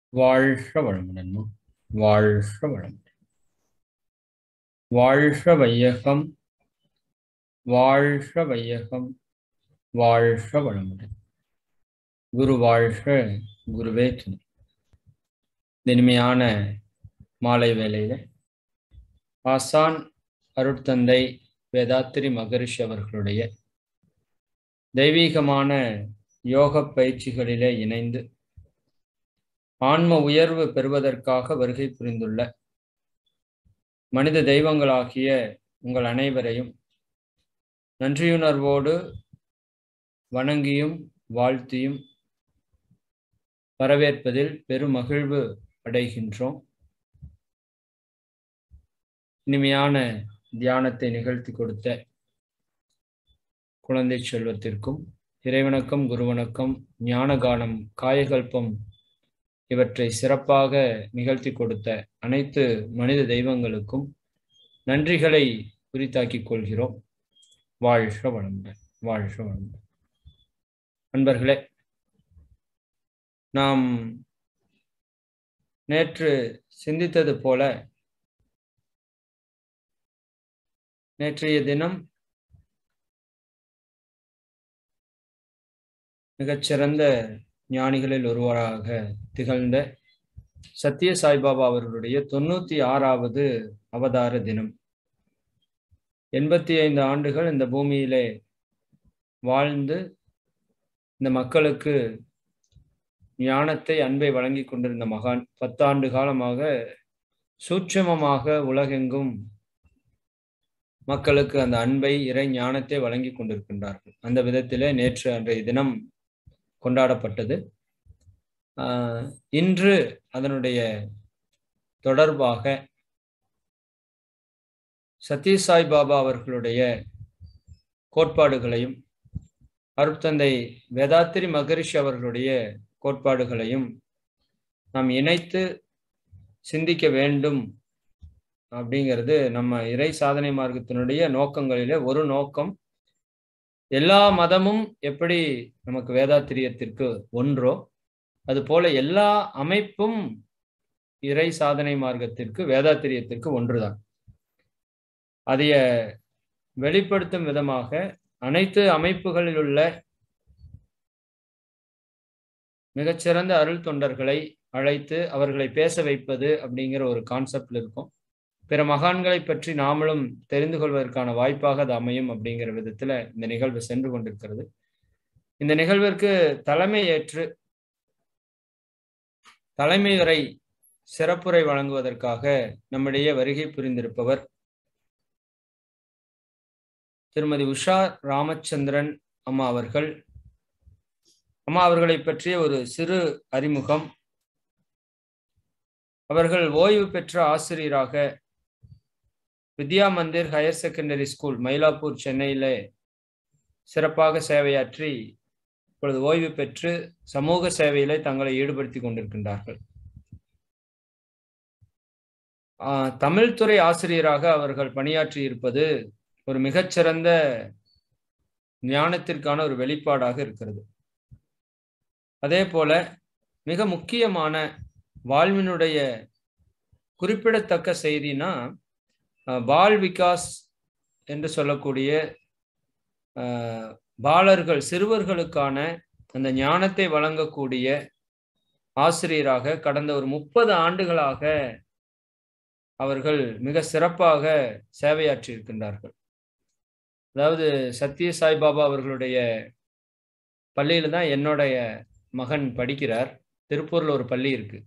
வாழ்க வளமுடன்மா வாழ்க வளமுடன் வாழ்க வையகம் வாழ்க வையகம் வாழ்க வளமுடன் குரு வாழ்க குருவே துணை இனிமையான மாலை வேளையில ஆசான் அருட்தந்தை வேதாத்திரி மகரிஷி அவர்களுடைய தெய்வீகமான யோக பயிற்சிகளிலே இணைந்து ஆன்ம உயர்வு பெறுவதற்காக வருகை புரிந்துள்ள மனித தெய்வங்களாகிய உங்கள் அனைவரையும் நன்றியுணர்வோடு வணங்கியும் வாழ்த்தியும் வரவேற்பதில் பெருமகிழ்வு அடைகின்றோம் இனிமையான தியானத்தை நிகழ்த்தி கொடுத்த குழந்தை செல்வத்திற்கும் இறைவணக்கம் குருவணக்கம் ஞானகானம் காயகல்பம் இவற்றை சிறப்பாக நிகழ்த்தி கொடுத்த அனைத்து மனித தெய்வங்களுக்கும் நன்றிகளை குறித்தாக்கிக் கொள்கிறோம் வாழ்க வளமுடன் வாழ்க வளமுடன் அன்பர்களே நாம் நேற்று சிந்தித்தது போல நேற்றைய தினம் மிகச்சிறந்த ஞானிகளில் ஒருவராக திகழ்ந்த சத்ய சாய்பாபா அவர்களுடைய தொண்ணூத்தி ஆறாவது அவதார தினம் எண்பத்தி ஐந்து ஆண்டுகள் இந்த பூமியிலே வாழ்ந்து இந்த மக்களுக்கு ஞானத்தை அன்பை வழங்கி கொண்டிருந்த மகான் பத்தாண்டு காலமாக சூட்சமமாக உலகெங்கும் மக்களுக்கு அந்த அன்பை இறை ஞானத்தை வழங்கி கொண்டிருக்கின்றார்கள் அந்த விதத்திலே நேற்று அன்றைய தினம் கொண்டாடப்பட்டது இன்று அதனுடைய தொடர்பாக சத்யசாய் பாபா அவர்களுடைய கோட்பாடுகளையும் அருட்தந்தை வேதாத்திரி மகரிஷி அவர்களுடைய கோட்பாடுகளையும் நாம் இணைத்து சிந்திக்க வேண்டும் அப்படிங்கிறது நம்ம இறை சாதனை மார்க்கத்தினுடைய நோக்கங்களிலே ஒரு நோக்கம் எல்லா மதமும் எப்படி நமக்கு வேதாத்திரியத்திற்கு ஒன்றோ அது போல எல்லா அமைப்பும் இறை சாதனை மார்க்கத்திற்கு வேதாத்திரியத்திற்கு ஒன்றுதான் அதைய வெளிப்படுத்தும் விதமாக அனைத்து அமைப்புகளில் உள்ள மிகச்சிறந்த அருள் தொண்டர்களை அழைத்து அவர்களை பேச வைப்பது அப்படிங்கிற ஒரு கான்செப்ட்ல இருக்கும் பிற மகான்களை பற்றி நாமளும் தெரிந்து கொள்வதற்கான வாய்ப்பாக அது அமையும் அப்படிங்கிற விதத்துல இந்த நிகழ்வு சென்று கொண்டிருக்கிறது இந்த நிகழ்விற்கு தலைமை ஏற்று தலைமை உரை சிறப்புரை வழங்குவதற்காக நம்மிடையே வருகை புரிந்திருப்பவர் திருமதி உஷா ராமச்சந்திரன் அம்மா அவர்கள் அம்மா அவர்களை பற்றிய ஒரு சிறு அறிமுகம் அவர்கள் ஓய்வு பெற்ற ஆசிரியராக Vidya Mandir higher secondary school Mylapore சென்னையில சிறப்பாக சேவையாற்றி இப்பொழுது ஓய்வு பெற்று சமூக சேவையில தங்களை ஈடுபடுத்தி கொண்டிருக்கின்றார்கள் தமிழ்துறை ஆசிரியராக அவர்கள் பணியாற்றி இருப்பது ஒரு மிகச்சிறந்த ஞானத்திற்கான ஒரு வெளிப்பாடாக இருக்கிறது அதே போல மிக முக்கியமான வாழ்வினுடைய குறிப்பிடத்தக்க செய்தினா பால் விகாஸ் என்று சொல்லக்கூடிய பாலர்கள் சிறுவர்களுக்கான அந்த ஞானத்தை வழங்கக்கூடிய ஆசிரியராக கடந்த ஒரு முப்பது ஆண்டுகளாக அவர்கள் மிக சிறப்பாக சேவையாற்றி இருக்கின்றார்கள் அதாவது சத்ய சாய்பாபா அவர்களுடைய பள்ளியில தான் என்னுடைய மகன் படிக்கிறார் திருப்பூர்ல ஒரு பள்ளி இருக்கு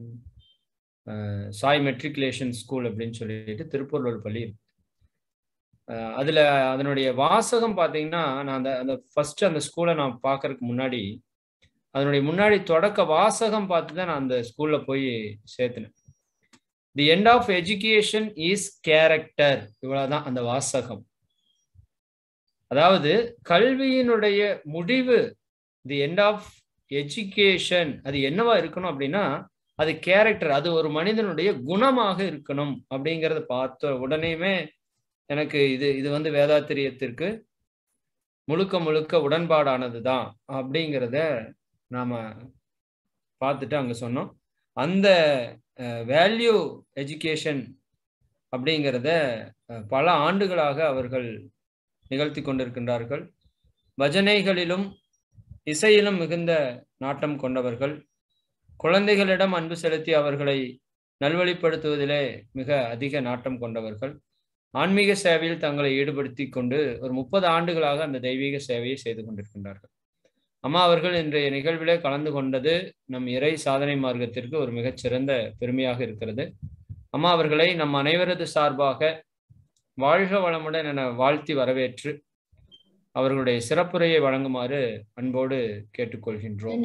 சாய் மெட்ரிகுலேஷன் ஸ்கூல் அப்படின்னு சொல்லிட்டு திருப்பூர்ல ஒரு பள்ளி இருக்கு அதுல அதனுடைய வாசகம் பார்த்தீங்கன்னா நான் அந்த அந்த ஃபர்ஸ்ட் அந்த ஸ்கூலை நான் பார்க்கறதுக்கு முன்னாடி அதனுடைய முன்னாடி தொடக்க வாசகம் பார்த்து தான் நான் அந்த ஸ்கூல்ல போய் சேர்த்தினேன் the end of education is character இவ்வளவுதான் அந்த வாசகம் அதாவது கல்வியினுடைய முடிவு தி எண்ட் ஆஃப் எஜுகேஷன் அது என்னவா இருக்கணும் அப்படின்னா அது கேரக்டர் அது ஒரு மனிதனுடைய குணமாக இருக்கணும் அப்படிங்கிறத பார்த்த உடனேயுமே எனக்கு இது இது வந்து வேதாத்திரியத்திற்கு முழுக்க முழுக்க உடன்பாடானது தான் அப்படிங்கிறத நாம பார்த்துட்டு அங்க சொன்னோம் அந்த வேல்யூ எஜுகேஷன் அப்படிங்கிறத பல ஆண்டுகளாக அவர்கள் நிகழ்த்தி கொண்டிருக்கின்றார்கள் பஜனைகளிலும் இசையிலும் மிகுந்த நாட்டம் கொண்டவர்கள் குழந்தைகளிடம் அன்பு செலுத்தி அவர்களை நல்வழிப்படுத்துவதிலே மிக அதிக நாட்டம் கொண்டவர்கள் ஆன்மீக சேவையில் தங்களை ஈடுபடுத்தி கொண்டு ஒரு முப்பது ஆண்டுகளாக அந்த தெய்வீக சேவையை செய்து கொண்டிருக்கின்றார்கள் அம்மா அவர்கள் இன்றைய நிகழ்விலே கலந்து கொண்டது நம் இறை சாதனை மார்க்கத்திற்கு ஒரு மிகச்சிறந்த பெருமையாக இருக்கிறது அம்மா அவர்களை நம் அனைவரது சார்பாக வாழ்க வளமுடன் என வாழ்த்தி வரவேற்று அவர்களுடைய சிறப்புரையை வழங்குமாறு அன்போடு கேட்டுக்கொள்கின்றோம்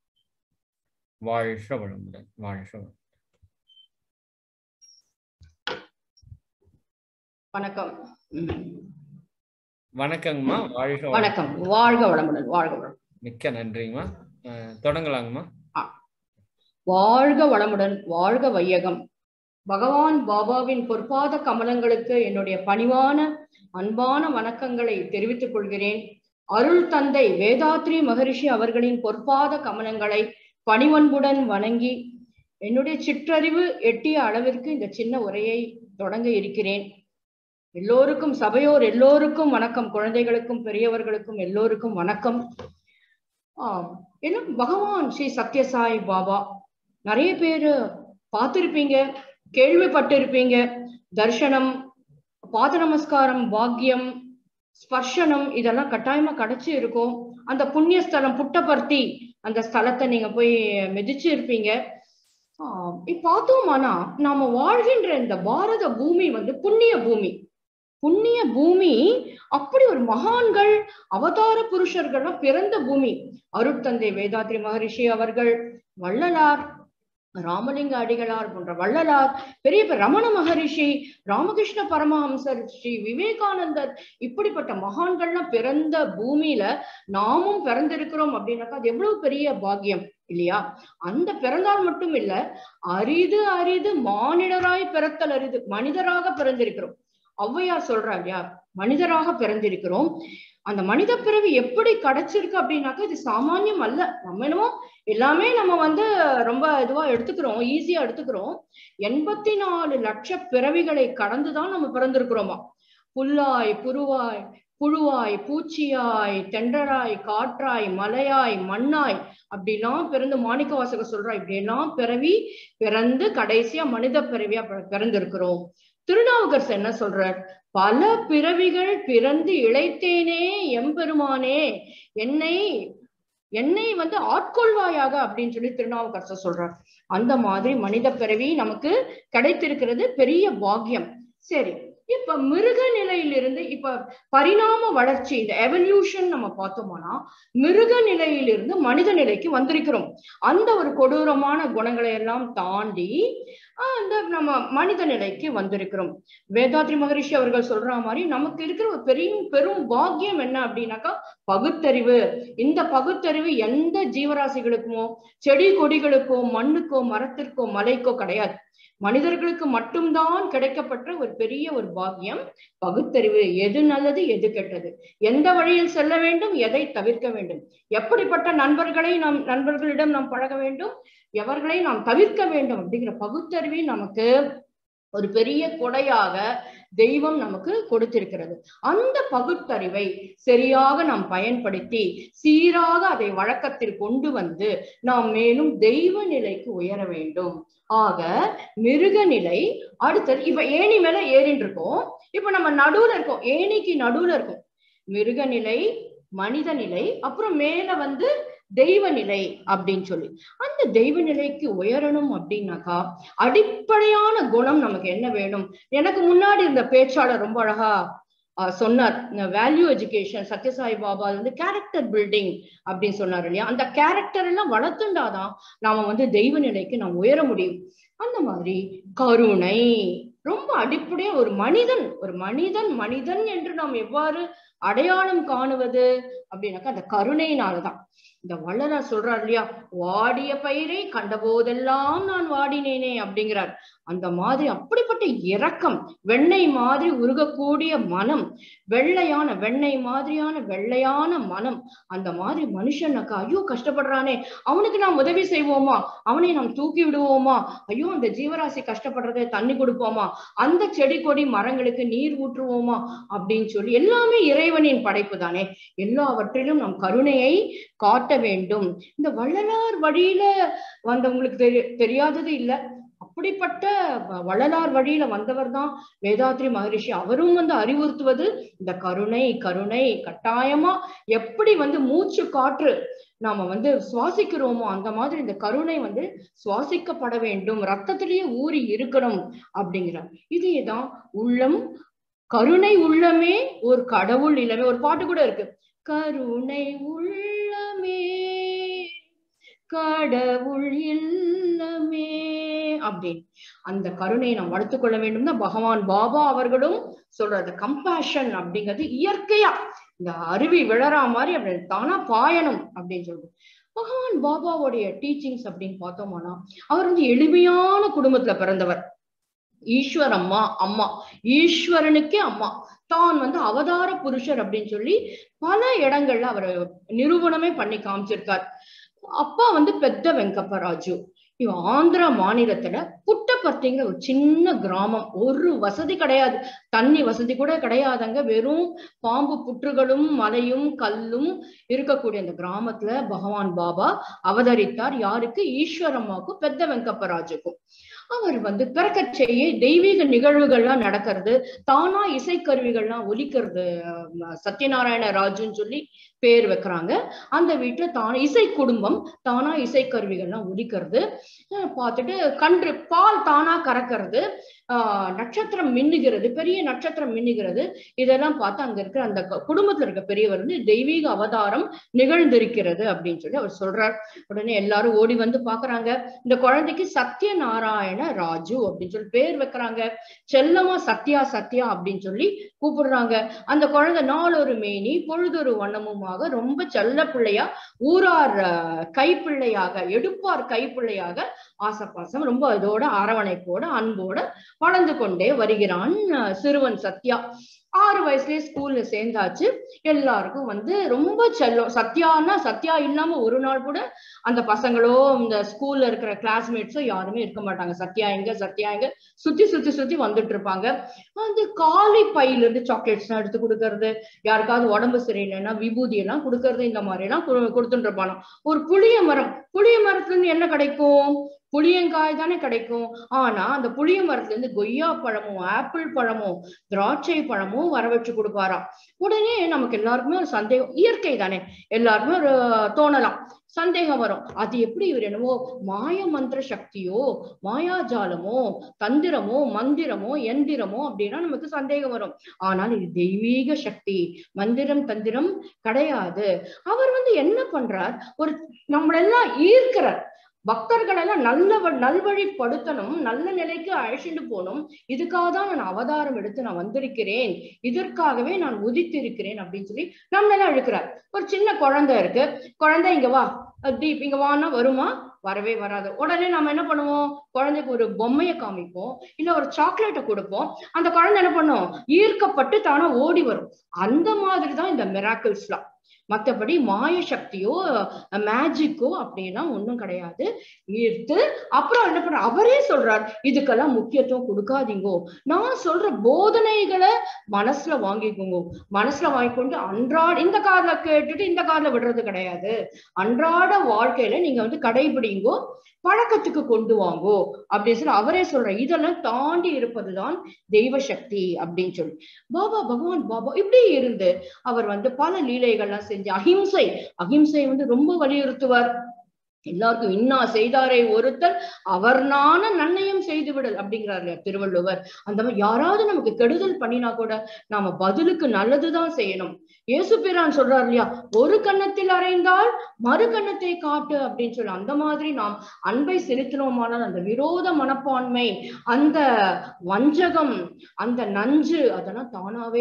வாழ்க வளமுடன் வாழ்க வளம் வணக்கம் வணக்கங்கம்மா வாழ்க வணக்கம் வாழ்க வளமுடன் வாழ்க வளம் மிக்க நன்றிங்கம்மா தொடங்கலாங்கம்மா வாழ்க வளமுடன் வாழ்க வையகம் பகவான் பாபாவின் பொற்பாத கமலங்களுக்கு என்னுடைய பணிவான அன்பான வணக்கங்களை தெரிவித்துக் கொள்கிறேன் அருள் தந்தை வேதாத்ரி மகரிஷி அவர்களின் பொற்பாத கமலங்களை பணிவன்புடன் வணங்கி என்னுடைய சிற்றறிவு எட்டிய அளவிற்கு இந்த சின்ன உரையை தொடங்க இருக்கிறேன் எல்லோருக்கும் சபையோர் எல்லோருக்கும் வணக்கம் குழந்தைகளுக்கும் பெரியவர்களுக்கும் எல்லோருக்கும் வணக்கம் ஆஹ் என்ன பகவான் ஸ்ரீ சத்யசாய் பாபா நிறைய பேரு பார்த்திருப்பீங்க கேள்விப்பட்டிருப்பீங்க தர்ஷனம் பாத நமஸ்காரம் பாக்கியம் ஸ்பர்ஷனம் இதெல்லாம் கட்டாயமா கிடைச்சு இருக்கும் அந்த புண்ணிய ஸ்தலம் புட்டபர்த்தி அந்த ஸ்தலத்தை நீங்க போய் மிதிச்சு இருப்பீங்க ஆஹ் பார்த்தோமானா நாம வாழ்கின்ற இந்த பாரத பூமி வந்து புண்ணிய பூமி புண்ணிய பூமி அப்படி ஒரு மகான்கள் அவதார புருஷர்கள்லாம் பிறந்த பூமி அருட்தந்தை வேதாத்ரி மகரிஷி அவர்கள் வள்ளலார் ராமலிங்க அடிகளார் போன்ற வள்ளலார் பெரிய ரமண மகரிஷி ராமகிருஷ்ண பரமஹம்சர் ஸ்ரீ விவேகானந்தர் இப்படிப்பட்ட மகான்கள்லாம் பிறந்த பூமியில நாமும் பிறந்திருக்கிறோம் அப்படின்னாக்கா அது எவ்வளவு பெரிய பாக்கியம் இல்லையா அந்த பிறந்தால் மட்டும் இல்ல அரிது அரிது மானிடராய் பிறத்தல் அரிது மனிதராக பிறந்திருக்கிறோம் ஔவையார் சொல்றா இல்லையா மனிதராக பிறந்திருக்கிறோம் அந்த மனித பிறவி எப்படி கிடைச்சிருக்கு அப்படின்னாக்கா இது சாமானியம் அல்ல நம்ம என்னமோ எல்லாமே நம்ம வந்து ரொம்ப இதுவா எடுத்துக்கிறோம் ஈஸியா எடுத்துக்கிறோம் எண்பத்தி நாலு லட்ச பிறவிகளை கடந்துதான் நம்ம பிறந்திருக்கிறோமா புல்லாய் புருவாய் புழுவாய் பூச்சியாய் தெண்டராய் காற்றாய் மலையாய் மண்ணாய் அப்படிலாம் பிறந்து மாணிக்க வாசகர் சொல்றா இப்படி எல்லாம் பிறவி பிறந்து கடைசியா மனித பிறவியா பிறந்திருக்கிறோம் திருநாவுக்கரசு என்ன சொல்றார் பல பிறவிகள் பிறந்து இழைத்தேனே எம்பெருமானே என்னை என்னை வந்து ஆட்கொள்வாயாக அப்படின்னு சொல்லி திருநாவுக்கரசர் சொல்றார் அந்த மாதிரி மனித பிறவி நமக்கு கிடைத்திருக்கிறது பெரிய பாக்கியம் சரி இப்ப மிருக நிலையிலிருந்து இப்ப பரிணாம வளர்ச்சி இந்த எவல்யூஷன் நம்ம பார்த்தோம்னா மிருக நிலையிலிருந்து மனித நிலைக்கு வந்திருக்கிறோம் அந்த ஒரு கொடூரமான குணங்களை எல்லாம் தாண்டி அந்த நம்ம மனித நிலைக்கு வந்திருக்கிறோம் வேதாத்ரி மகரிஷி அவர்கள் சொல்ற மாதிரி நமக்கு இருக்கிற ஒரு பெரிய பெரும் பாக்கியம் என்ன அப்படின்னாக்கா பகுத்தறிவு இந்த பகுத்தறிவு எந்த ஜீவராசிகளுக்குமோ செடி கொடிகளுக்கோ மண்ணுக்கோ மரத்திற்கோ மலைக்கோ கிடையாது மனிதர்களுக்கு மட்டும்தான் கிடைக்கப்பட்ட ஒரு பெரிய ஒரு பாக்கியம் பகுத்தறிவு எது நல்லது எது கெட்டது எந்த வழியில் செல்ல வேண்டும் எதை தவிர்க்க வேண்டும் எப்படிப்பட்ட நண்பர்களை நாம் நண்பர்களிடம் நாம் பழக வேண்டும் எவர்களை நாம் தவிர்க்க வேண்டும் அப்படிங்கிற பகுத்தறிவை நமக்கு ஒரு பெரிய கொடையாக தெய்வம் நமக்கு கொடுத்திருக்கிறது அந்த பகுத்தறிவை சரியாக நாம் பயன்படுத்தி சீராக அதை வழக்கத்தில் கொண்டு வந்து நாம் மேலும் தெய்வ நிலைக்கு உயர வேண்டும் ஆக மிருக நிலை அடுத்தது இப்ப ஏணி மேல ஏறின்னு இருக்கோம் இப்ப நம்ம நடுவுல இருக்கோம் ஏணிக்கு நடுவுல இருக்கோம் மிருக நிலை மனித நிலை அப்புறம் மேல வந்து தெய்வ நிலை அப்படின்னு சொல்லி அந்த தெய்வ நிலைக்கு உயரணும் அப்படின்னாக்கா அடிப்படையான குணம் நமக்கு என்ன வேணும் எனக்கு முன்னாடி இந்த பேச்சாளர் ரொம்ப அழகா சொன்னார் வேல்யூ எஜுகேஷன் சத்யசாய் பாபா வந்து கேரக்டர் பில்டிங் அப்படின்னு சொன்னார் இல்லையா அந்த கேரக்டர் எல்லாம் வளர்த்துண்டாதான் நாம வந்து தெய்வ நிலைக்கு நாம் உயர முடியும் அந்த மாதிரி கருணை ரொம்ப அடிப்படையா ஒரு மனிதன் ஒரு மனிதன் மனிதன் என்று நாம் எவ்வாறு அடையாளம் காணுவது அப்படின்னாக்கா அந்த கருணையினாலதான் இந்த வள்ளலார் சொல்றார் இல்லையா வாடிய பயிரை கண்டபோதெல்லாம் நான் வாடினேனே அப்படிங்கிறார் அந்த மாதிரி அப்படிப்பட்ட இரக்கம் வெண்ணெய் மாதிரி உருகக்கூடிய மனம் வெள்ளையான வெண்ணெய் மாதிரியான வெள்ளையான மனம் அந்த மாதிரி மனுஷனாக்கா ஐயோ கஷ்டப்படுறானே அவனுக்கு நாம் உதவி செய்வோமா அவனை நாம் தூக்கி விடுவோமா ஐயோ அந்த ஜீவராசி கஷ்டப்படுறதை தண்ணி கொடுப்போமா அந்த செடி கொடி மரங்களுக்கு நீர் ஊற்றுவோமா அப்படின்னு சொல்லி எல்லாமே இறைவனின் படைப்பு தானே எல்லாவற்றிலும் நம் கருணையை காட்ட வேண்டும் இந்த வள்ளலார் வழியில வந்தவங்களுக்கு தெரி தெரியாதது இல்ல அப்படிப்பட்ட வ- வள்ளலார் வழியில வந்தவர் தான் வேதாத்ரி மகரிஷி அவரும் வந்து அறிவுறுத்துவது இந்த கருணை கருணை கட்டாயமா எப்படி வந்து மூச்சு காற்று நாம வந்து சுவாசிக்கிறோமோ அந்த மாதிரி இந்த கருணை வந்து சுவாசிக்கப்பட வேண்டும் ரத்தத்திலேயே ஊறி இருக்கணும் அப்படிங்கிறார் இதேதான் உள்ளம் கருணை உள்ளமே ஒரு கடவுள் இல்லமே ஒரு பாட்டு கூட இருக்கு கருணை உள்ளமே கடவுள் இல்லமே அப்படின்னு அந்த கருணையை நாம் வளர்த்துக் கொள்ள வேண்டும் தான் பகவான் பாபா அவர்களும் சொல்றது கம்பேஷன் அப்படிங்கிறது இயற்கையா இந்த அருவி விழறா மாதிரி அப்படி தானா பாயணும் அப்படின்னு சொல்றது பகவான் பாபாவுடைய டீச்சிங்ஸ் அப்படின்னு பார்த்தோம்னா அவர் வந்து எளிமையான குடும்பத்துல பிறந்தவர் ஈஸ்வர் அம்மா அம்மா ஈஸ்வரனுக்கே அம்மா தான் வந்து அவதார புருஷர் அப்படின்னு சொல்லி பல இடங்கள்ல அவர் நிரூபணமே பண்ணி காமிச்சிருக்கார் அப்பா வந்து பெத்த வெங்கப்பராஜு இவன் ஆந்திரா மாநிலத்துல புட்டபர்த்திங்கிற ஒரு சின்ன கிராமம் ஒரு வசதி கிடையாது தண்ணி வசதி கூட கிடையாதுங்க வெறும் பாம்பு புற்றுகளும் மலையும் கல்லும் இருக்கக்கூடிய அந்த கிராமத்துல பகவான் பாபா அவதரித்தார் யாருக்கு ஈஸ்வரம்மாவுக்கும் பெத்த வெங்கப்பராஜுக்கும் அவர் வந்து பிறக்கச் செய்ய தெய்வீக நிகழ்வுகள்லாம் நடக்கிறது தானா இசைக்கருவிகள்லாம் ஒலிக்கிறது அஹ் சத்யநாராயண ராஜுன்னு சொல்லி பேர் வைக்கிறாங்க அந்த வீட்டுல தானா இசை குடும்பம் தானா இசைக்கருவிகள்லாம் ஒலிக்கிறது அஹ் பார்த்துட்டு கன்று பால் தானா கறக்கிறது ஆஹ் நட்சத்திரம் மின்னுகிறது பெரிய நட்சத்திரம் மின்னுகிறது இதெல்லாம் பார்த்து அங்க இருக்கிற அந்த க- குடும்பத்துல இருக்க பெரியவர் வந்து தெய்வீக அவதாரம் நிகழ்ந்திருக்கிறது அப்படின்னு சொல்லி அவர் சொல்றார் உடனே எல்லாரும் ஓடி வந்து பாக்குறாங்க இந்த குழந்தைக்கு சத்யநாராயண ராஜு அப்படின்னு சொல்லி பேர் வைக்கிறாங்க செல்லமா சத்யா சத்யா அப்படின்னு சொல்லி கூப்பிடுறாங்க அந்த குழந்தை நாளொரு மேனி பொழுதொரு வண்ணமுமாக ரொம்ப செல்ல பிள்ளையா ஊரார் அஹ், கைப்பிள்ளையாக எடுப்பார் கைப்பிள்ளையாக ஆசப்பாசம் ரொம்ப இதோட அரவணைப்போட அன்போட வளர்ந்து கொண்டே வருகிறான் அஹ், சிறுவன் சத்யா ஆறு வயசுலயே ஸ்கூல்ல சேர்ந்தாச்சு எல்லாருக்கும் வந்து ரொம்ப செல்லம் சத்யான்னா சத்யா இல்லாம ஒரு நாள் கூட அந்த பசங்களோ இந்த ஸ்கூல்ல இருக்கிற கிளாஸ்மேட்ஸோ யாருமே இருக்க மாட்டாங்க சத்யா எங்க சத்யா எங்க சுத்தி சுத்தி சுத்தி வந்துட்டு இருப்பாங்க வந்து காலி பையில இருந்து சாக்லேட்ஸ் எல்லாம் எடுத்து கொடுக்கறது யாருக்காவது உடம்பு சரியில்லைன்னா விபூதி எல்லாம் கொடுக்கறது இந்த மாதிரி எல்லாம் கு- கொடுத்துட்டு இருப்பானோ ஒரு புளிய மரம் புளிய மரத்துல இருந்து என்ன கிடைக்கும் புளியங்காய் தானே கிடைக்கும் ஆனா அந்த புளிய மரத்துல இருந்து கொய்யா பழமும் ஆப்பிள் பழமும் திராட்சை பழமும் வர வச்சு கொடுப்பாராம் உடனே நமக்கு எல்லாருக்குமே ஒரு சந்தேகம் இயற்கை தானே எல்லாருமே ஒரு தோணலாம் சந்தேகம் வரும் அது எப்படி இவர் என்னவோ மாய மந்திர சக்தியோ மாயாஜாலமோ தந்திரமோ மந்திரமோ எந்திரமோ அப்படின்னா நமக்கு சந்தேகம் வரும் ஆனால் இது தெய்வீக சக்தி மந்திரம் தந்திரம் கிடையாது அவர் வந்து என்ன பண்றார் ஒரு நம்மளெல்லாம் ஈர்க்கிறார் பக்தர்கள் எல்லாம் நல்ல நல்வழிப்படுத்தணும் நல்ல நிலைக்கு அழைச்சிட்டு போகணும் இதுக்காக தான் நான் அவதாரம் எடுத்து நான் வந்திருக்கிறேன் இதற்காகவே நான் உதித்திருக்கிறேன் அப்படின்னு சொல்லி நம்மளெல்லாம் இழுக்கிறார் ஒரு சின்ன குழந்தை இருக்கு குழந்தை இங்க வா அஹ் தீப் இங்க வான்னா வருமா வரவே வராது உடனே நம்ம என்ன பண்ணுவோம் குழந்தைக்கு ஒரு பொம்மையை காமிப்போம் இல்ல ஒரு சாக்லேட்டை கொடுப்போம் அந்த குழந்தை என்ன பண்ணும் ஈர்க்கப்பட்டு தானா ஓடி வரும் அந்த மாதிரி தான் இந்த மிராக்கிள்ஸ்லாம் மத்தபடி மாய சக்தியோ மேஜிக்கோ அப்படிலாம் ஒண்ணும் கிடையாது ஈர்த்து அப்புறம் என்ன பண்ற அவரே சொல்றார் இதுக்கெல்லாம் முக்கியத்துவம் கொடுக்காதீங்கோ நான் சொல்ற போதனைகளை மனசுல வாங்கிக்கோங்க மனசுல வாங்கிக்கொண்டு அன்றாட இந்த காதுல கேட்டுட்டு இந்த காதுல விடுறது கிடையாது அன்றாட வாழ்க்கையில நீங்க வந்து கடைபிடிங்கோ பழக்கத்துக்கு கொண்டு வாங்கோ அப்படின்னு சொல்லி அவரே சொல்ற இதெல்லாம் தாண்டி இருப்பதுதான் தெய்வ சக்தி அப்படின்னு சொல்லி பாபா பகவான் பாபா இப்படி இருந்து அவர் வந்து பல லீலைகள்லாம் செஞ்சு அஹிம்சை அஹிம்சை வந்து ரொம்ப வலியுறுத்துவார் எல்லாருக்கும் இன்னா செய்தாரை ஒருத்தர் அவர் நான நன்னயம் செய்து விடல் அப்படிங்கிறார் இல்லையா திருவள்ளுவர் அந்த மாதிரி யாராவது நமக்கு கெடுதல் பண்ணினா கூட நாம பதிலுக்கு நல்லதுதான் செய்யணும் இயேசு பிரான் சொல்றார் இல்லையா ஒரு கன்னத்தில் அறைந்தால் மறு கன்னத்தை காட்டு அப்படின்னு சொல்லி அந்த மாதிரி நாம் அன்பை செலுத்தினோமானால் அந்த விரோத மனப்பான்மை அந்த வஞ்சகம் அந்த நஞ்சு அதெல்லாம் தானாவே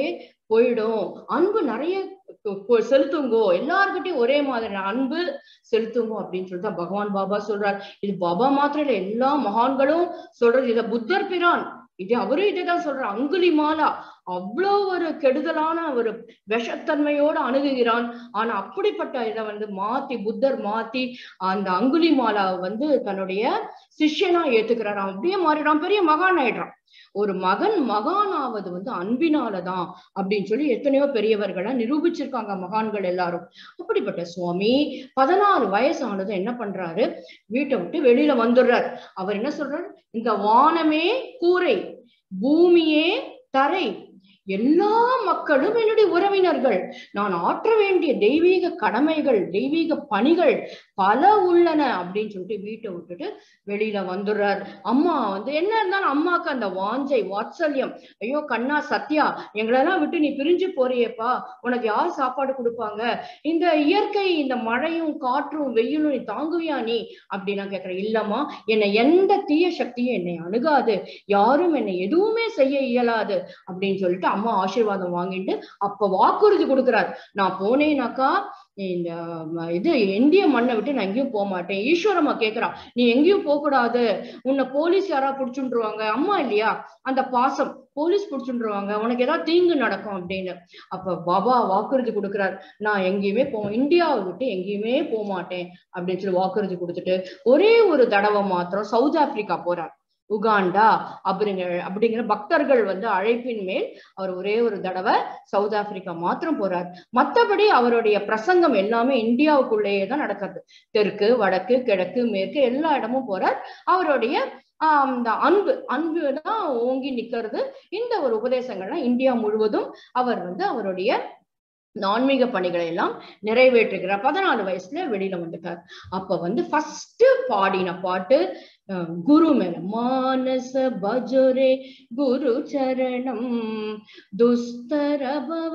போயிடும் அன்பு நிறைய கொ- கொ- செலுத்துங்கோ எல்லார்கிட்டயும் ஒரே மாதிரி அன்பு செலுத்துங்கோ அப்படின்னு சொல்லிட்டு தான் பகவான் பாபா சொல்றார் இது பாபா மாத்திரம் இல்ல எல்லா மகான்களும் சொல்றது இத புத்தர் பிரான் இது அவரும் இதுதான் சொல்றார் அங்குலி மாலா அவ்வளோ ஒரு கெடுதலான ஒரு விஷத்தன்மையோடு அணுகுகிறான் ஆனா அப்படிப்பட்ட இதை வந்து மாத்தி புத்தர் மாத்தி அந்த அங்குலி மாலாவை வந்து தன்னுடைய சிஷ்யனா ஏத்துக்கிறாராம் அப்படியே மாறிடான் பெரிய மகான் ஆயிடுறான் ஒரு மகன் மகானாவது வந்து அன்பினாலதான் அப்படின்னு சொல்லி எத்தனையோ பெரியவர்களை நிரூபிச்சிருக்காங்க மகான்கள் எல்லாரும் அப்படிப்பட்ட சுவாமி பதினாறு வயசானதும் என்ன பண்றாரு வீட்டை விட்டு வெளியில வந்துடுறார் அவர் என்ன சொல்றாரு இந்த வானமே கூரை பூமியே தரை எல்லா மக்களும் என்னுடைய உறவினர்கள் நான் ஆற்ற வேண்டிய தெய்வீக கடமைகள் தெய்வீக பணிகள் பல உள்ளன அப்படின்னு சொல்லிட்டு வீட்டை விட்டுட்டு வெளியில வந்துடுறார் அம்மா வந்து என்ன இருந்தாலும் அம்மாக்கு அந்த வாஞ்சை வாத்சல்யம் ஐயோ கண்ணா சத்யா எங்களெல்லாம் விட்டு நீ பிரிஞ்சு போறியேப்பா உனக்கு யார் சாப்பாடு கொடுப்பாங்க இந்த இயற்கை இந்த மழையும் காற்றும் வெயிலும் நீ தாங்குவியா நீ அப்படின்னு நான் கேட்கிறேன் இல்லம்மா என்னை எந்த தீய சக்தியும் என்னை அணுகாது யாரும் என்னை எதுவுமே செய்ய இயலாது அப்படின்னு சொல்லிட்டு அம்மா ஆசீர்வாதம் வாங்கிட்டு அப்ப வாக்குறுதி கொடுக்கிறார் நான் போனேனாக்கா இந்த ம, இது இந்திய மண்ணை விட்டு நான் எங்கேயும் போக மாட்டேன் ஈஸ்வரம்மா கேக்குறா நீ எங்கேயும் போக கூடாது உன்னை போலீஸ் யாரா புடிச்சுட்டுருவாங்க அம்மா இல்லையா அந்த பாசம் போலீஸ் புடிச்சுட்டுருவாங்க உனக்கு ஏதாவது தீங்கு நடக்கும் அப்படின்னு அப்ப பாபா வாக்குறுதி கொடுக்கிறார் நான் எங்கேயுமே போ இந்தியாவை விட்டு எங்கேயுமே போக மாட்டேன் அப்படின்னு சொல்லி வாக்குறுதி கொடுத்துட்டு ஒரே ஒரு தடவை மாத்திரம் சவுத் ஆப்பிரிக்கா போறார் உகாண்டா அப்படிங்கிற அப்படிங்கிற பக்தர்கள் வந்து அழைப்பின் மேல் அவர் ஒரே ஒரு தடவை சவுத் ஆப்பிரிக்கா மாத்திரம் போறார் மத்தபடி அவருடைய பிரசங்கம் எல்லாமே இந்தியாவுக்குள்ளேயே தான் நடக்கிறது தெற்கு வடக்கு கிழக்கு மேற்கு எல்லா இடமும் போறார் அவருடைய ஆஹ் இந்த அன்பு அன்பு தான் ஓங்கி நிக்கிறது இந்த ஒரு உபதேசங்கள்லாம் இந்தியா முழுவதும் அவர் வந்து அவருடைய ஆன்மீக பணிகளை எல்லாம் நிறைவேற்றுகிறார் பதினாலு வயசுல வெளியில வந்துட்டார் அப்ப வந்து ஃபர்ஸ்ட் பாடின பாட்டு அஹ், குரு மேல மானச பஜுரே குரு சரணம் துஸ்தர பவ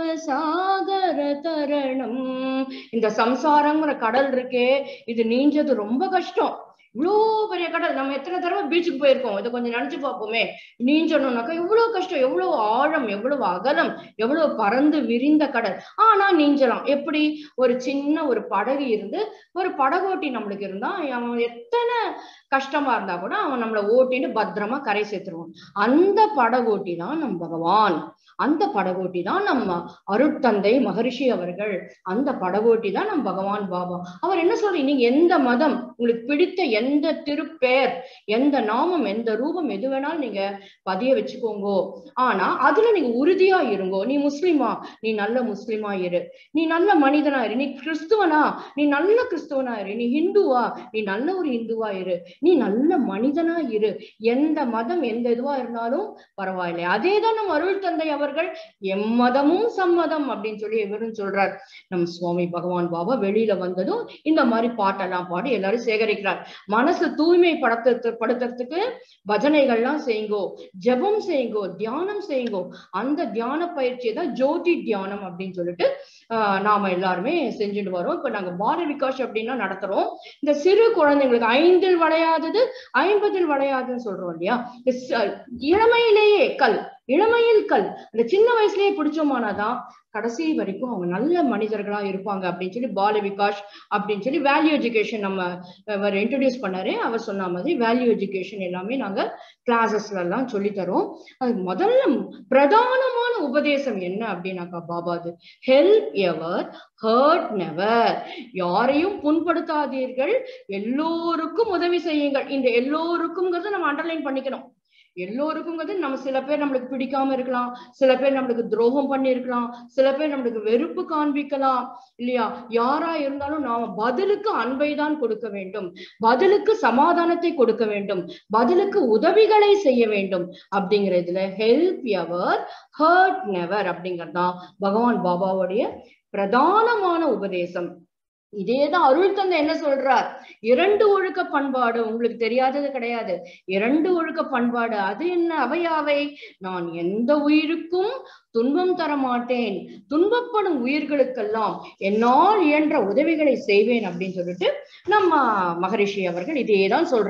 சாகர தரணம் இந்த சம்சாரங்கிற கடல் இருக்கே இது நீஞ்சது ரொம்ப கஷ்டம் இவ்வளோ பெரிய கடல் நம்ம எத்தனை தடவை பீச்சுக்கு போயிருக்கோம் இதை கொஞ்சம் நினைச்சு பார்ப்போமே நீஞ்சணும்னாக்கா எவ்வளவு கஷ்டம் எவ்வளவு ஆழம் எவ்வளவு அகலம் எவ்வளவு பறந்து விரிந்த கடல் ஆனா நீஞ்சலாம் எப்படி ஒரு சின்ன ஒரு படகு இருந்து ஒரு படகோட்டி நம்மளுக்கு இருந்தா அவன் எத்தனை கஷ்டமா இருந்தா கூட அவன் நம்மளை ஓட்டிட்டு பத்திரமா கரை சேர்த்துருவான் அந்த படகோட்டி தான் நம் பகவான் அந்த படகோட்டி தான் நம்ம அருட்தந்தை மகரிஷி அவர்கள் அந்த படகோட்டி தான் நம் பகவான் பாபா அவர் என்ன சொல்றீங்க நீங்க எந்த மதம் உங்களுக்கு பிடித்த எந்த திருப்பெயர் எந்த நாமம் எந்த ரூபம் எது வேணாலும் நீங்க பதிய வச்சுக்கோங்கோ ஆனா அதுல நீங்க உறுதியா இருங்கோ நீ முஸ்லிமா நீ நல்ல முஸ்லிமா இரு நீ நல்ல மனிதனா இரு நீ கிறிஸ்துவனா நீ நல்ல கிறிஸ்துவனா இரு நீ ஹிந்துவா நீ நல்ல ஒரு இந்துவா இரு நீ நல்ல மனிதனா இரு எந்த மதம் எந்த இதுவா இருந்தாலும் பரவாயில்லை அதே தான் நம் அருள் தந்தை அவர்கள் எம்மதமும் சம்மதம் அப்படின்னு சொல்லி இவரும் சொல்றார் நம் சுவாமி பகவான் பாபா வெளியில வந்ததும் இந்த மாதிரி பாட்டெல்லாம் பாடி எல்லாரும் சேகரிக்கிறார் மனசு தூய்மை படுத்த படுத்துறதுக்கு பஜனைகள்லாம் செய்யுங்கோ ஜெபம் செய்யுங்கோ தியானம் செய்யுங்கோ அந்த தியான பயிற்சியை தான் ஜோதி தியானம் அப்படின்னு சொல்லிட்டு ஆஹ் நாம எல்லாருமே செஞ்சுட்டு வரோம் இப்ப நாங்க பால விகாஷ் அப்படின்னா நடத்துறோம் இந்த சிறு குழந்தைங்களுக்கு ஐந்தில் வளையாதது ஐம்பதில் வளையாதுன்னு சொல்றோம் இல்லையா இந்த ச- இளமையிலேயே கல் இளமையில் கல் அந்த சின்ன வயசுலயே பிடிச்சோமானாதான் கடைசி வரைக்கும் அவங்க நல்ல மனிதர்களா இருப்பாங்க அப்படின்னு சொல்லி பால விகாஷ் அப்படின்னு சொல்லி வேல்யூ எஜுகேஷன் நம்ம அவர் இன்ட்ரடியூஸ் பண்ணாரு அவர் சொன்ன மாதிரி வேல்யூ எஜுகேஷன் எல்லாமே நாங்க கிளாஸஸ்ல எல்லாம் சொல்லி தரோம் அது முதல்ல பிரதானமான உபதேசம் என்ன அப்படின்னாக்கா பாபாது ஹெல்ப் எவர் ஹர்ட் நெவர் யாரையும் புண்படுத்தாதீர்கள் எல்லோருக்கும் உதவி செய்யுங்கள் இந்த எல்லோருக்கும்ங்கிறத நம்ம அண்டர்லைன் பண்ணிக்கணும் எல்லோருக்குங்கிறது நம்ம சில பேர் நம்மளுக்கு பிடிக்காம இருக்கலாம் சில பேர் நம்மளுக்கு துரோகம் பண்ணியிருக்கலாம் சில பேர் நம்மளுக்கு வெறுப்பு காண்பிக்கலாம் இல்லையா யாரா இருந்தாலும் நாம பதிலுக்கு அன்பை தான் கொடுக்க வேண்டும் பதிலுக்கு சமாதானத்தை கொடுக்க வேண்டும் பதிலுக்கு உதவிகளை செய்ய வேண்டும் அப்படிங்கிற இதுல ஹெல்ப் எவர் ஹர்ட் நெவர் அப்படிங்கிறது தான் பகவான் பாபாவுடைய பிரதானமான உபதேசம் இதேதான் அருள் தந்தை என்ன சொல்றார் இரண்டு ஒழுக்க பண்பாடு உங்களுக்கு தெரியாதது கிடையாது இரண்டு ஒழுக்க பண்பாடு அது என்ன அவையாவை நான் எந்த உயிருக்கும் துன்பம் தர மாட்டேன் துன்பப்படும் உயிர்களுக்கெல்லாம் என்னால் இயன்ற உதவிகளை செய்வேன் அப்படின்னு சொல்லிட்டு நம்ம மகரிஷி அவர்கள் இதேதான் சொல்றார்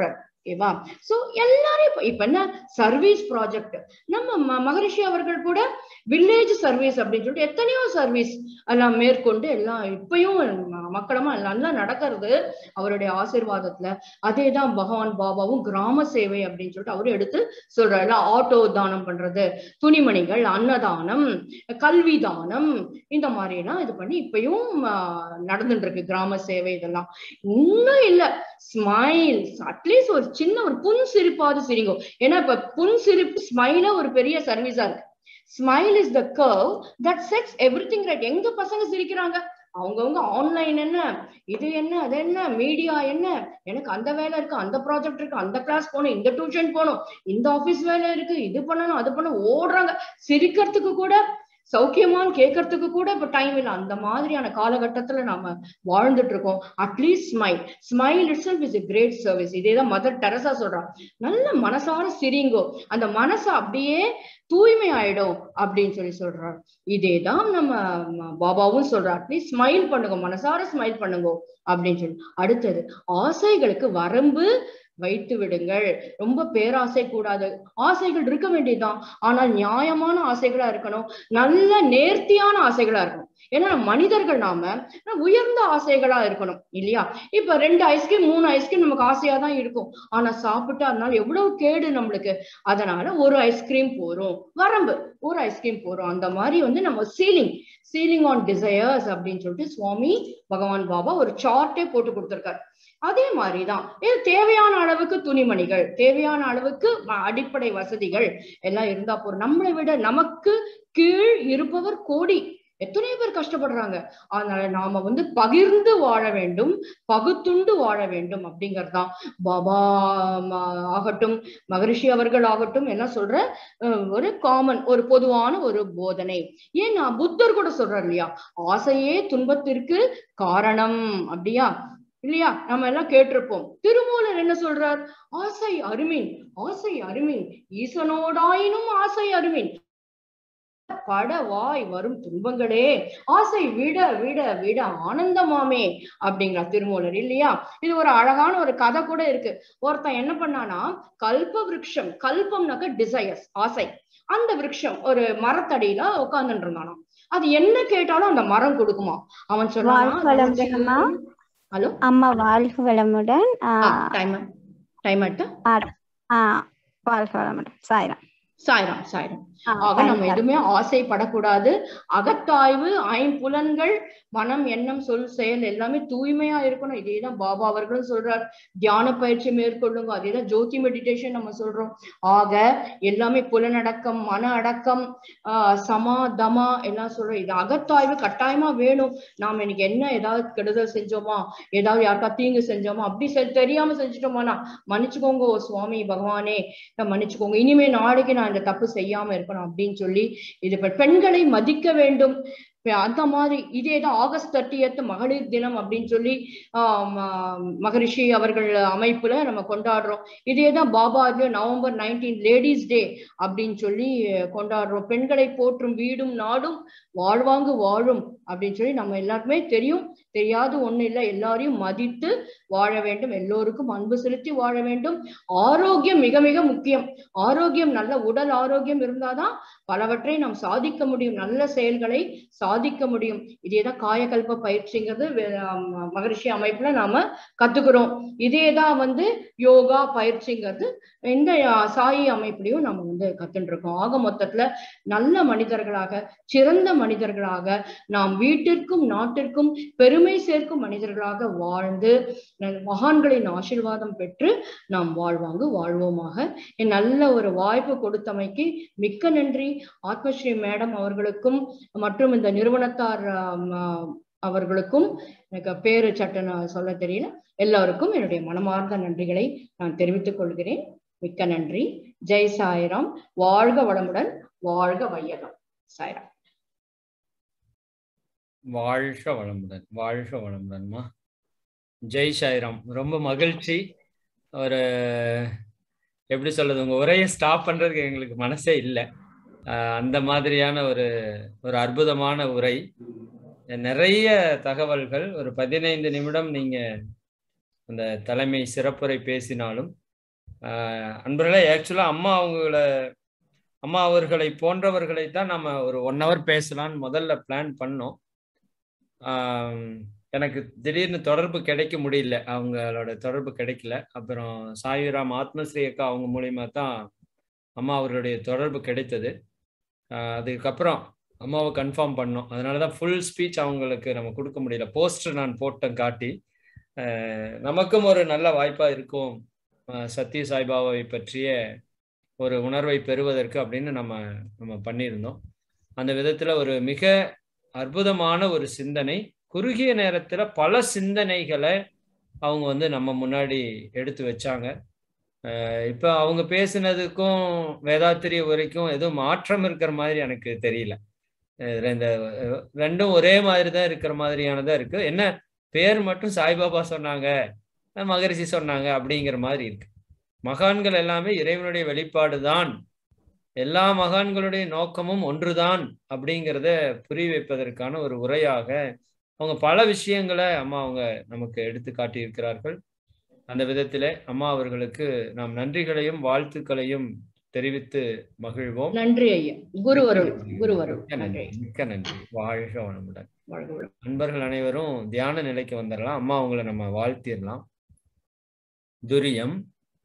ஓகேவா சோ எல்லாரும் இப்ப இப்ப என்ன சர்வீஸ் ப்ராஜெக்ட் நம்ம ம- மகரிஷி அவர்கள் கூட வில்லேஜ் சர்வீஸ் அப்படின்னு சொல்லிட்டு எத்தனையோ சர்வீஸ் எல்லாம் மேற்கொண்டு எல்லாம் இப்பயும் ம- மக்களமா நல்லா நடக்கிறது அவருடைய ஆசீர்வாதத்துல அதே தான் பகவான் பாபாவும் கிராம சேவை அப்படின்னு சொல்லிட்டு அவரும் எடுத்து சொல்றாரு எல்லாம் ஆட்டோ தானம் பண்றது துணிமணிகள் அன்னதானம் கல்வி தானம் இந்த மாதிரி எல்லாம் இது பண்ணி இப்பயும் ஆஹ், நடந்துட்டு இருக்கு கிராம சேவை இதெல்லாம் இன்னும் இல்ல ஸ்மைல் அட்லீஸ்ட் ஒரு சின்ன ஒரு புன் சிரிப்பாவது சிரிங்கோ ஏன்னா இப்ப புன் சிரிப்பு ஸ்மைல ஒரு பெரிய சர்வீஸா இருக்கு smile is the curve that sets everything right எங்க பசங்க சிரிக்கிறாங்க அவங்கவுங்க ஆன்லைன் என்ன இது என்ன அது என்ன மீடியா என்ன எனக்கு அந்த வேலை இருக்கு அந்த ப்ராஜெக்ட் இருக்கு அந்த கிளாஸ் போகணும் இந்த டியூஷன் போகணும் இந்த ஆபீஸ் வேலை இருக்கு இது பண்ணணும் அது பண்ண ஓடுறாங்க சிரிக்கிறதுக்கு கூட சௌக்கியமான்னு கேட்கறதுக்கு கூட இப்ப டைம் இல்லை அந்த மாதிரியான காலகட்டத்துல நாம வாழ்ந்துட்டு இருக்கோம் at least smile smile itself is a great service இதேதான் மதர் டெரசா சொல்றான் நல்ல மனசார சிரிங்கோ அந்த மனசு அப்படியே தூய்மை ஆயிடும் அப்படின்னு சொல்லி சொல்றார் இதேதான் நம்ம ம, பாபாவும் சொல்றார் அட்லீஸ்ட் ஸ்மைல் பண்ணுங்க மனசார ஸ்மைல் பண்ணுங்க அப்படின்னு சொல்லி அடுத்தது ஆசைகளுக்கு வரம்பு வைத்து விடுங்கள் ரொம்ப பேராசை கூடாது ஆசைகள் இருக்க வேண்டியதுதான் ஆனால் நியாயமான ஆசைகளா இருக்கணும் நல்ல நேர்த்தியான ஆசைகளா இருக்கணும் ஏன்னா நம்ம மனிதர்கள் நாம உயர்ந்த ஆசைகளா இருக்கணும் இல்லையா இப்ப ரெண்டு ஐஸ்கிரீம் மூணு ஐஸ்கிரீம் நமக்கு ஆசையா தான் இருக்கும் ஆனா சாப்பிட்டா அதனால எவ்வளவு கேடு நம்மளுக்கு அதனால ஒரு ஐஸ்கிரீம் போறோம் வரம்பு ஒரு ஐஸ்கிரீம் போறோம் அந்த மாதிரி வந்து நம்ம சீலிங் சீலிங் ஆன் டிசையர்ஸ் அப்படின்னு சொல்லிட்டு சுவாமி பகவான் பாபா ஒரு சார்ட்டே போட்டு கொடுத்திருக்காரு அதே மாதிரிதான் இது தேவையான அளவுக்கு துணிமணிகள் தேவையான அளவுக்கு ம- அடிப்படை வசதிகள் எல்லாம் இருந்தா போறோம் நம்மளை விட நமக்கு கீழ் இருப்பவர் கோடி எத்தனையோ பேர் கஷ்டப்படுறாங்க அதனால நாம வந்து பகிர்ந்து வாழ வேண்டும் பகுத்துண்டு வாழ வேண்டும் அப்படிங்கறதுதான் பாபா ம- ஆகட்டும் மகரிஷி அவர்கள் ஆகட்டும் என்ன சொல்ற அஹ், ஒரு காமன் ஒரு பொதுவான ஒரு போதனை ஏன்னா புத்தர் கூட சொல்றார் இல்லையா ஆசையே துன்பத்திற்கு காரணம் அப்படியா இல்லையா நம்ம எல்லாம் கேட்டிருப்போம் திருமூலர் என்ன சொல்றார் ஆசை அருமின் ஆசை அருமின் ஈசனோடாயினும் ஆசை அருமின் பட வாய் வரும் துன்பங்களே ஆசை விட விட விட ஆனந்தமாமே அப்படிங்கிறார் திருமூலர் இல்லையா இது ஒரு அழகான ஒரு கதை கூட இருக்கு ஒருத்தன் என்ன பண்ணானா கல்ப விருட்சம் கல்பம்னாக்க டிசையர்ஸ் ஆசை அந்த விருட்சம் ஒரு மரத்தடியில உட்கார்ந்துட்டு இருந்தானாம் அது என்ன கேட்டாலும் அந்த மரம் கொடுக்குமா அவன் வாழ்க வளமுடன் அம்மா. சொன்னான் ஹலோ அம்மா வாழ்க வளமுடன் ஆஹ் டைம் டைம் ஆயிட்டா ஆஹ் வாழ்க வளமுடன் சாய்ராம் சாய்ராம் சாய்ராம் ஆஹ் ஆக நம்ம time எதுவுமே ஆசைப்படக்கூடாது அகத்தாய்வு ஐம்புலன்கள் மனம் எண்ணம் சொல் செயல் எல்லாமே தூய்மையா இருக்கணும் இதேதான் பாபா அவர்களும் சொல்றார் தியான பயிற்சி மேற்கொள்ளுங்க அதேதான் ஜோதி மெடிடேஷன் நம்ம சொல்றோம் ஆக எல்லாமே புலனடக்கம் மன அடக்கம் ஆஹ் சமா தமா எல்லாம் சொல்றோம் இது அகத்தாய்வு கட்டாயமா வேணும் நாம இன்னைக்கு என்ன ஏதாவது கெடுதல் செஞ்சோமா ஏதாவது யாருக்கா தீங்கு செஞ்சோமா அப்படி செ- தெரியாம செஞ்சுட்டோமானா மன்னிச்சுக்கோங்க ஓ சுவாமி பகவானே நான் மன்னிச்சுக்கோங்க இனிமே நாளைக்கு நான் இந்த தப்பு செய்யாம இருக்கணும் அப்படின்னு சொல்லி இது பெ- பெண்களை மதிக்க வேண்டும் இப்ப அந்த மாதிரி இதேதான் ஆகஸ்ட் தேர்ட்டியத் மகளிர் தினம் அப்படின்னு சொல்லி ஆஹ் ம- மகரிஷி அவர்கள் அமைப்புல நம்ம கொண்டாடுறோம் இதேதான் பாபா இது நவம்பர் நைன்டீன் லேடிஸ் டே அப்படின்னு சொல்லி அஹ், கொண்டாடுறோம் பெண்களை போற்றும் வீடும் நாடும் வாழ்வாங்கு வாழும் அப்படின்னு சொல்லி நம்ம எல்லாருக்குமே தெரியும் தெரியாது ஒண்ணு இல்லை எல்லாரையும் மதித்து வாழ வேண்டும் எல்லோருக்கும் அன்பு செலுத்தி வாழ வேண்டும் ஆரோக்கியம் மிக மிக முக்கியம் ஆரோக்கியம் நல்ல உடல் ஆரோக்கியம் இருந்தாதான் பலவற்றை நாம் சாதிக்க முடியும் நல்ல செயல்களை சாதிக்க முடியும் இதேதான் காயகல்ப பயிற்சிங்கிறது வே- ஆம், மகரிஷி அமைப்புல நாம கத்துக்கிறோம் இதேதான் வந்து யோகா பயிற்சிங்கிறது இந்த ஆ, சாயி அமைப்புலயும் நம்ம வந்து கத்துட்டு இருக்கோம் ஆக மொத்தத்துல நல்ல மனிதர்களாக சிறந்த மனிதர்களாக நாம் வீட்டிற்கும் நாட்டிற்கும் பெருமை சேர்க்கும் மனிதர்களாக வாழ்ந்து நல்- மகான்களின் ஆசீர்வாதம் பெற்று நாம் வாழ்வாங்கு வாழ்வோமாக என் நல்ல ஒரு வாய்ப்பு கொடுத்தமைக்கு மிக்க நன்றி ஆத்மஸ்ரீ மேடம் அவர்களுக்கும் மற்றும் இந்த நிறுவனத்தார் ஆம், ஆ, அவர்களுக்கும் எனக்கு பேரு சட்டுன்னு சொல்ல தெரியல எல்லாருக்கும் என்னுடைய மனமார்ந்த நன்றிகளை நான் தெரிவித்துக் கொள்கிறேன் மிக்க நன்றி ஜெய் சாய்ராம் வாழ்க வளமுடன் வாழ்க வையகம் சாய்ராம் வாழ்க வளமுடன் வாழ்க வளமுடன்மா ஜெய் சாய்ராம் ரொம்ப மகிழ்ச்சி ஒரு எப்படி சொல்றது உங்க உரையை ஸ்டாப் பண்றதுக்கு எங்களுக்கு மனசே இல்லை அந்த மாதிரியான ஒரு ஒரு அற்புதமான உரை நிறைய தகவல்கள் ஒரு பதினைந்து நிமிடம் நீங்க அந்த தலைமை சிறப்புரை பேசினாலும் ஆஹ் அன்பர்களே ஆக்சுவலா அம்மா அவங்கள அம்மா அவர்களை போன்றவர்களை தான் நம்ம ஒரு ஒன் ஹவர் பேசலாம்னு முதல்ல பிளான் பண்ணோம் ஆம், எனக்கு திடீர்னு தொடர்பு கிடைக்க முடியல அவங்களோட தொடர்பு கிடைக்கல அப்புறம் சாயுராம் ஆத்மஸ்ரீ அக்கா அவங்க மூலியமா தான் அம்மா அவர்களுடைய தொடர்பு கிடைத்தது ஆஹ் அதுக்கப்புறம் அம்மாவை கன்ஃபார்ம் பண்ணோம் அதனால தான் ஃபுல் ஸ்பீச் அவங்களுக்கு நம்ம கொடுக்க முடியல போஸ்டர் நான் போட்டேன் காட்டி ஆஹ் நமக்கும் ஒரு நல்ல வாய்ப்பா இருக்கும் ஆஹ் சத்ய சாய்பாபாவை பற்றிய ஒரு உணர்வை பெறுவதற்கு அப்படின்னு நம்ம நம்ம பண்ணியிருந்தோம் அந்த விதத்துல ஒரு மிக அற்புதமான ஒரு சிந்தனை குறுகிய நேரத்துல பல சிந்தனைகளை அவங்க வந்து நம்ம முன்னாடி எடுத்து வச்சாங்க அஹ் இப்ப அவங்க பேசினதுக்கும் வேதாத்திரிய உரைக்கும் எதுவும் மாற்றம் இருக்கிற மாதிரி எனக்கு தெரியல அஹ் இந்த அஹ் ரெண்டும் ஒரே மாதிரி தான் இருக்கிற மாதிரியானதா இருக்கு என்ன பேர் மட்டும் சாய்பாபா சொன்னாங்க அஹ் மகரிஷி சொன்னாங்க அப்படிங்கிற மாதிரி இருக்கு மகான்கள் எல்லாமே இறைவனுடைய வெளிப்பாடு தான் எல்லா மகான்களுடைய நோக்கமும் ஒன்றுதான் அப்படிங்கிறத புரிய வைப்பதற்கான ஒரு உரையாக அவங்க பல விஷயங்களை அம்மா அவங்க நமக்கு எடுத்து காட்டியிருக்கிறார்கள் அந்த விதத்திலே அம்மா அவர்களுக்கு நாம் நன்றிகளையும் வாழ்த்துக்களையும் தெரிவித்து மகிழ்வோம் நன்றி ஐயா குருவருள் குருவருள் மிக்க நன்றி நன்றி மிக்க நன்றி வாழ்க வளமுடன் வாழ்க வளமுடன். அன்பர்கள் அனைவரும் தியான நிலைக்கு வந்துடலாம் அம்மா அவங்கள நம்ம வாழ்த்திடலாம் துரியம்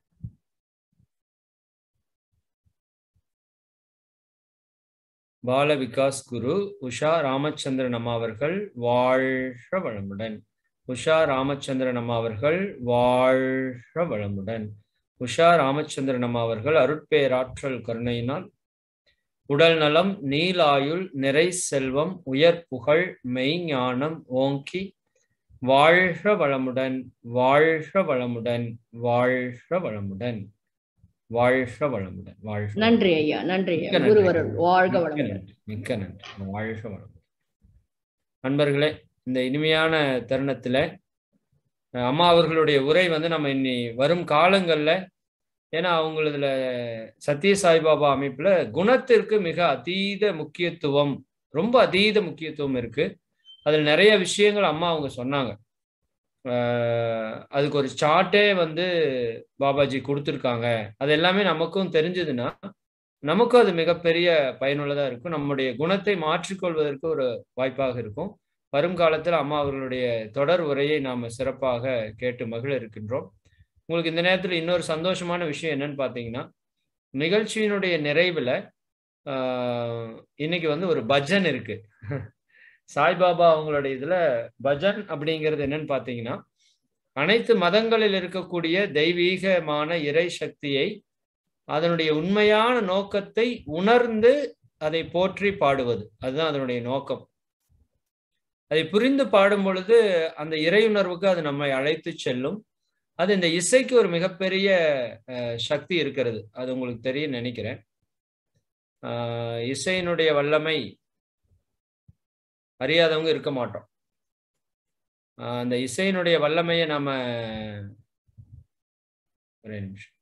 பால விகாஸ் குரு உஷா ராமச்சந்திரன் அம்மா அவர்கள் வாழ்க வளமுடன் உஷா ராமச்சந்திரன் அம்மா அவர்கள் வாழ்க வளமுடன் உஷா ராமச்சந்திரன் அம்மா அவர்கள் அருட்பேராற்றல் கருணையினால் உடல் நலம் நீலாயுள் நிறை செல்வம் உயர் புகழ் மெய்ஞானம் ஓங்கி வாழ்க வளமுடன் வாழ்க வளமுடன் வாழ்க வளமுடன் வாழ்க வளமுடன் வாழ்க நன்றி ஐயா நன்றி ஐயா மிக்க நன்றி. குருவருள் வாழ்க மிக்க வளமுடன் நன்றி மிக்க நன்றி வாழ்க வளமுடன் நண்பர்களே இந்த இனிமையான தருணத்துல அஹ், அம்மா அவர்களுடைய உரை வந்து நம்ம இனி வரும் காலங்கள்ல ஏன்னா அவங்களதுல சத்ய சாய்பாபா அமைப்புல குணத்திற்கு மிக அதீத முக்கியத்துவம் ரொம்ப அதீத முக்கியத்துவம் இருக்கு அதுல நிறைய விஷயங்கள் அம்மா அவங்க சொன்னாங்க அஹ், அதுக்கு ஒரு சார்ட்டே வந்து பாபாஜி கொடுத்துருக்காங்க அது எல்லாமே நமக்கும் தெரிஞ்சதுன்னா நமக்கும் அது மிகப்பெரிய பயனுள்ளதா இருக்கும் நம்முடைய குணத்தை மாற்றிக்கொள்வதற்கு ஒரு வாய்ப்பாக இருக்கும் வருங்காலத்தில் அம்மா அவர்களுடைய தொடர் உரையை நாம சிறப்பாக கேட்டு மகிழ இருக்கின்றோம் உங்களுக்கு இந்த நேரத்தில் இன்னொரு சந்தோஷமான விஷயம் என்னன்னு பார்த்தீங்கன்னா நிகழ்ச்சியினுடைய நிறைவுல ஆஹ், இன்னைக்கு வந்து ஒரு பஜன் இருக்கு சாய்பாபா அவங்களுடைய இதுல பஜன் அப்படிங்கிறது என்னன்னு பார்த்தீங்கன்னா அனைத்து மதங்களில் இருக்கக்கூடிய தெய்வீகமான இறை சக்தியை அதனுடைய உண்மையான நோக்கத்தை உணர்ந்து அதை போற்றி பாடுவது அதுதான் அதனுடைய நோக்கம் அதை புரிந்து பாடும் பொழுது அந்த இறையுணர்வுக்கு அது நம்மை அழைத்து செல்லும் அது இந்த இசைக்கு ஒரு மிகப்பெரிய அஹ், சக்தி இருக்கிறது அது உங்களுக்கு தெரியும் நினைக்கிறேன் ஆஹ், இசையினுடைய வல்லமை அறியாதவங்க இருக்க மாட்டோம் ஆஹ், அந்த இசையினுடைய வல்லமையை நாம ஒரே நிமிஷம்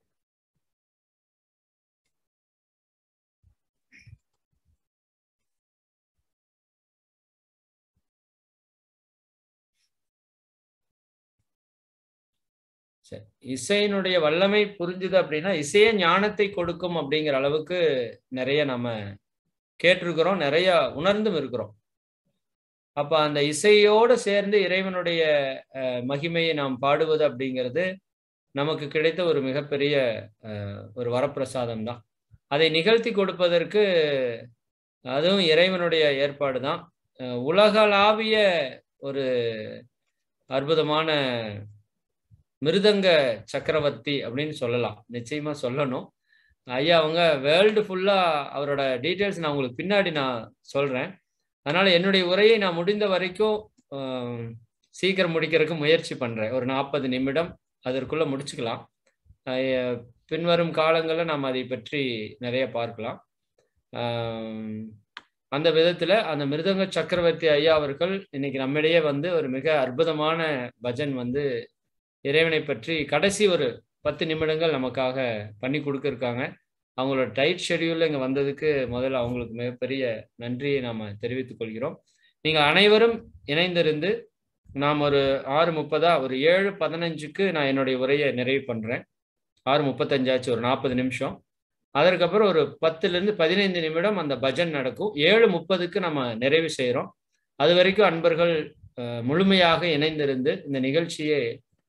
சரி இசையினுடைய வல்லமை புரிஞ்சுது அப்படின்னா இசையே ஞானத்தை கொடுக்கும் அப்படிங்கிற அளவுக்கு நிறைய நம்ம கேட்டிருக்கிறோம் நிறைய உணர்ந்தும் இருக்கிறோம் அப்ப அந்த இசையோடு சேர்ந்து இறைவனுடைய அஹ், மகிமையை நாம் பாடுவது அப்படிங்கிறது நமக்கு கிடைத்த ஒரு மிகப்பெரிய அஹ், ஒரு வரப்பிரசாதம் தான் அதை நிகழ்த்தி கொடுப்பதற்கு அதுவும் இறைவனுடைய ஏற்பாடு தான் அஹ், உலகளாவிய ஒரு அற்புதமான மிருதங்க சக்கரவர்த்தி அப்படின்னு சொல்லலாம் நிச்சயமா சொல்லணும் ஐயா அவங்க வேர்ல்டு ஃபுல்லா அவரோட டீட்டெயில்ஸ் நான் உங்களுக்கு பின்னாடி நான் சொல்றேன் அதனால என்னுடைய உரையை நான் முடிந்த வரைக்கும் ஆம், சீக்கிரம் முடிக்கிறதுக்கு முயற்சி பண்றேன் ஒரு நாற்பது நிமிடம் அதற்குள்ள முடிச்சுக்கலாம் அஹ், பின்வரும் காலங்களில் நாம் அதை பற்றி நிறைய பார்க்கலாம் ஆம், அந்த விதத்துல அந்த மிருதங்க சக்கரவர்த்தி ஐயா அவர்கள் இன்னைக்கு நம்மிடையே வந்து ஒரு மிக அற்புதமான பஜன் வந்து இறைவனை பற்றி கடைசி ஒரு பத்து நிமிடங்கள் நமக்காக பண்ணி கொடுத்துருக்காங்க அவங்களோட டைட் ஷெடியூல்ல இங்க வந்ததுக்கு முதல்ல அவங்களுக்கு மிகப்பெரிய நன்றியை நாம தெரிவித்துக் கொள்கிறோம் நீங்க அனைவரும் இணைந்திருந்து நாம் ஒரு ஆறு முப்பதா ஒரு ஏழு பதினஞ்சுக்கு நான் என்னுடைய உரையை நிறைவு பண்றேன் ஆறு முப்பத்தஞ்சாச்சு ஒரு நாற்பது நிமிஷம் அதற்கப்புறம் ஒரு பத்துலேருந்து பதினைந்து நிமிடம் அந்த பஜன் நடக்கும் ஏழு முப்பதுக்கு நம்ம நிறைவு செய்கிறோம் அது வரைக்கும் அன்பர்கள் முழுமையாக இணைந்திருந்து இந்த நிகழ்ச்சியை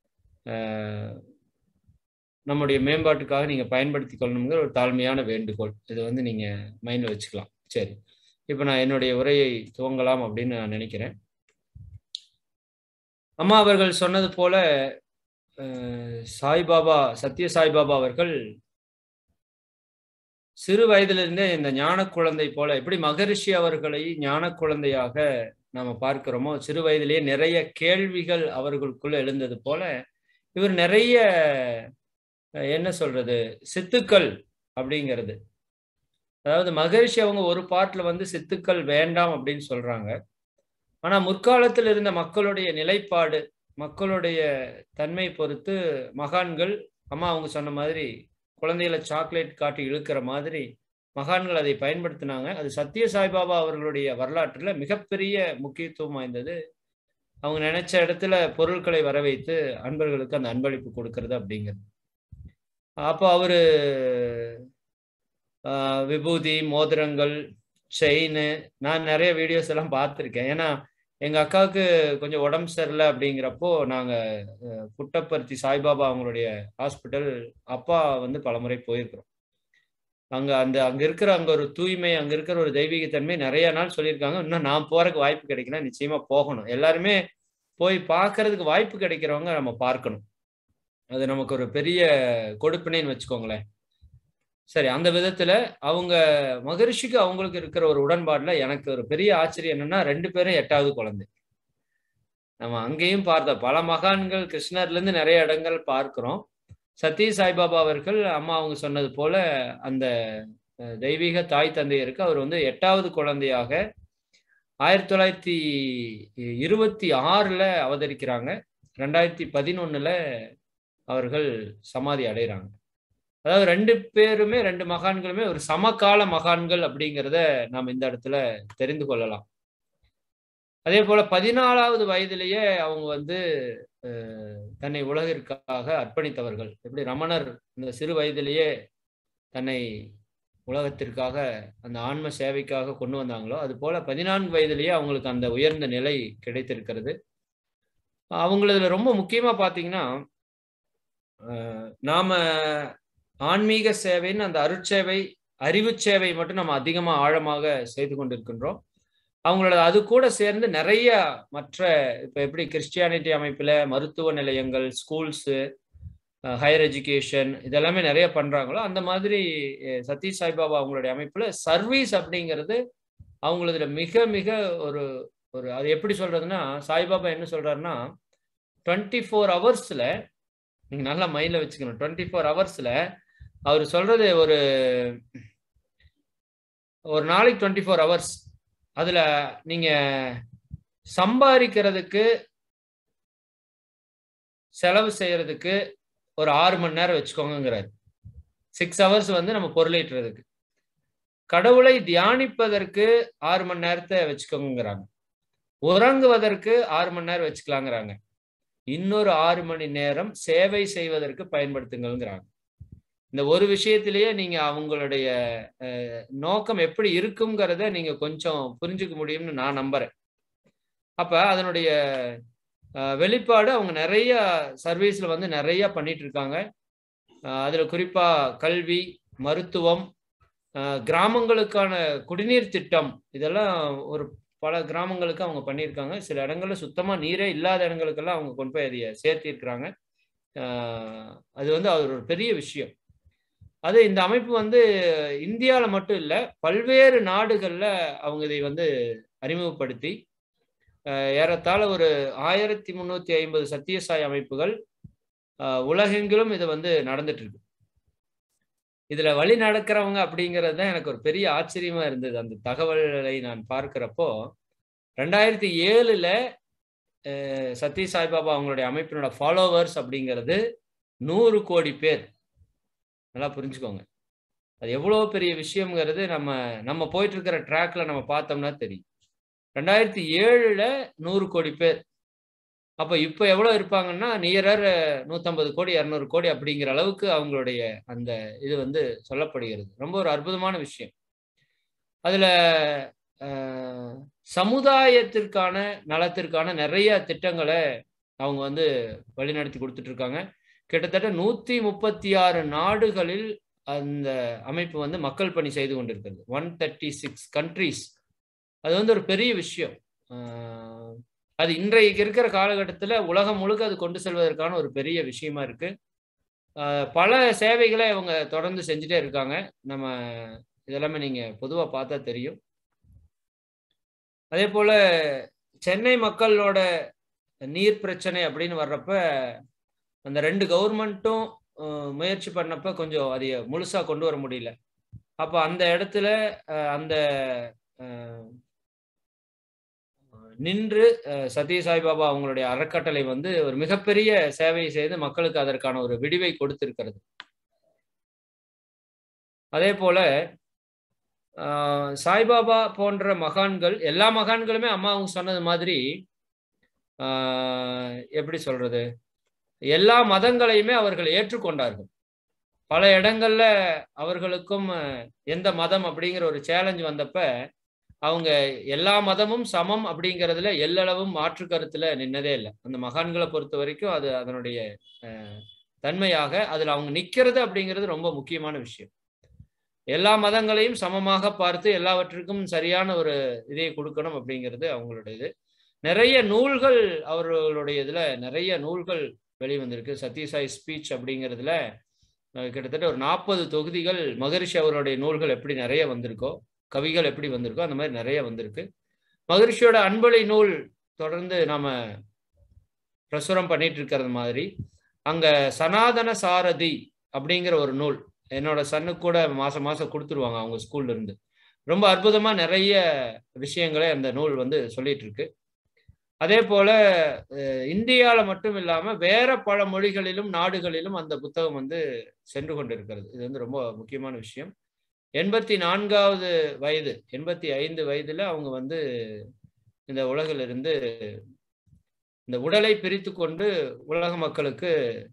நம்முடைய மேம்பாட்டுக்காக நீங்கள் பயன்படுத்தி கொள்ளணுங்கிற ஒரு தாழ்மையான வேண்டுகோள் இதை வந்து நீங்கள் மைண்டில் வச்சுக்கலாம் சரி இப்போ நான் என்னுடைய உரையை துவங்கலாம் அப்படின்னு நான் நினைக்கிறேன் அம்மா அவர்கள் சொன்னது போல சாய்பாபா சத்ய சாய்பாபா அவர்கள் சிறு வயதிலிருந்தே இந்த ஞான குழந்தை போல எப்படி மகரிஷி அவர்களை ஞான குழந்தையாக நாம பார்க்கிறோமோ சிறு வயதிலேயே நிறைய கேள்விகள் அவர்களுக்குள்ள எழுந்தது போல இவர் நிறைய என்ன சொல்றது சித்துக்கள் அப்படிங்கிறது அதாவது மகரிஷி அவங்க ஒரு பாட்டில் வந்து சித்துக்கள் வேண்டாம் அப்படின்னு சொல்றாங்க ஆனா முற்காலத்தில் இருந்த மக்களுடைய நிலைப்பாடு மக்களுடைய தன்மை பொறுத்து மகான்கள் அம்மா அவங்க சொன்ன மாதிரி குழந்தைகளை சாக்லேட் காட்டி இழுக்கிற மாதிரி மகான்கள் அதை பயன்படுத்தினாங்க அது சத்ய சாய்பாபா அவர்களுடைய வரலாற்றில் மிகப்பெரிய முக்கியத்துவம் வாய்ந்தது அவங்க நினைச்ச இடத்துல பொருட்களை வர வைத்து அன்பர்களுக்கு அந்த அன்பளிப்பு கொடுக்கறது அப்படிங்கிறது அப்போ அவரு விபூதி மோதிரங்கள் செயின் நான் நிறைய வீடியோஸ் எல்லாம் பார்த்துருக்கேன் ஏன்னா எங்க அக்காவுக்கு கொஞ்சம் உடம்பு சரியில்லை அப்படிங்கிறப்போ நாங்க புட்டப்பருத்தி சாய்பாபா அவங்களுடைய ஹாஸ்பிட்டல் அப்பா வந்து பலமுறை போயிருக்கிறோம் அங்க அந்த அங்க இருக்கிற அங்க ஒரு தூய்மை அங்க இருக்கிற ஒரு தெய்வீகத்தன்மை நிறைய நாள் சொல்லியிருக்காங்க இன்னும் நான் போறதுக்கு வாய்ப்பு கிடைக்கல நிச்சயமா போகணும் எல்லாருமே போய் பார்க்கறதுக்கு வாய்ப்பு கிடைக்கிறவங்க நம்ம பார்க்கணும் அது நமக்கு ஒரு பெரிய கொடுப்பினைன்னு வச்சுக்கோங்களேன் சரி அந்த விதத்துல அவங்க மகரிஷிக்கு அவங்களுக்கு இருக்கிற ஒரு உடன்பாடுல எனக்கு ஒரு பெரிய ஆச்சரியம் என்னன்னா ரெண்டு பேரும் எட்டாவது குழந்தை நம்ம அங்கேயும் பார்த்த பல மகான்கள் கிருஷ்ணர்ல இருந்து நிறைய இடங்கள் பார்க்கிறோம் சத்ய சாய்பாபா அவர்கள் அம்மா அவங்க சொன்னது போல அந்த தெய்வீக தாய் தந்தையருக்கு அவர் வந்து எட்டாவது குழந்தையாக ஆயிரத்தி தொள்ளாயிரத்தி இருபத்தி ஆறுல அவதரிக்கிறாங்க ரெண்டாயிரத்தி பதினொன்னுல அவர்கள் சமாதி அடைகிறாங்க அதாவது ரெண்டு பேருமே ரெண்டு மகான்களுமே ஒரு சமகால மகான்கள் அப்படிங்கிறத நாம் இந்த இடத்துல தெரிந்து கொள்ளலாம் அதே போல பதினாலாவது வயதிலேயே அவங்க வந்து தன்னை உலகிற்காக அர்ப்பணித்தவர்கள் எப்படி ரமணர் இந்த சிறு வயதிலேயே தன்னை உலகத்திற்காக அந்த ஆன்ம சேவைக்காக கொண்டு வந்தாங்களோ அது போல பதினான்கு வயதிலேயே அவங்களுக்கு அந்த உயர்ந்த நிலை கிடைத்திருக்கிறது அவங்களதுல ரொம்ப முக்கியமா பார்த்தீங்கன்னா நாம ஆன்மீக சேவைன்னு அந்த அருட்சேவை அறிவு சேவை மட்டும் நம்ம அதிகமாக ஆழமாக செய்து கொண்டிருக்கின்றோம் அவங்களோட அது கூட சேர்ந்து நிறைய மற்ற இப்போ எப்படி கிறிஸ்டியானிட்டி அமைப்பில் மருத்துவ நிலையங்கள் ஸ்கூல்ஸு ஹையர் எஜுகேஷன் இதெல்லாமே நிறைய பண்ணுறாங்களோ அந்த மாதிரி சதீஷ் சாய்பாபா அவங்களுடைய அமைப்பில் சர்வீஸ் அப்படிங்கிறது அவங்களதுல மிக மிக ஒரு ஒரு அது எப்படி சொல்றதுன்னா சாய்பாபா என்ன சொல்றாருன்னா டுவெண்ட்டி ஃபோர் ஹவர்ஸில் நீங்கள் நல்லா மைண்டில் வச்சுக்கணும் டுவெண்ட்டி ஃபோர் ஹவர்ஸில் அவர் சொல்றது ஒரு ஒரு நாளைக்கு டுவெண்ட்டி ஃபோர் ஹவர்ஸ் அதுல நீங்க சம்பாதிக்கிறதுக்கு செலவு செய்யறதுக்கு ஒரு ஆறு மணி நேரம் வச்சுக்கோங்கிறாரு சிக்ஸ் ஹவர்ஸ் வந்து நம்ம பொருளீட்டுறதுக்கு கடவுளை தியானிப்பதற்கு ஆறு மணி நேரத்தை வச்சுக்கோங்கிறாங்க உறங்குவதற்கு ஆறு மணி நேரம் வச்சுக்கலாங்கிறாங்க இன்னொரு ஆறு மணி நேரம் சேவை செய்வதற்கு பயன்படுத்துங்கள்ங்கிறாங்க இந்த ஒரு விஷயத்திலேயே நீங்க அவங்களுடைய நோக்கம் எப்படி இருக்குங்கிறத நீங்க கொஞ்சம் புரிஞ்சுக்க முடியும்னு நான் நம்புறேன் அப்ப அதனுடைய வெளிப்பாடு அவங்க நிறைய சர்வீஸ்ல வந்து நிறைய பண்ணிட்டு இருக்காங்க அதுல குறிப்பா கல்வி மருத்துவம் கிராமங்களுக்கான குடிநீர் திட்டம் இதெல்லாம் ஒரு பல கிராமங்களுக்கு அவங்க பண்ணியிருக்காங்க சில இடங்கள்ல சுத்தமா நீரே இல்லாத இடங்களுக்கெல்லாம் அவங்க கொண்டு போய் அதை சேர்த்திருக்கிறாங்க அது வந்து அது ஒரு பெரிய விஷயம் அது இந்த அமைப்பு வந்து இந்தியாவில் மட்டும் இல்லை பல்வேறு நாடுகளில் அவங்க இதை வந்து அறிமுகப்படுத்தி ஏறத்தாழ ஒரு ஆயிரத்தி முந்நூற்றி ஐம்பது சத்தியசாய் அமைப்புகள் உலகெங்கிலும் இது வந்து நடந்துட்டு இருக்கு இதுல வழி நடக்கிறவங்க அப்படிங்கிறது தான் எனக்கு ஒரு பெரிய ஆச்சரியமா இருந்தது அந்த தகவல்களை நான் பார்க்கிறப்போ ரெண்டாயிரத்தி ஏழுல சத்ய சாய்பாபா அவங்களுடைய அமைப்பினோட ஃபாலோவர்ஸ் அப்படிங்கிறது நூறு கோடி பேர் நல்லா புரிஞ்சுக்கோங்க அது எவ்வளோ பெரிய விஷயங்கிறது நம்ம நம்ம போயிட்டு இருக்கிற ட்ராக்ல நம்ம பார்த்தோம்னா தெரியும் ரெண்டாயிரத்தி ஏழுல நூறு கோடி பேர் அப்போ இப்போ எவ்வளோ இருப்பாங்கன்னா நியரர் நூற்றம்பது கோடி இரநூறு கோடி அப்படிங்கிற அளவுக்கு அவங்களுடைய அந்த இது வந்து சொல்லப்படுகிறது ரொம்ப ஒரு அற்புதமான விஷயம் அதில் சமுதாயத்திற்கான நலத்திற்கான நிறைய திட்டங்களை அவங்க வந்து வழிநடத்தி கொடுத்துட்டு இருக்காங்க கிட்டத்தட்ட நூற்றி முப்பத்தி ஆறு நாடுகளில் அந்த அமைப்பு வந்து மக்கள் பணி செய்து கொண்டிருக்கிறது ஒன் தேர்ட்டி சிக்ஸ் கண்ட்ரீஸ் அது வந்து ஒரு பெரிய விஷயம் அது இன்றைக்கு இருக்கிற காலகட்டத்தில் உலகம் முழுக்க அது கொண்டு செல்வதற்கான ஒரு பெரிய விஷயமா இருக்கு பல சேவைகளை அவங்க தொடர்ந்து செஞ்சுட்டே இருக்காங்க நம்ம இதெல்லாமே நீங்க பொதுவாக பார்த்தா தெரியும் அதே போல சென்னை மக்களோட நீர் பிரச்சனை அப்படின்னு வர்றப்ப அந்த ரெண்டு கவர்மெண்ட்டும் முயற்சி பண்ணப்ப கொஞ்சம் அதை முழுசா கொண்டு வர முடியல அப்போ அந்த இடத்துல அந்த நின்று சத்ய சாய்பாபா அவங்களுடைய அறக்கட்டளை வந்து ஒரு மிகப்பெரிய சேவை செய்து மக்களுக்கு அதற்கான ஒரு விடிவை கொடுத்திருக்கிறது அதே போல சாய்பாபா போன்ற மகான்கள் எல்லா மகான்களுமே அம்மா அவங்க சொன்னது மாதிரி எப்படி சொல்றது எல்லா மதங்களையுமே அவர்கள் ஏற்றுக்கொண்டார்கள் பல இடங்கள்ல அவர்களுக்கும் எந்த மதம் அப்படிங்கிற ஒரு சேலஞ்ச் வந்தப்ப அவங்க எல்லா மதமும் சமம் அப்படிங்கிறதுல எல்லளவும் மாற்று கருத்துல நின்னதே இல்லை அந்த மகான்களை பொறுத்த வரைக்கும் அது அதனுடைய தன்மையாக அதுல அவங்க நிக்கிறது அப்படிங்கிறது ரொம்ப முக்கியமான விஷயம் எல்லா மதங்களையும் சமமாக பார்த்து எல்லாவற்றுக்கும் சரியான ஒரு இதை கொடுக்கணும் அப்படிங்கிறது அவங்களுடைய இது நிறைய நூல்கள் அவர்களுடைய இதுல நிறைய நூல்கள் வெளிவந்திருக்கு சத்யசாய் ஸ்பீச் அப்படிங்கிறதுல கிட்டத்தட்ட ஒரு நாற்பது தொகுதிகள் மகரிஷி அவருடைய நூல்கள் எப்படி நிறைய வந்திருக்கோ கவிகள் எப்படி வந்திருக்கோ அந்த மாதிரி நிறைய வந்திருக்கு மகரிஷியோட அன்பொழி நூல் தொடர்ந்து நாம பிரசுரம் பண்ணிட்டு இருக்கிறது மாதிரி அங்க சனாதன சாரதி அப்படிங்கிற ஒரு நூல் என்னோட சன்னுக்கு கூட மாசம் மாசம் கொடுத்துருவாங்க அவங்க ஸ்கூல்ல இருந்து ரொம்ப அற்புதமா நிறைய விஷயங்களை அந்த நூல் வந்து சொல்லிட்டு இருக்கு அதே போல இந்தியாவில் மட்டும் இல்லாம வேற பல மொழிகளிலும் நாடுகளிலும் அந்த புத்தகம் வந்து சென்று கொண்டிருக்கிறது இது வந்து ரொம்ப முக்கியமான விஷயம் எண்பத்தி நான்காவது வயது எண்பத்தி ஐந்து வயதுல அவங்க வந்து இந்த உலகிலிருந்து இந்த உடலை பிரித்து கொண்டு உலக மக்களுக்கு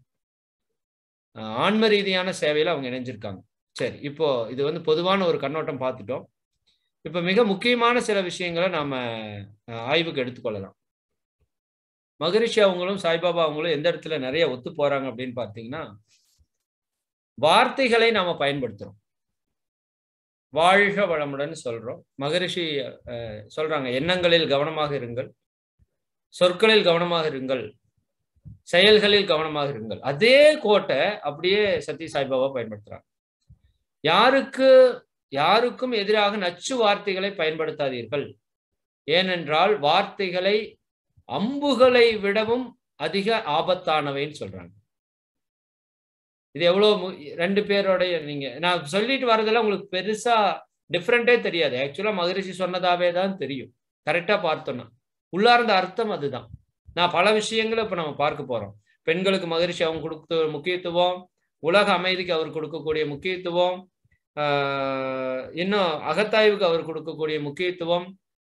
ஆன்ம ரீதியான சேவையில அவங்க இணைஞ்சிருக்காங்க சரி இப்போ இது வந்து பொதுவான ஒரு கண்ணோட்டம் பார்த்துட்டோம் இப்போ மிக முக்கியமான சில விஷயங்களை நாம ஆய்வுக்கு எடுத்துக்கொள்ளலாம் மகரிஷி அவங்களும் சாய்பாபா அவங்களும் எந்த இடத்துல நிறைய ஒத்து போறாங்க அப்படின்னு பார்த்தீங்கன்னா வார்த்தைகளை நாம பயன்படுத்துறோம் வாழ்க வளமுடன் சொல்றோம் மகரிஷி சொல்றாங்க எண்ணங்களில் கவனமாக இருங்கள் சொற்களில் கவனமாக இருங்கள் செயல்களில் கவனமாக இருங்கள் அதே கோட்டை அப்படியே சத்ய சாய்பாபா பயன்படுத்துறாங்க யாருக்கு யாருக்கும் எதிராக நச்சு வார்த்தைகளை பயன்படுத்தாதீர்கள் ஏனென்றால் வார்த்தைகளை அம்புகளை விடவும் அதிக ஆபத்தானவைன்னு சொல்றாங்க இது எவ்வளவு ரெண்டு பேரோடைய நீங்க நான் சொல்லிட்டு வரதுல உங்களுக்கு பெருசா டிஃப்ரெண்டே தெரியாது ஆக்சுவலா மகரிஷி சொன்னதாவே தான் தெரியும் கரெக்டா பார்த்தோம்னா உள்ளார்ந்த அர்த்தம் அதுதான் நான் பல விஷயங்களை இப்ப நம்ம பார்க்க போறோம் பெண்களுக்கு மகிழ்ச்சி அவங்க கொடுத்த முக்கியத்துவம் உலக அமைதிக்கு அவர் கொடுக்கக்கூடிய முக்கியத்துவம் இன்னும் அகத்தாய்வுக்கு அவர் கொடுக்கக்கூடிய முக்கியத்துவம்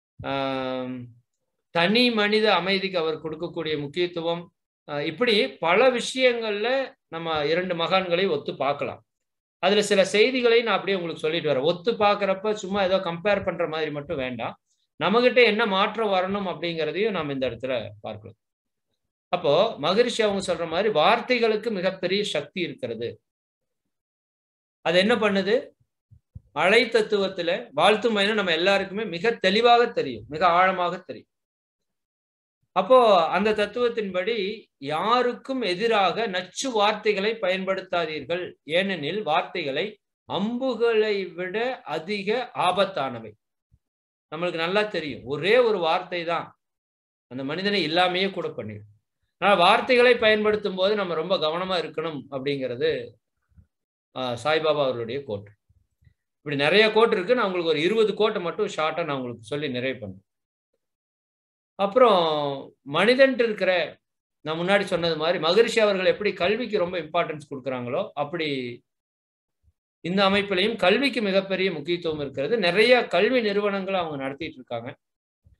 தனி மனித அமைதிக்கு அவர் கொடுக்கக்கூடிய முக்கியத்துவம் இப்படி பல விஷயங்கள்ல நம்ம இரண்டு மகான்களை ஒத்து பார்க்கலாம் அதுல சில செய்திகளை நான் அப்படியே உங்களுக்கு சொல்லிட்டு வரேன் ஒத்து பார்க்குறப்ப சும்மா ஏதோ கம்பேர் பண்ற மாதிரி மட்டும் வேண்டாம் நம்மகிட்ட என்ன மாற்றம் வரணும் அப்படிங்கிறதையும் நாம் இந்த இடத்துல பார்க்கலாம் அப்போ மகரிஷி அவங்க சொல்ற மாதிரி வார்த்தைகளுக்கு மிகப்பெரிய சக்தி இருக்கிறது அது என்ன பண்ணுது அலை தத்துவத்துல வாழ்த்து மைனம் நம்ம எல்லாருக்குமே மிக தெளிவாக தெரியும் மிக ஆழமாக தெரியும் அப்போ அந்த தத்துவத்தின்படி யாருக்கும் எதிராக நச்சு வார்த்தைகளை பயன்படுத்தாதீர்கள் ஏனெனில் வார்த்தைகளை அம்புகளை விட அதிக ஆபத்தானவை நம்மளுக்கு நல்லா தெரியும் ஒரே ஒரு வார்த்தை தான் அந்த மனிதனை இல்லாமையே கூட பண்ணிடும் ஆனால் வார்த்தைகளை பயன்படுத்தும் போது நம்ம ரொம்ப கவனமா இருக்கணும் அப்படிங்கிறது சாய்பாபா அவர்களுடைய கோட் இப்படி நிறைய கோட் இருக்கு நான் உங்களுக்கு ஒரு இருபது கோட்டை மட்டும் ஷார்ட்டா நான் உங்களுக்கு சொல்லி நிறைவு பண்ணேன் அப்புறம் மனிதன் இருக்கிற நான் முன்னாடி சொன்னது மாதிரி மகரிஷி அவர்கள் எப்படி கல்விக்கு ரொம்ப இம்பார்ட்டன்ஸ் கொடுக்குறாங்களோ அப்படி இந்த அமைப்பிலையும் கல்விக்கு மிகப்பெரிய முக்கியத்துவம் இருக்கிறது நிறைய கல்வி நிறுவனங்களை அவங்க நடத்திட்டு இருக்காங்க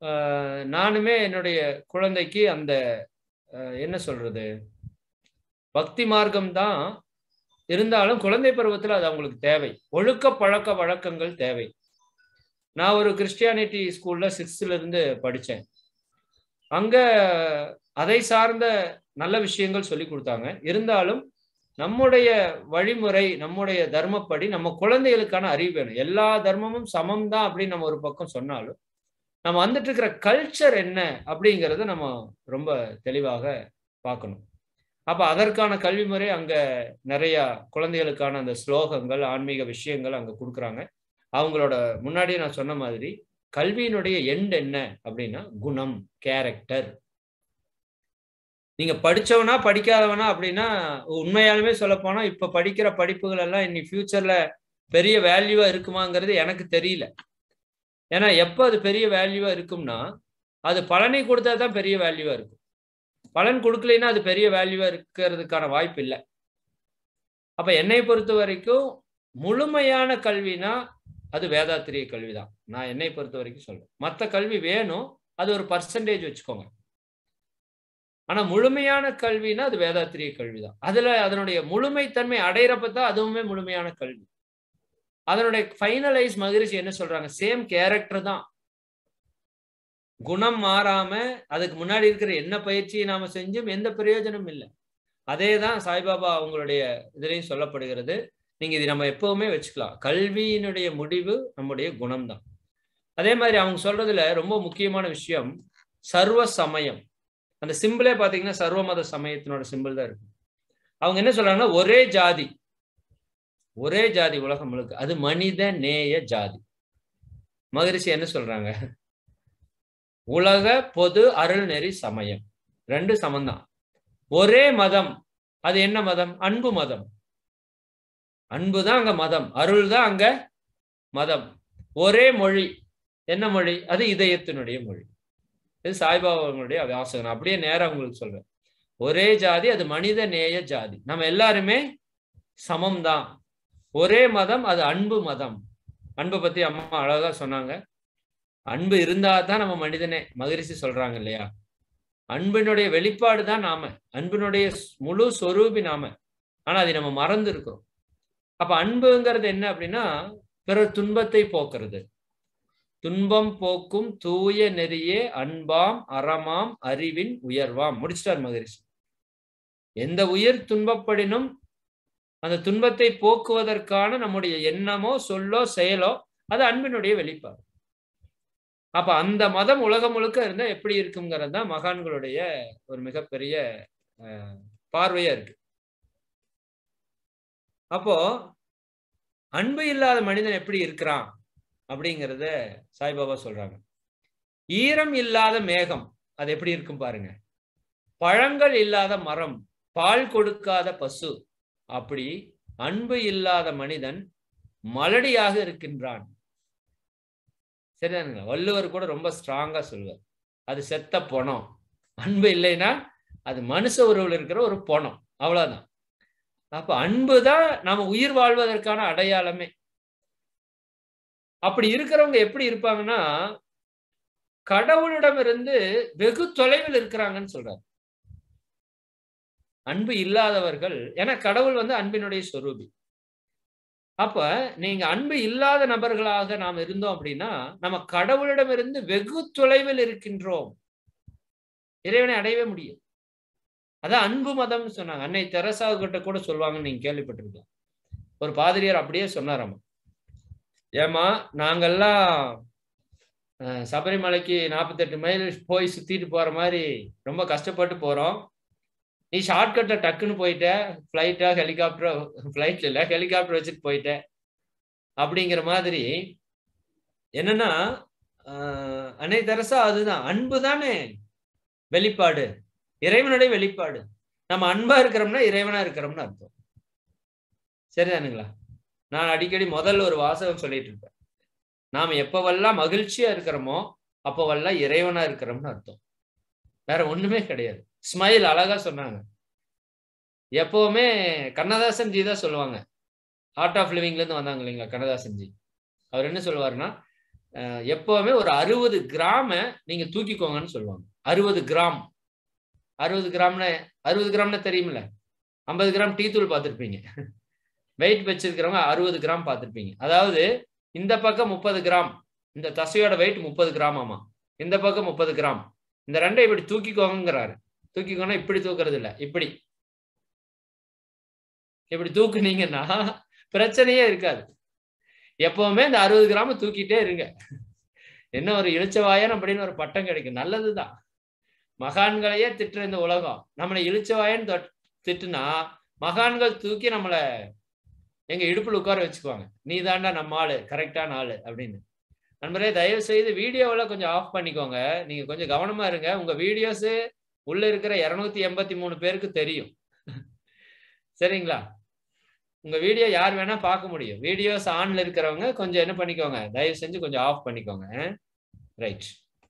ஆஹ் நானுமே என்னுடைய குழந்தைக்கு அந்த ஆஹ் என்ன சொல்றது பக்தி மார்க்கம் தான் இருந்தாலும் குழந்தை பருவத்தில் அது அவங்களுக்கு தேவை ஒழுக்க பழக்க வழக்கங்கள் தேவை நான் ஒரு கிறிஸ்டியானிட்டி ஸ்கூல்ல சிக்ஸ்த்ல இருந்து படித்தேன் அங்க அதை சார்ந்த நல்ல விஷயங்கள் சொல்லி கொடுத்தாங்க இருந்தாலும் நம்முடைய வழிமுறை நம்முடைய தர்மப்படி நம்ம குழந்தைகளுக்கான அறிவு வேணும் எல்லா தர்மமும் சமம் தான் அப்படின்னு நம்ம ஒரு பக்கம் சொன்னாலும் நம்ம வந்துட்டு இருக்கிற கல்ச்சர் என்ன அப்படிங்கிறத நம்ம ரொம்ப தெளிவாக பார்க்கணும் அப்ப அதற்கான கல்வி முறை அங்க நிறைய குழந்தைகளுக்கான அந்த ஸ்லோகங்கள் ஆன்மீக விஷயங்கள் அங்க கொடுக்குறாங்க அவங்களோட முன்னாடியே நான் சொன்ன மாதிரி கல்வியினுடைய எண்ட் என்ன அப்படின்னா குணம் கேரக்டர் நீங்க படிச்சவனா படிக்காதவனா அப்படின்னா உண்மையாலுமே சொல்ல போனா இப்ப படிக்கிற படிப்புகள் எல்லாம் இனி ஃபியூச்சர்ல பெரிய வேல்யூவா இருக்குமாங்கிறது எனக்கு தெரியல ஏன்னா எப்போ அது பெரிய வேல்யூவா இருக்கும்னா அது பலனை கொடுத்தா தான் பெரிய வேல்யூவா இருக்கும் பலன் கொடுக்கலைன்னா அது பெரிய வேல்யூவா இருக்கிறதுக்கான வாய்ப்பு இல்லை அப்ப என்னை பொறுத்த வரைக்கும் முழுமையான கல்வினா அது வேதாத்திரிய கல்வி தான் நான் என்னை பொறுத்த வரைக்கும் சொல்றேன் மற்ற கல்வி வேணும் அது ஒரு பர்சன்டேஜ் வச்சுக்கோங்க ஆனா முழுமையான கல்வினா அது வேதாத்திரிய கல்வி தான் அதுல அதனுடைய முழுமைத்தன்மை அடையிறப்ப தான் அதுவுமே முழுமையான கல்வி அதனுடைய ஃபைனலைஸ் மகிழ்ச்சி என்ன சொல்றாங்க சேம் கேரக்டர் தான் குணம் மாறாம அதுக்கு முன்னாடி இருக்கிற என்ன பயிற்சியை நாம செஞ்சும் எந்த பிரயோஜனம் இல்லை அதே தான் சாய்பாபா அவங்களுடைய இதுலையும் சொல்லப்படுகிறது நீங்க இது நம்ம எப்பவுமே வச்சுக்கலாம் கல்வியினுடைய முடிவு நம்முடைய குணம் தான் அதே மாதிரி அவங்க சொல்றதுல ரொம்ப முக்கியமான விஷயம் சர்வ சமயம் அந்த சிம்பிளே பாத்தீங்கன்னா சர்வ மத சமயத்தினோட சிம்பிள் தான் இருக்கு அவங்க என்ன சொல்றாங்கன்னா ஒரே ஜாதி ஒரே ஜாதி உலகம் முழுக்க அது மனித நேய ஜாதி மகரிஷி என்ன சொல்றாங்க உலக பொது அருள்நெறி சமயம் ரெண்டு சமம்தான் ஒரே மதம் அது என்ன மதம் அன்பு மதம் அன்பு தான் அங்க மதம் அருள் தான் அங்க மதம் ஒரே மொழி என்ன மொழி அது இதயத்தினுடைய மொழி இது சாய்பாபாவுடைய வாசகம் நான் அப்படியே நேரம் உங்களுக்கு சொல்றேன் ஒரே ஜாதி அது மனித நேய ஜாதி நம்ம எல்லாருமே சமம் தான் ஒரே மதம் அது அன்பு மதம் அன்பை பத்தி அம்மா அழகா சொன்னாங்க அன்பு இருந்தா தான் நம்ம மனிதனே மகிழ்ச்சி சொல்றாங்க இல்லையா அன்பினுடைய வெளிப்பாடு தான் நாம அன்பினுடைய முழு சொரூபி நாம ஆனா அதை நம்ம மறந்து இருக்கிறோம் அப்ப அன்புங்கிறது என்ன அப்படின்னா பிறர் துன்பத்தை போக்குறது துன்பம் போக்கும் தூய நெறியே அன்பாம் அறமாம் அறிவின் உயர்வாம் முடிச்சிட்டார் மகரிஷி எந்த உயிர் துன்பப்படினும் அந்த துன்பத்தை போக்குவதற்கான நம்முடைய எண்ணமோ சொல்லோ செயலோ அது அன்பினுடைய வெளிப்பாடு அப்ப அந்த மதம் உலகம் முழுக்க இருந்தா எப்படி இருக்குங்கிறது தான் மகான்களுடைய ஒரு மிகப்பெரிய பார்வையா இருக்கு அப்போ அன்பு இல்லாத மனிதன் எப்படி இருக்கிறான் அப்படிங்கிறத சாய்பாபா சொல்றாங்க ஈரம் இல்லாத மேகம் அது எப்படி இருக்கும் பாருங்க பழங்கள் இல்லாத மரம் பால் கொடுக்காத பசு அப்படி அன்பு இல்லாத மனிதன் மலடியாக இருக்கின்றான் சரிதானுங்க வள்ளுவர் கூட ரொம்ப ஸ்ட்ராங்கா சொல்லுவார் அது செத்த பொணம் அன்பு இல்லைன்னா அது மனுஷ உறவில் இருக்கிற ஒரு பொணம் அவ்வளவுதான் அப்ப அன்பு தான் நம்ம உயிர் வாழ்வதற்கான அடையாளமே அப்படி இருக்கிறவங்க எப்படி இருப்பாங்கன்னா கடவுளிடமிருந்து வெகு தொலைவில் இருக்கிறாங்கன்னு சொல்றாரு அன்பு இல்லாதவர்கள் ஏன்னா கடவுள் வந்து அன்பினுடைய சொரூபி அப்ப நீங்க அன்பு இல்லாத நபர்களாக நாம் இருந்தோம் அப்படின்னா நம்ம கடவுளிடமிருந்து வெகு தொலைவில் இருக்கின்றோம் இறைவனை அடையவே முடியும் அதான் அன்பு மதம்னு சொன்னாங்க அன்னை தெரசா கிட்ட கூட சொல்லுவாங்கன்னு நீங்க கேள்விப்பட்டிருக்கோம் ஒரு பாதிரியார் அப்படியே சொன்னாராமா ஏமா நாங்கெல்லாம் சபரிமலைக்கு நாற்பத்தெட்டு மைல் போய் சுத்திட்டு போற மாதிரி ரொம்ப கஷ்டப்பட்டு போறோம் நீ ஷார்ட்கட்ல டக்குன்னு போயிட்ட ஃப்ளைட்டா ஹெலிகாப்டரோ ஃப்ளைட்ல இல்ல ஹெலிகாப்டர் வச்சுட்டு போயிட்ட அப்படிங்கிற மாதிரி என்னன்னா அன்னை தெரசா அதுதான் அன்பு தானே வெளிப்பாடு இறைவனுடைய வெளிப்பாடு நம்ம அன்பா இருக்கிறோம்னா இறைவனா இருக்கிறோம்னு அர்த்தம் சரிதானுங்களா நான் அடிக்கடி முதல்ல ஒரு வாசகம் சொல்லிட்டு இருப்பேன் நாம் எப்பவெல்லாம் மகிழ்ச்சியா இருக்கிறோமோ அப்பவெல்லாம் இறைவனா இருக்கிறோம்னு அர்த்தம் வேற ஒண்ணுமே கிடையாது ஸ்மைல் அழகா சொன்னாங்க எப்பவுமே கண்ணதாசன் ஜி தான் சொல்லுவாங்க ஆர்ட் ஆஃப் லிவிங்ல இருந்து வந்தாங்க இல்லைங்களா கண்ணதாசன் ஜி அவர் என்ன சொல்லுவாருன்னா அஹ், எப்பவுமே ஒரு அறுபது கிராம நீங்க தூக்கிக்கோங்கன்னு சொல்லுவாங்க அறுபது கிராம் அறுபது கிராம்னா அறுபது கிராம்னா தெரியுமில்ல ஐம்பது கிராம் டீ தூள் பார்த்துருப்பீங்க வெயிட் வச்சிருக்கிறவங்க அறுபது கிராம் பார்த்துருப்பீங்க அதாவது இந்த பக்கம் முப்பது கிராம் இந்த தசையோட வெயிட் முப்பது கிராம் ஆமா இந்த பக்கம் முப்பது கிராம் இந்த ரெண்டை இப்படி தூக்கிக்கோங்கிறாரு தூக்கிக்கோன்னா இப்படி தூக்குறது இல்ல இப்படி இப்படி தூக்குனீங்கன்னா பிரச்சனையே இருக்காது எப்பவுமே இந்த அறுபது கிராம் தூக்கிட்டே இருங்க என்ன ஒரு இழிச்சவாயன் அப்படின்னு ஒரு பட்டம் கிடைக்கும் நல்லதுதான் மகான்களையே திட்டுற இந்த உலகம் நம்மளை இழிச்சவாயன் தொட்- திட்டுனா மகான்கள் தூக்கி நம்மளை எங்க இடுப்புல உட்கார வச்சுக்குவாங்க நீ தாண்டா நம்ம ஆளு கரெக்டான ஆளு அப்படின்னு நண்பரே தயவு செய்து வீடியோவில் கொஞ்சம் ஆஃப் பண்ணிக்கோங்க நீங்க கொஞ்சம் கவனமா இருங்க உங்க வீடியோஸ் உள்ள இருக்கிற இருநூத்தி எண்பத்தி மூணு பேருக்கு தெரியும் சரிங்களா உங்க வீடியோ யார் வேணா பார்க்க முடியும் வீடியோஸ் ஆன்ல இருக்கிறவங்க கொஞ்சம் என்ன பண்ணிக்கோங்க தயவு செஞ்சு கொஞ்சம் ஆஃப் பண்ணிக்கோங்க ரைட்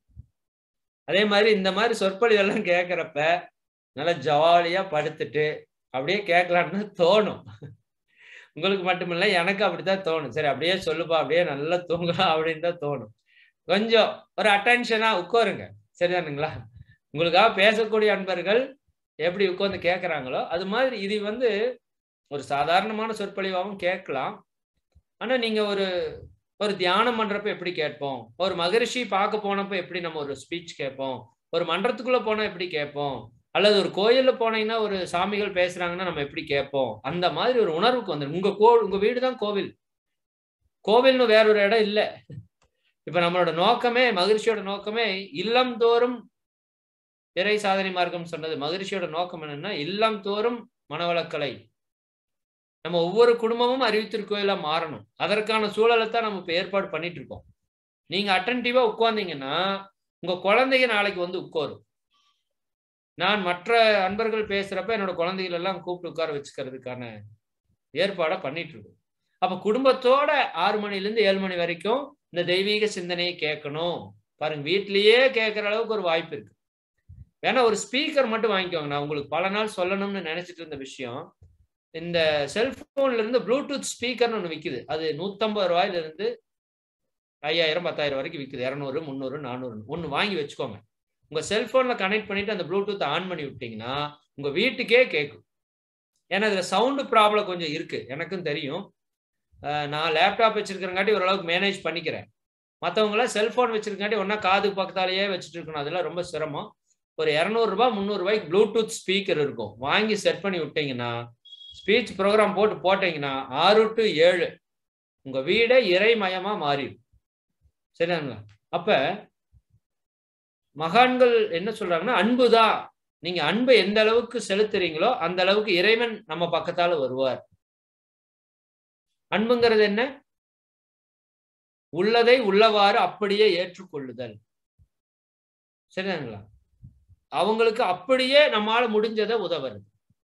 அதே மாதிரி இந்த மாதிரி சொற்பொழிவெல்லாம் கேட்குறப்ப நல்லா ஜாலியா படுத்துட்டு அப்படியே கேட்கலான்னு தோணும் உங்களுக்கு மட்டுமில்ல எனக்கு அப்படித்தான் தோணும் சரி அப்படியே சொல்லுப்பா அப்படியே நல்லா தூங்கலாம் அப்படின்னு தான் தோணும் கொஞ்சம் ஒரு அட்டென்ஷனா உட்காருங்க சரிதானுங்களா உங்களுக்காக பேசக்கூடிய அன்பர்கள் எப்படி உட்கார்ந்து கேட்குறாங்களோ அது மாதிரி இது வந்து ஒரு சாதாரணமான சொற்பொழிவாகவும் கேட்கலாம் ஆனா நீங்க ஒரு ஒரு தியானம் பண்றப்ப எப்படி கேட்போம் ஒரு மகரிஷி பார்க்க போனப்ப எப்படி நம்ம ஒரு ஸ்பீச் கேட்போம் ஒரு மன்றத்துக்குள்ள போனா எப்படி கேட்போம் அல்லது ஒரு கோயில்ல போனீங்கன்னா ஒரு சாமிகள் பேசுறாங்கன்னா நம்ம எப்படி கேட்போம் அந்த மாதிரி ஒரு உணர்வுக்கு வந்துடும் உங்க கோ உங்க வீடு தான் கோவில் கோவில்னு வேற ஒரு இடம் இல்லை இப்ப நம்மளோட நோக்கமே மகிழ்ச்சியோட நோக்கமே இல்லம் தோறும் இறை சாதனை மார்க்கம் சொன்னது மகிழ்ச்சியோட நோக்கம் என்னன்னா இல்லம் தோறும் மனவளக்கலை நம்ம ஒவ்வொரு குடும்பமும் அறிவித்திருக்கோயிலா மாறணும் அதற்கான சூழலை தான் நம்ம இப்ப ஏற்பாடு பண்ணிட்டு இருக்கோம் நீங்க அட்டன்டிவா உட்கார்ந்தீங்கன்னா உங்க குழந்தைங்க நாளைக்கு வந்து உட்காரும் நான் மற்ற அன்பர்கள் பேசுறப்ப என்னோட குழந்தைகள் எல்லாம் கூப்பிட்டு உட்கார வச்சுக்கிறதுக்கான ஏற்பாடை பண்ணிட்டு இருக்கோம் அப்ப குடும்பத்தோட ஆறு மணில இருந்து ஏழு மணி வரைக்கும் இந்த தெய்வீக சிந்தனையை கேட்கணும் பாருங்க வீட்லயே கேட்கற அளவுக்கு ஒரு வாய்ப்பு இருக்கு வேணா ஒரு ஸ்பீக்கர் மட்டும் வாங்கிக்கோங்க நான் உங்களுக்கு பல நாள் சொல்லணும்னு நினைச்சிட்டு இருந்த விஷயம் இந்த செல்போன்ல இருந்து ப்ளூடூத் ஸ்பீக்கர்னு ஒன்று விற்குது அது நூத்தம்பது ரூபாயில இருந்து ஐயாயிரம் பத்தாயிரம் வரைக்கும் விற்குது இரநூறு முந்நூறு நானூறு ஒன்று வாங்கி வச்சுக்கோங்க உங்க செல்போன்ல கனெக்ட் பண்ணிட்டு அந்த ப்ளூடூத் ஆன் பண்ணி விட்டீங்கன்னா உங்க வீட்டுக்கே கேட்கும் ஏன்னா இதுல சவுண்டு ப்ராப்ளம் கொஞ்சம் இருக்கு எனக்கும் தெரியும் அஹ் நான் லேப்டாப் வச்சிருக்கிறங்காட்டி ஓரளவுக்கு மேனேஜ் பண்ணிக்கிறேன் மற்றவங்களாம் செல்போன் வச்சிருக்காட்டி ஒன்னா காது பக்கத்தாலேயே வச்சுட்டு இருக்கணும் அதெல்லாம் ரொம்ப சிரமம் ஒரு இரநூறுபா முந்நூறுபாய்க்கு ப்ளூடூத் ஸ்பீக்கர் இருக்கும் வாங்கி செட் பண்ணி விட்டீங்கன்னா ஸ்பீச் ப்ரோக்ராம் போட்டு போட்டீங்கன்னா ஆறு டு ஏழு உங்க வீடே இறைமயமா மாறிடும் சரிங்களா அப்ப மகான்கள் என்ன சொல்றாங்கன்னா அன்புதான் நீங்க அன்பை எந்த அளவுக்கு செலுத்துறீங்களோ அந்த அளவுக்கு இறைவன் நம்ம பக்கத்தால வருவார் அன்புங்கிறது என்ன உள்ளதை உள்ளவாறு அப்படியே ஏற்றுக்கொள்ளுதல் சரிங்களா அவங்களுக்கு அப்படியே நம்மால முடிஞ்சதை உதவுறது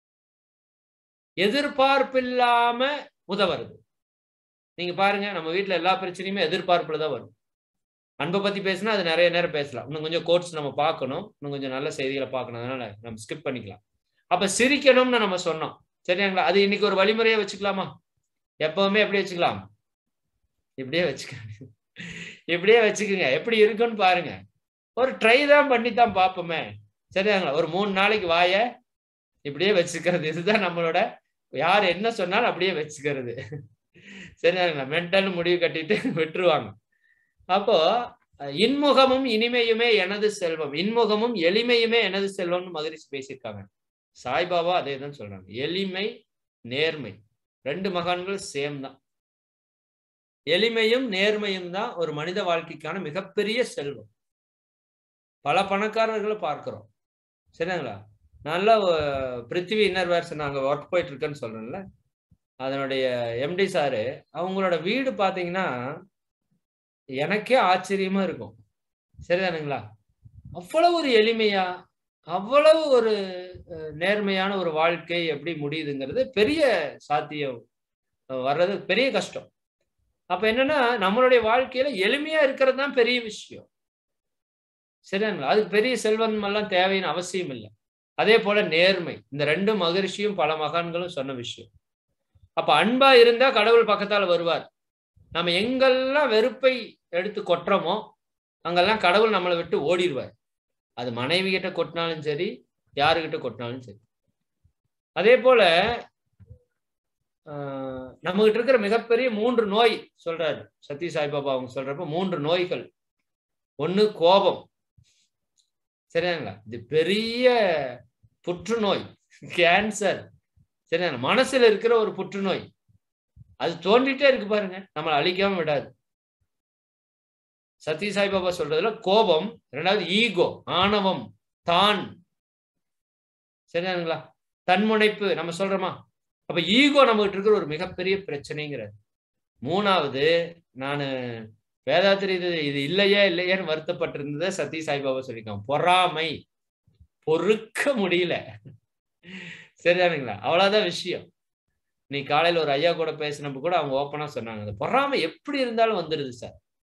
எதிர்பார்ப்பில்லாம உதவுறது நீங்க பாருங்க நம்ம வீட்டுல எல்லா பிரச்சனையுமே எதிர்பார்ப்புல தான் வரும் அன்பை பத்தி பேசினா அது நிறைய நேரம் பேசலாம் இன்னும் கொஞ்சம் கோட்ஸ் நம்ம பார்க்கணும் இன்னும் கொஞ்சம் நல்ல செய்திகளை பார்க்கணும் அதனால நம்ம ஸ்கிப் பண்ணிக்கலாம் அப்ப சிரிக்கணும்னு நம்ம சொன்னோம் சரிங்களா அது இன்னைக்கு ஒரு வழிமுறையை வச்சுக்கலாமா எப்பவுமே எப்படி வச்சுக்கலாம் இப்படியே வச்சுக்கோங்க இப்படியே வச்சுக்கோங்க எப்படி இருக்குன்னு பாருங்க ஒரு ட்ரை தான் பண்ணி தான் பார்ப்போமே சரியாங்களா ஒரு மூணு நாளைக்கு வாய இப்படியே வச்சுக்கிறது இதுதான் நம்மளோட யார் என்ன சொன்னாலும் அப்படியே வச்சுக்கிறது சரியாங்களா மென்டல் முடிவு கட்டிட்டு விட்டுருவாங்க அப்போ இன்முகமும் இனிமையுமே எனது செல்வம் இன்முகமும் எளிமையுமே எனது செல்வம்னு மகிழ்ச்சி பேசியிருக்காங்க சாய்பாபா அதே தான் சொல்றாங்க எளிமை நேர்மை ரெண்டு மகான்கள் சேம் தான் எளிமையும் நேர்மையும் தான் ஒரு மனித வாழ்க்கைக்கான மிகப்பெரிய செல்வம் பல பணக்காரர்களை பார்க்கிறோம் சரிங்களா நல்ல பிருத்திவி இன்னர்வேர்ஸ் நாங்கள் ஒர்க் போயிட்டு இருக்கேன்னு சொல்றேன்ல அதனுடைய எம்டி சாரு அவங்களோட வீடு பார்த்தீங்கன்னா எனக்கே ஆச்சரியமா இருக்கும் சரிதானுங்களா அவ்வளவு ஒரு எளிமையா அவ்வளவு ஒரு நேர்மையான ஒரு வாழ்க்கை எப்படி முடியுதுங்கிறது பெரிய சாத்தியம் வர்றது பெரிய கஷ்டம் அப்ப என்னன்னா நம்மளுடைய வாழ்க்கையில எளிமையா இருக்கிறது தான் பெரிய விஷயம் சரிங்களா அது பெரிய செல்வம் எல்லாம் தேவைன்னு அவசியம் இல்லை அதே போல நேர்மை இந்த ரெண்டு மகிழ்ச்சியும் பல மகான்களும் சொன்ன விஷயம் அப்ப அன்பா இருந்தா கடவுள் பக்கத்தால வருவார் நம்ம எங்கெல்லாம் வெறுப்பை எடுத்து கொட்டுறோமோ அங்கெல்லாம் கடவுள் நம்மளை விட்டு ஓடிடுவார் அது மனைவி கிட்ட கொட்டினாலும் சரி யாருக்கிட்ட கொட்டினாலும் சரி அதே போல நம்ம கிட்ட இருக்கிற மிகப்பெரிய மூன்று நோய் சொல்றாரு சத்ய சாய்பாபா அவங்க சொல்றப்ப மூன்று நோய்கள் ஒண்ணு கோபம் சரியாங்களா இது பெரிய புற்றுநோய் கேன்சர் சரியா மனசுல இருக்கிற ஒரு புற்றுநோய் அது தோண்டிட்டே இருக்கு பாருங்க நம்மளை அழிக்காம விடாது சத்ய சாய்பாபா சொல்றதுல கோபம் ரெண்டாவது ஈகோ ஆணவம் தான் சரியானுங்களா தன்முனைப்பு நம்ம சொல்றோமா அப்ப ஈகோ நம்மகிட்ட இருக்கிற ஒரு மிகப்பெரிய பிரச்சனைங்கிறது மூணாவது நான் வேதாத்திரி இது இது இல்லையா இல்லையான்னு வருத்தப்பட்டிருந்ததை சத்ய சாய்பாபா சொல்லியிருக்காங்க பொறாமை பொறுக்க முடியல சரிதானுங்களா அவ்வளவுதான் விஷயம் நீ காலையில ஒரு ஐயா கூட பேசினப்ப கூட அவங்க ஓப்பனா சொன்னாங்க அந்த பொறாமை எப்படி இருந்தாலும் வந்துடுது சார்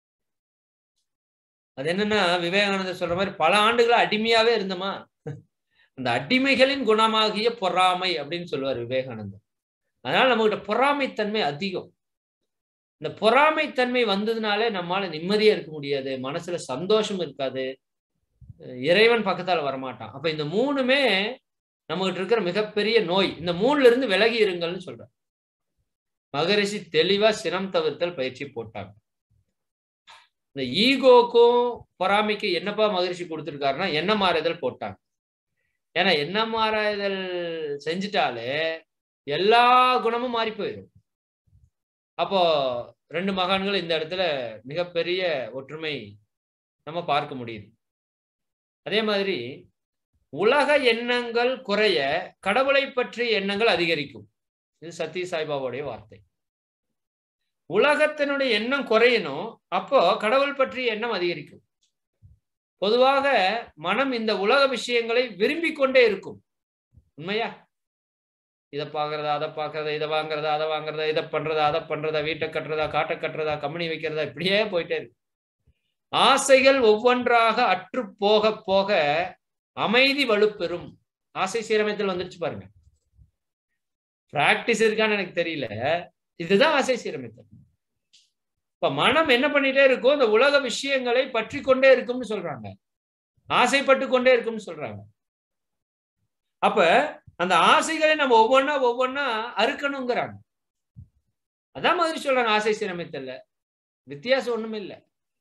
அது என்னன்னா விவேகானந்தர் சொல்ற மாதிரி பல ஆண்டுகளா அடிமையாவே இருந்தோமா அந்த அடிமைகளின் குணமாகிய பொறாமை அப்படின்னு சொல்லுவார் விவேகானந்தர் அதனால நம்மகிட்ட பொறாமைத்தன்மை அதிகம் இந்த பொறாமைத்தன்மை வந்ததுனாலே நம்மளால நிம்மதியா இருக்க முடியாது மனசுல சந்தோஷம் இருக்காது இறைவன் பக்கத்தால வரமாட்டான் அப்ப இந்த மூணுமே நம்மகிட்ட இருக்கிற மிகப்பெரிய நோய் இந்த மூணுல இருந்து விலகி இருங்கள்னு சொல்ற மகரிஷி தெளிவா சினம் தவிர்த்தல் பயிற்சி போட்டாங்க இந்த ஈகோக்கும் பொறாமைக்கு என்னப்பா மகரிஷி கொடுத்துருக்காருன்னா என்ன மாறுதல் போட்டாங்க ஏன்னா என்ன மாறுதல் செஞ்சுட்டாலே எல்லா குணமும் மாறி போயிடும் அப்போ ரெண்டு மகான்கள் இந்த இடத்துல மிகப்பெரிய ஒற்றுமை நம்ம பார்க்க முடியுது அதே மாதிரி உலக எண்ணங்கள் குறைய கடவுளை பற்றிய எண்ணங்கள் அதிகரிக்கும் இது சத்ய சாய்பாபாவுடைய வார்த்தை உலகத்தினுடைய எண்ணம் குறையணும் அப்போ கடவுள் பற்றிய எண்ணம் அதிகரிக்கும் பொதுவாக மனம் இந்த உலக விஷயங்களை விரும்பி கொண்டே இருக்கும் உண்மையா இதை பார்க்கறதா அதை பார்க்கறதா இதை வாங்குறதா அதை வாங்குறதா இதை பண்றதா அதை பண்றதா வீட்டை கட்டுறதா காட்டை கட்டுறதா கம்பெனி வைக்கிறதா இப்படியே போயிட்டே இருக்கு ஆசைகள் ஒவ்வொன்றாக அற்று போக போக அமைதி வலுப்பெறும் ஆசை சீரமைத்தல் வந்துருச்சு பாருங்க பிராக்டிஸ் இருக்கான்னு எனக்கு தெரியல இதுதான் ஆசை சீரமைத்தல் இப்ப மனம் என்ன பண்ணிட்டே இருக்கும் இந்த உலக விஷயங்களை பற்றி கொண்டே இருக்கும்னு சொல்றாங்க ஆசைப்பட்டு கொண்டே இருக்கும்னு சொல்றாங்க அப்ப அந்த ஆசைகளை நம்ம ஒவ்வொன்னா ஒவ்வொன்னா அறுக்கணுங்கிறாங்க அதான் மாதிரி சொல்றாங்க ஆசை சீரமைத்தல்ல வித்தியாசம் ஒண்ணுமே இல்லை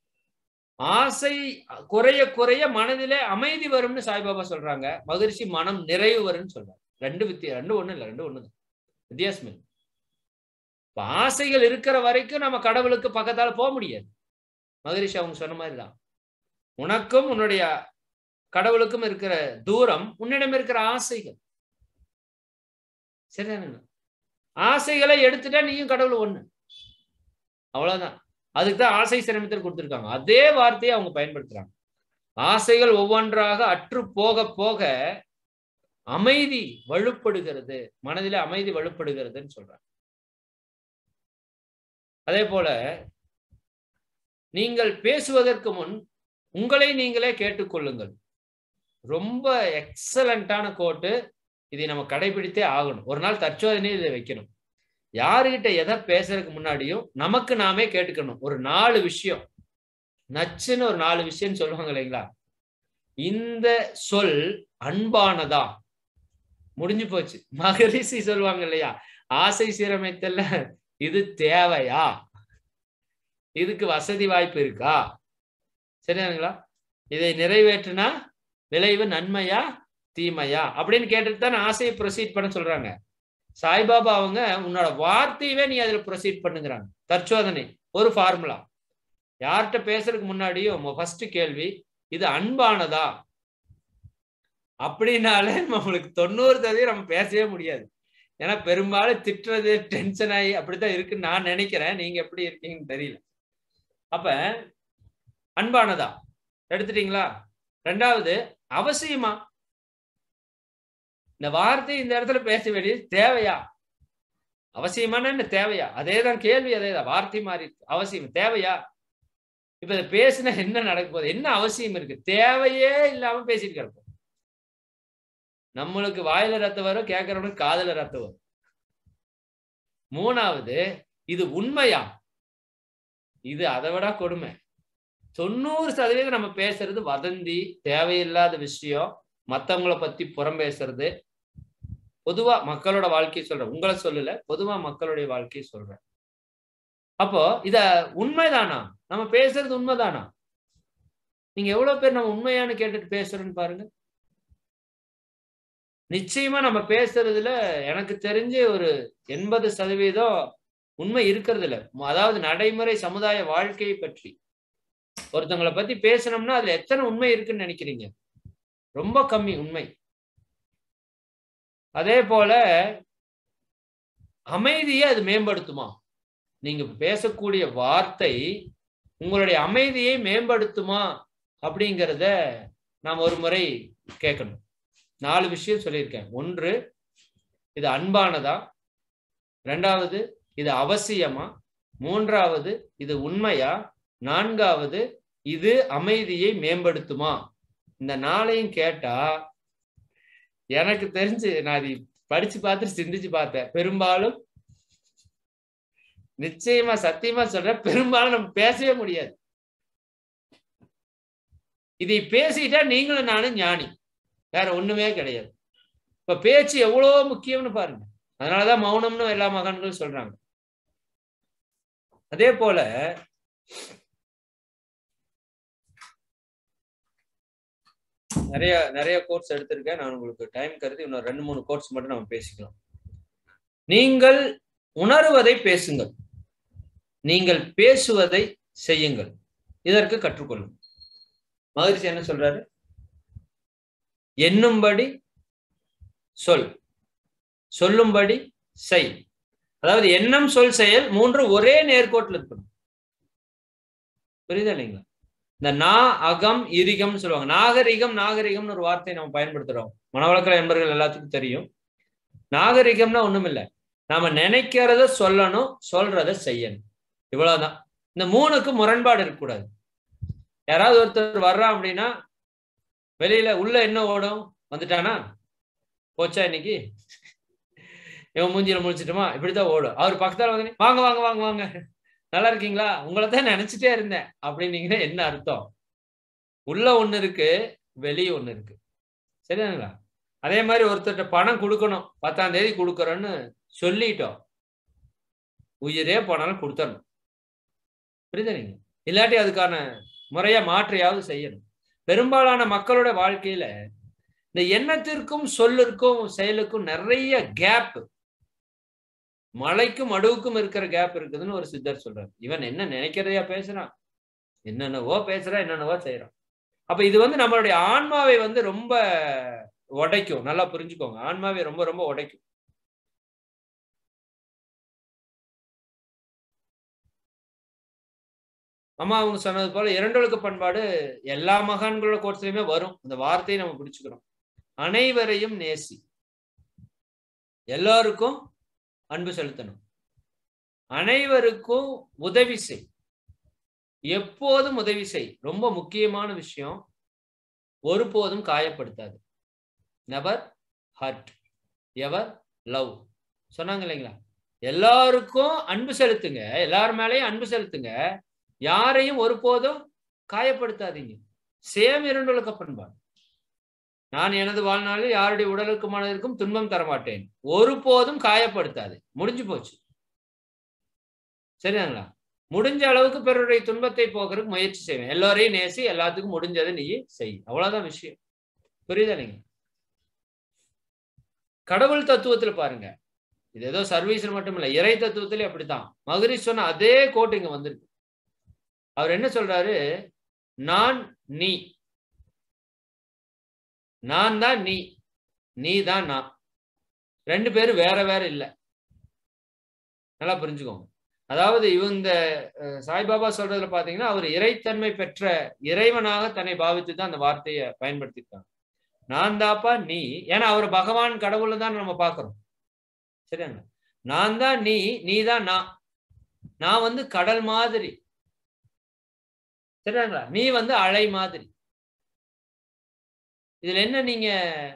ஆசை குறைய குறைய மனதிலே அமைதி வரும்னு சாய்பாபா சொல்றாங்க மகிழ்ச்சி மனம் நிறைவு வரும்னு சொல்றாங்க ரெண்டு வித்தியா ரெண்டு ஒண்ணு இல்லை ரெண்டு ஒண்ணுதான் வித்தியாசம் இல்லை இப்ப ஆசைகள் இருக்கிற வரைக்கும் நம்ம கடவுளுக்கு பக்கத்தால போக முடியாது மகரிஷி அவங்க சொன்ன மாதிரிதான் உனக்கும் உன்னுடைய கடவுளுக்கும் இருக்கிற தூரம் உன்னிடம் இருக்கிற ஆசைகள் சரிதானுங்க ஆசைகளை எடுத்துட்டா நீயும் கடவுள் ஒண்ணு அவ்வளவுதான் அதுக்கு தான் ஆசை சிரமத்தில் கொடுத்துருக்காங்க அதே வார்த்தையை அவங்க பயன்படுத்துறாங்க ஆசைகள் ஒவ்வொன்றாக அற்று போக போக அமைதி வலுப்படுகிறது மனதில அமைதி வலுப்படுகிறதுன்னு சொல்றாங்க அதே போல நீங்கள் பேசுவதற்கு முன் உங்களை நீங்களே கேட்டுக்கொள்ளுங்கள் ரொம்ப எக்ஸலண்டான கோட்டு இதை நம்ம கடைபிடித்தே ஆகணும் ஒரு நாள் தற்சோதனையை இதை வைக்கணும் யாருகிட்ட எதை பேசுறதுக்கு முன்னாடியும் நமக்கு நாமே கேட்டுக்கணும் ஒரு நாலு விஷயம் நச்சுன்னு ஒரு நாலு விஷயம் சொல்லுவாங்க இல்லைங்களா இந்த சொல் அன்பானதா முடிஞ்சு போச்சு மகரிஷி சொல்லுவாங்க இல்லையா ஆசை சீரமைத்தல்ல இது தேவையா இதுக்கு வசதி வாய்ப்பு இருக்கா சரியானுங்களா இதை நிறைவேற்றினா விளைவு நன்மையா தீமையா அப்படின்னு கேட்டுட்டு தான் ஆசையை ப்ரொசீட் பண்ண சொல்றாங்க சாய்பாபா அவங்க உன்னோட வார்த்தையவே நீ அதுல ப்ரொசீட் பண்ணுங்கிறாங்க தற்சோதனை ஒரு ஃபார்முலா யார்கிட்ட பேசுறதுக்கு முன்னாடியும் ஃபர்ஸ்ட் கேள்வி இது அன்பானதா அப்படின்னாலே நம்மளுக்கு தொண்ணூறு சதவீதம் நம்ம பேசவே முடியாது ஏன்னா பெரும்பாலும் திட்டுறது டென்ஷன் ஆகி அப்படித்தான் இருக்குன்னு நான் நினைக்கிறேன் நீங்க எப்படி இருக்கீங்கன்னு தெரியல அப்ப அன்பானதா எடுத்துட்டீங்களா ரெண்டாவது அவசியமா இந்த வார்த்தை இந்த இடத்துல பேச வேண்டியது தேவையா அவசியமான என்ன தேவையா அதே தான் கேள்வி அதே தான் வார்த்தை மாறி அவசியம் தேவையா இப்ப இதை பேசினா என்ன நடக்க போகுது என்ன அவசியம் இருக்கு தேவையே இல்லாம பேசிட்டு கிடப்போம் நம்மளுக்கு வாயில ரத்தம் வரும் கேட்கறவனுக்கு காதல ரத்தம் வரும் மூணாவது இது உண்மையா இது அதை விட கொடுமை தொண்ணூறு சதவீதம் நம்ம பேசுறது வதந்தி தேவையில்லாத விஷயம் மத்தவங்கள பத்தி புறம் பேசுறது பொதுவா மக்களோட வாழ்க்கையை சொல்றேன் உங்களை சொல்லல பொதுவா மக்களுடைய வாழ்க்கையை சொல்றேன் அப்போ இத உண்மைதானா நம்ம பேசுறது உண்மைதானா நீங்க எவ்வளவு பேர் நம்ம உண்மையானு கேட்டுட்டு பேசுறோன்னு பாருங்க நிச்சயமா நம்ம பேசுறதுல எனக்கு தெரிஞ்சு ஒரு எண்பது சதவீதம் உண்மை இருக்கிறது இல்ல அதாவது நடைமுறை சமுதாய வாழ்க்கையை பற்றி ஒருத்தவங்களை பத்தி பேசணும்னா அதுல எத்தனை உண்மை இருக்குன்னு நினைக்கிறீங்க ரொம்ப கம்மி உண்மை அதே போல அமைதியை அது மேம்படுத்துமா நீங்க பேசக்கூடிய வார்த்தை உங்களுடைய அமைதியை மேம்படுத்துமா அப்படிங்கிறத நாம் ஒரு முறை கேட்கணும் நாலு விஷயம் சொல்லியிருக்கேன் ஒன்று இது அன்பானதா ரெண்டாவது இது அவசியமா மூன்றாவது இது உண்மையா நான்காவது இது அமைதியை மேம்படுத்துமா இந்த நாளையும் கேட்டா எனக்கு தெரிஞ்சு நான் இது படிச்சு பார்த்துட்டு சிந்திச்சு பார்த்தேன் பெரும்பாலும் நிச்சயமா சத்தியமா சொல்றேன் பெரும்பாலும் நம்ம பேசவே முடியாது இதை பேசிட்டா நீங்களும் நானும் ஞானி வேற ஒண்ணுமே கிடையாது இப்ப பேச்சு எவ்வளவு முக்கியம்னு பாருங்க அதனாலதான் மௌனம்னு எல்லா மகான்களும் சொல்றாங்க அதே போல நிறைய நிறைய கோர்ஸ் எடுத்திருக்கேன் நான் உங்களுக்கு டைம் கருதி இன்னும் ரெண்டு மூணு கோர்ஸ் மட்டும் நம்ம பேசிக்கலாம் நீங்கள் உணர்வதை பேசுங்கள் நீங்கள் பேசுவதை செய்யுங்கள் இதற்கு கற்றுக்கொள்ளும் மகிழ்ச்சி என்ன சொல்றாரு எண்ணும்படி சொல் சொல்லும்படி செய் அதாவது எண்ணம் சொல் செயல் மூன்று ஒரே நேர்கோட்டில் இருக்கணும் புரியுதா இல்லைங்களா இந்த நா அகம் இரிகம்னு சொல்லுவாங்க நாகரிகம் நாகரிகம்னு ஒரு வார்த்தையை நம்ம பயன்படுத்துறோம் மனவளக்கல என்பர்கள் எல்லாத்துக்கும் தெரியும் நாகரிகம்னா ஒண்ணும் இல்லை நாம நினைக்கிறத சொல்லணும் சொல்றத செய்யணும் இவ்வளவுதான் இந்த மூணுக்கு முரண்பாடு இருக்கக்கூடாது யாராவது ஒருத்தர் வர்றான் அப்படின்னா வெளியில உள்ள என்ன ஓடும் வந்துட்டானா போச்சா இன்னைக்கு இவன் மூஞ்சியில முடிச்சிட்டுமா இப்படித்தான் ஓடும் அவர் பக்கத்தால வந்து வாங்க வாங்க வாங்க வாங்க நல்லா இருக்கீங்களா உங்களை தான் நினைச்சிட்டே இருந்தேன் அப்படின்னீங்கன்னா என்ன அர்த்தம் உள்ள ஒண்ணு இருக்கு வெளியே ஒண்ணு இருக்கு சரிதாங்களா அதே மாதிரி ஒருத்தர்கிட்ட பணம் கொடுக்கணும் பத்தாம் தேதி கொடுக்குறோன்னு சொல்லிட்டோம் உயிரே போனாலும் கொடுத்தரணும் புரியுதா நீங்க இல்லாட்டி அதுக்கான முறையா மாற்றையாவது செய்யணும் பெரும்பாலான மக்களோட வாழ்க்கையில இந்த எண்ணத்திற்கும் சொல்லிற்கும் செயலுக்கும் நிறைய கேப் மலைக்கும் அடுவுக்கும் இருக்கிற கேப் இருக்குதுன்னு ஒரு சித்தர் சொல்றாரு இவன் என்ன நினைக்கிறதையா பேசுறான் என்னென்னவோ பேசுறான் என்னென்னவோ செய்யறான் அப்ப இது வந்து நம்மளுடைய ஆன்மாவை வந்து ரொம்ப உடைக்கும் நல்லா புரிஞ்சுக்கோங்க ஆன்மாவை ரொம்ப ரொம்ப உடைக்கும் அம்மா அவங்க சொன்னது போல இரண்டொழுக்க பண்பாடு எல்லா மகான்களோட கோர்ஸ்லயுமே வரும் அந்த வார்த்தையை நம்ம பிடிச்சுக்கிறோம் அனைவரையும் நேசி எல்லாருக்கும் அன்பு செலுத்தணும் அனைவருக்கும் உதவி செய் எப்போதும் உதவி செய் ரொம்ப முக்கியமான விஷயம் ஒருபோதும் காயப்படுத்தாது நெவர் ஹர்ட் எவர் லவ் சொன்னாங்க இல்லைங்களா எல்லாருக்கும் அன்பு செலுத்துங்க எல்லார் மேலேயும் அன்பு செலுத்துங்க யாரையும் ஒருபோதும் காயப்படுத்தாதீங்க சேம் இரண்டொழுக்க பண்பாடு நான் எனது வாழ்நாளில் யாருடைய உடலுக்கு மனதிற்கும் துன்பம் தரமாட்டேன் ஒருபோதும் காயப்படுத்தாது முடிஞ்சு போச்சு சரிதாங்களா முடிஞ்ச அளவுக்கு பிறருடைய துன்பத்தை போக்குறதுக்கு முயற்சி செய்வேன் எல்லாரையும் நேசி எல்லாத்துக்கும் முடிஞ்சதை நீ செய் அவ்வளவுதான் விஷயம் புரியுதா நீங்க கடவுள் தத்துவத்துல பாருங்க இது ஏதோ சர்வீஸ் மட்டும் இல்ல இறை தத்துவத்திலே அப்படித்தான் மகரி சொன்ன அதே கோட்டு இங்க வந்திருக்கு அவர் என்ன சொல்றாரு நான் நீ நான் தான் நீ நீ தான் நான் ரெண்டு பேரும் வேற வேற இல்லை நல்லா புரிஞ்சுக்கோங்க அதாவது இவங்க சாய்பாபா சொல்றதுல பாத்தீங்கன்னா அவர் இறைத்தன்மை பெற்ற இறைவனாக தன்னை பாவித்து தான் அந்த வார்த்தையை பயன்படுத்திருக்காங்க நான் தாப்பா நீ ஏன்னா அவர் பகவான் கடவுள் தான் நம்ம பாக்குறோம் சரியாங்க நான் தான் நீ நீ தான் நான் நான் வந்து கடல் மாதிரி சரிங்களா நீ வந்து அலை மாதிரி இதுல என்ன நீங்க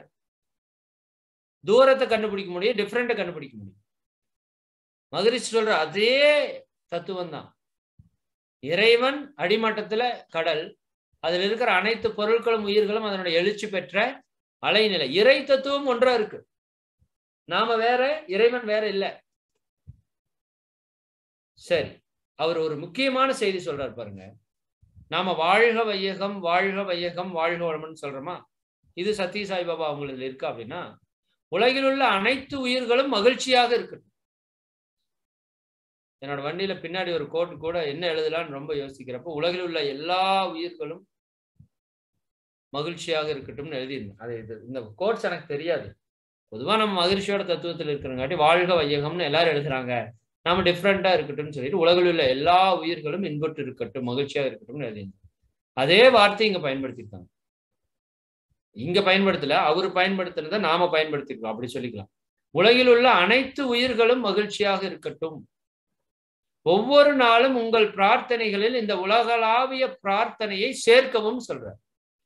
தூரத்தை கண்டுபிடிக்க முடியும் டிஃப்ரெண்ட்டை கண்டுபிடிக்க முடியும் மகரிஷி சொல்ற அதே தத்துவம் தான் இறைவன் அடிமட்டத்துல கடல் அதில் இருக்கிற அனைத்து பொருட்களும் உயிர்களும் அதனுடைய எழுச்சி பெற்ற அலைநிலை இறை தத்துவம் ஒன்றா இருக்கு நாம வேற இறைவன் வேற இல்ல சரி அவர் ஒரு முக்கியமான செய்தி சொல்றாரு பாருங்க நாம வாழ்க வையகம் வாழ்க வையகம் வாழ்க வளமன்னு சொல்றோமா இது சத்ய சாய்பாபா அவங்களுக்கு இருக்கு அப்படின்னா உலகில் உள்ள அனைத்து உயிர்களும் மகிழ்ச்சியாக இருக்கட்டும் என்னோட வண்டியில பின்னாடி ஒரு கோட் கூட என்ன எழுதலாம்னு ரொம்ப யோசிக்கிறப்போ உலகில் உள்ள எல்லா உயிர்களும் மகிழ்ச்சியாக இருக்கட்டும்னு எழுதியிருந்தேன் அது இது இந்த கோட்ஸ் எனக்கு தெரியாது பொதுவா நம்ம மகிழ்ச்சியோட தத்துவத்தில் இருக்கிறங்காட்டி வாழ்க வையகம்னு எல்லாரும் எழுதுறாங்க நாம டிஃப்ரெண்டா இருக்கட்டும்னு சொல்லிட்டு உலகில் உள்ள எல்லா உயிர்களும் இன்புற்று இருக்கட்டும் மகிழ்ச்சியாக இருக்கட்டும்னு எழுதியிருந்தேன் அதே வார்த்தை இங்க பயன்படுத்தியிருக்காங்க இங்க பயன்படுத்தல அவர் பயன்படுத்துறத நாம பயன்படுத்திருக்கோம் அப்படி சொல்லிக்கலாம் உலகில் உள்ள அனைத்து உயிர்களும் மகிழ்ச்சியாக இருக்கட்டும் ஒவ்வொரு நாளும் உங்கள் பிரார்த்தனைகளில் இந்த உலகளாவிய பிரார்த்தனையை சேர்க்கவும் சொல்றார்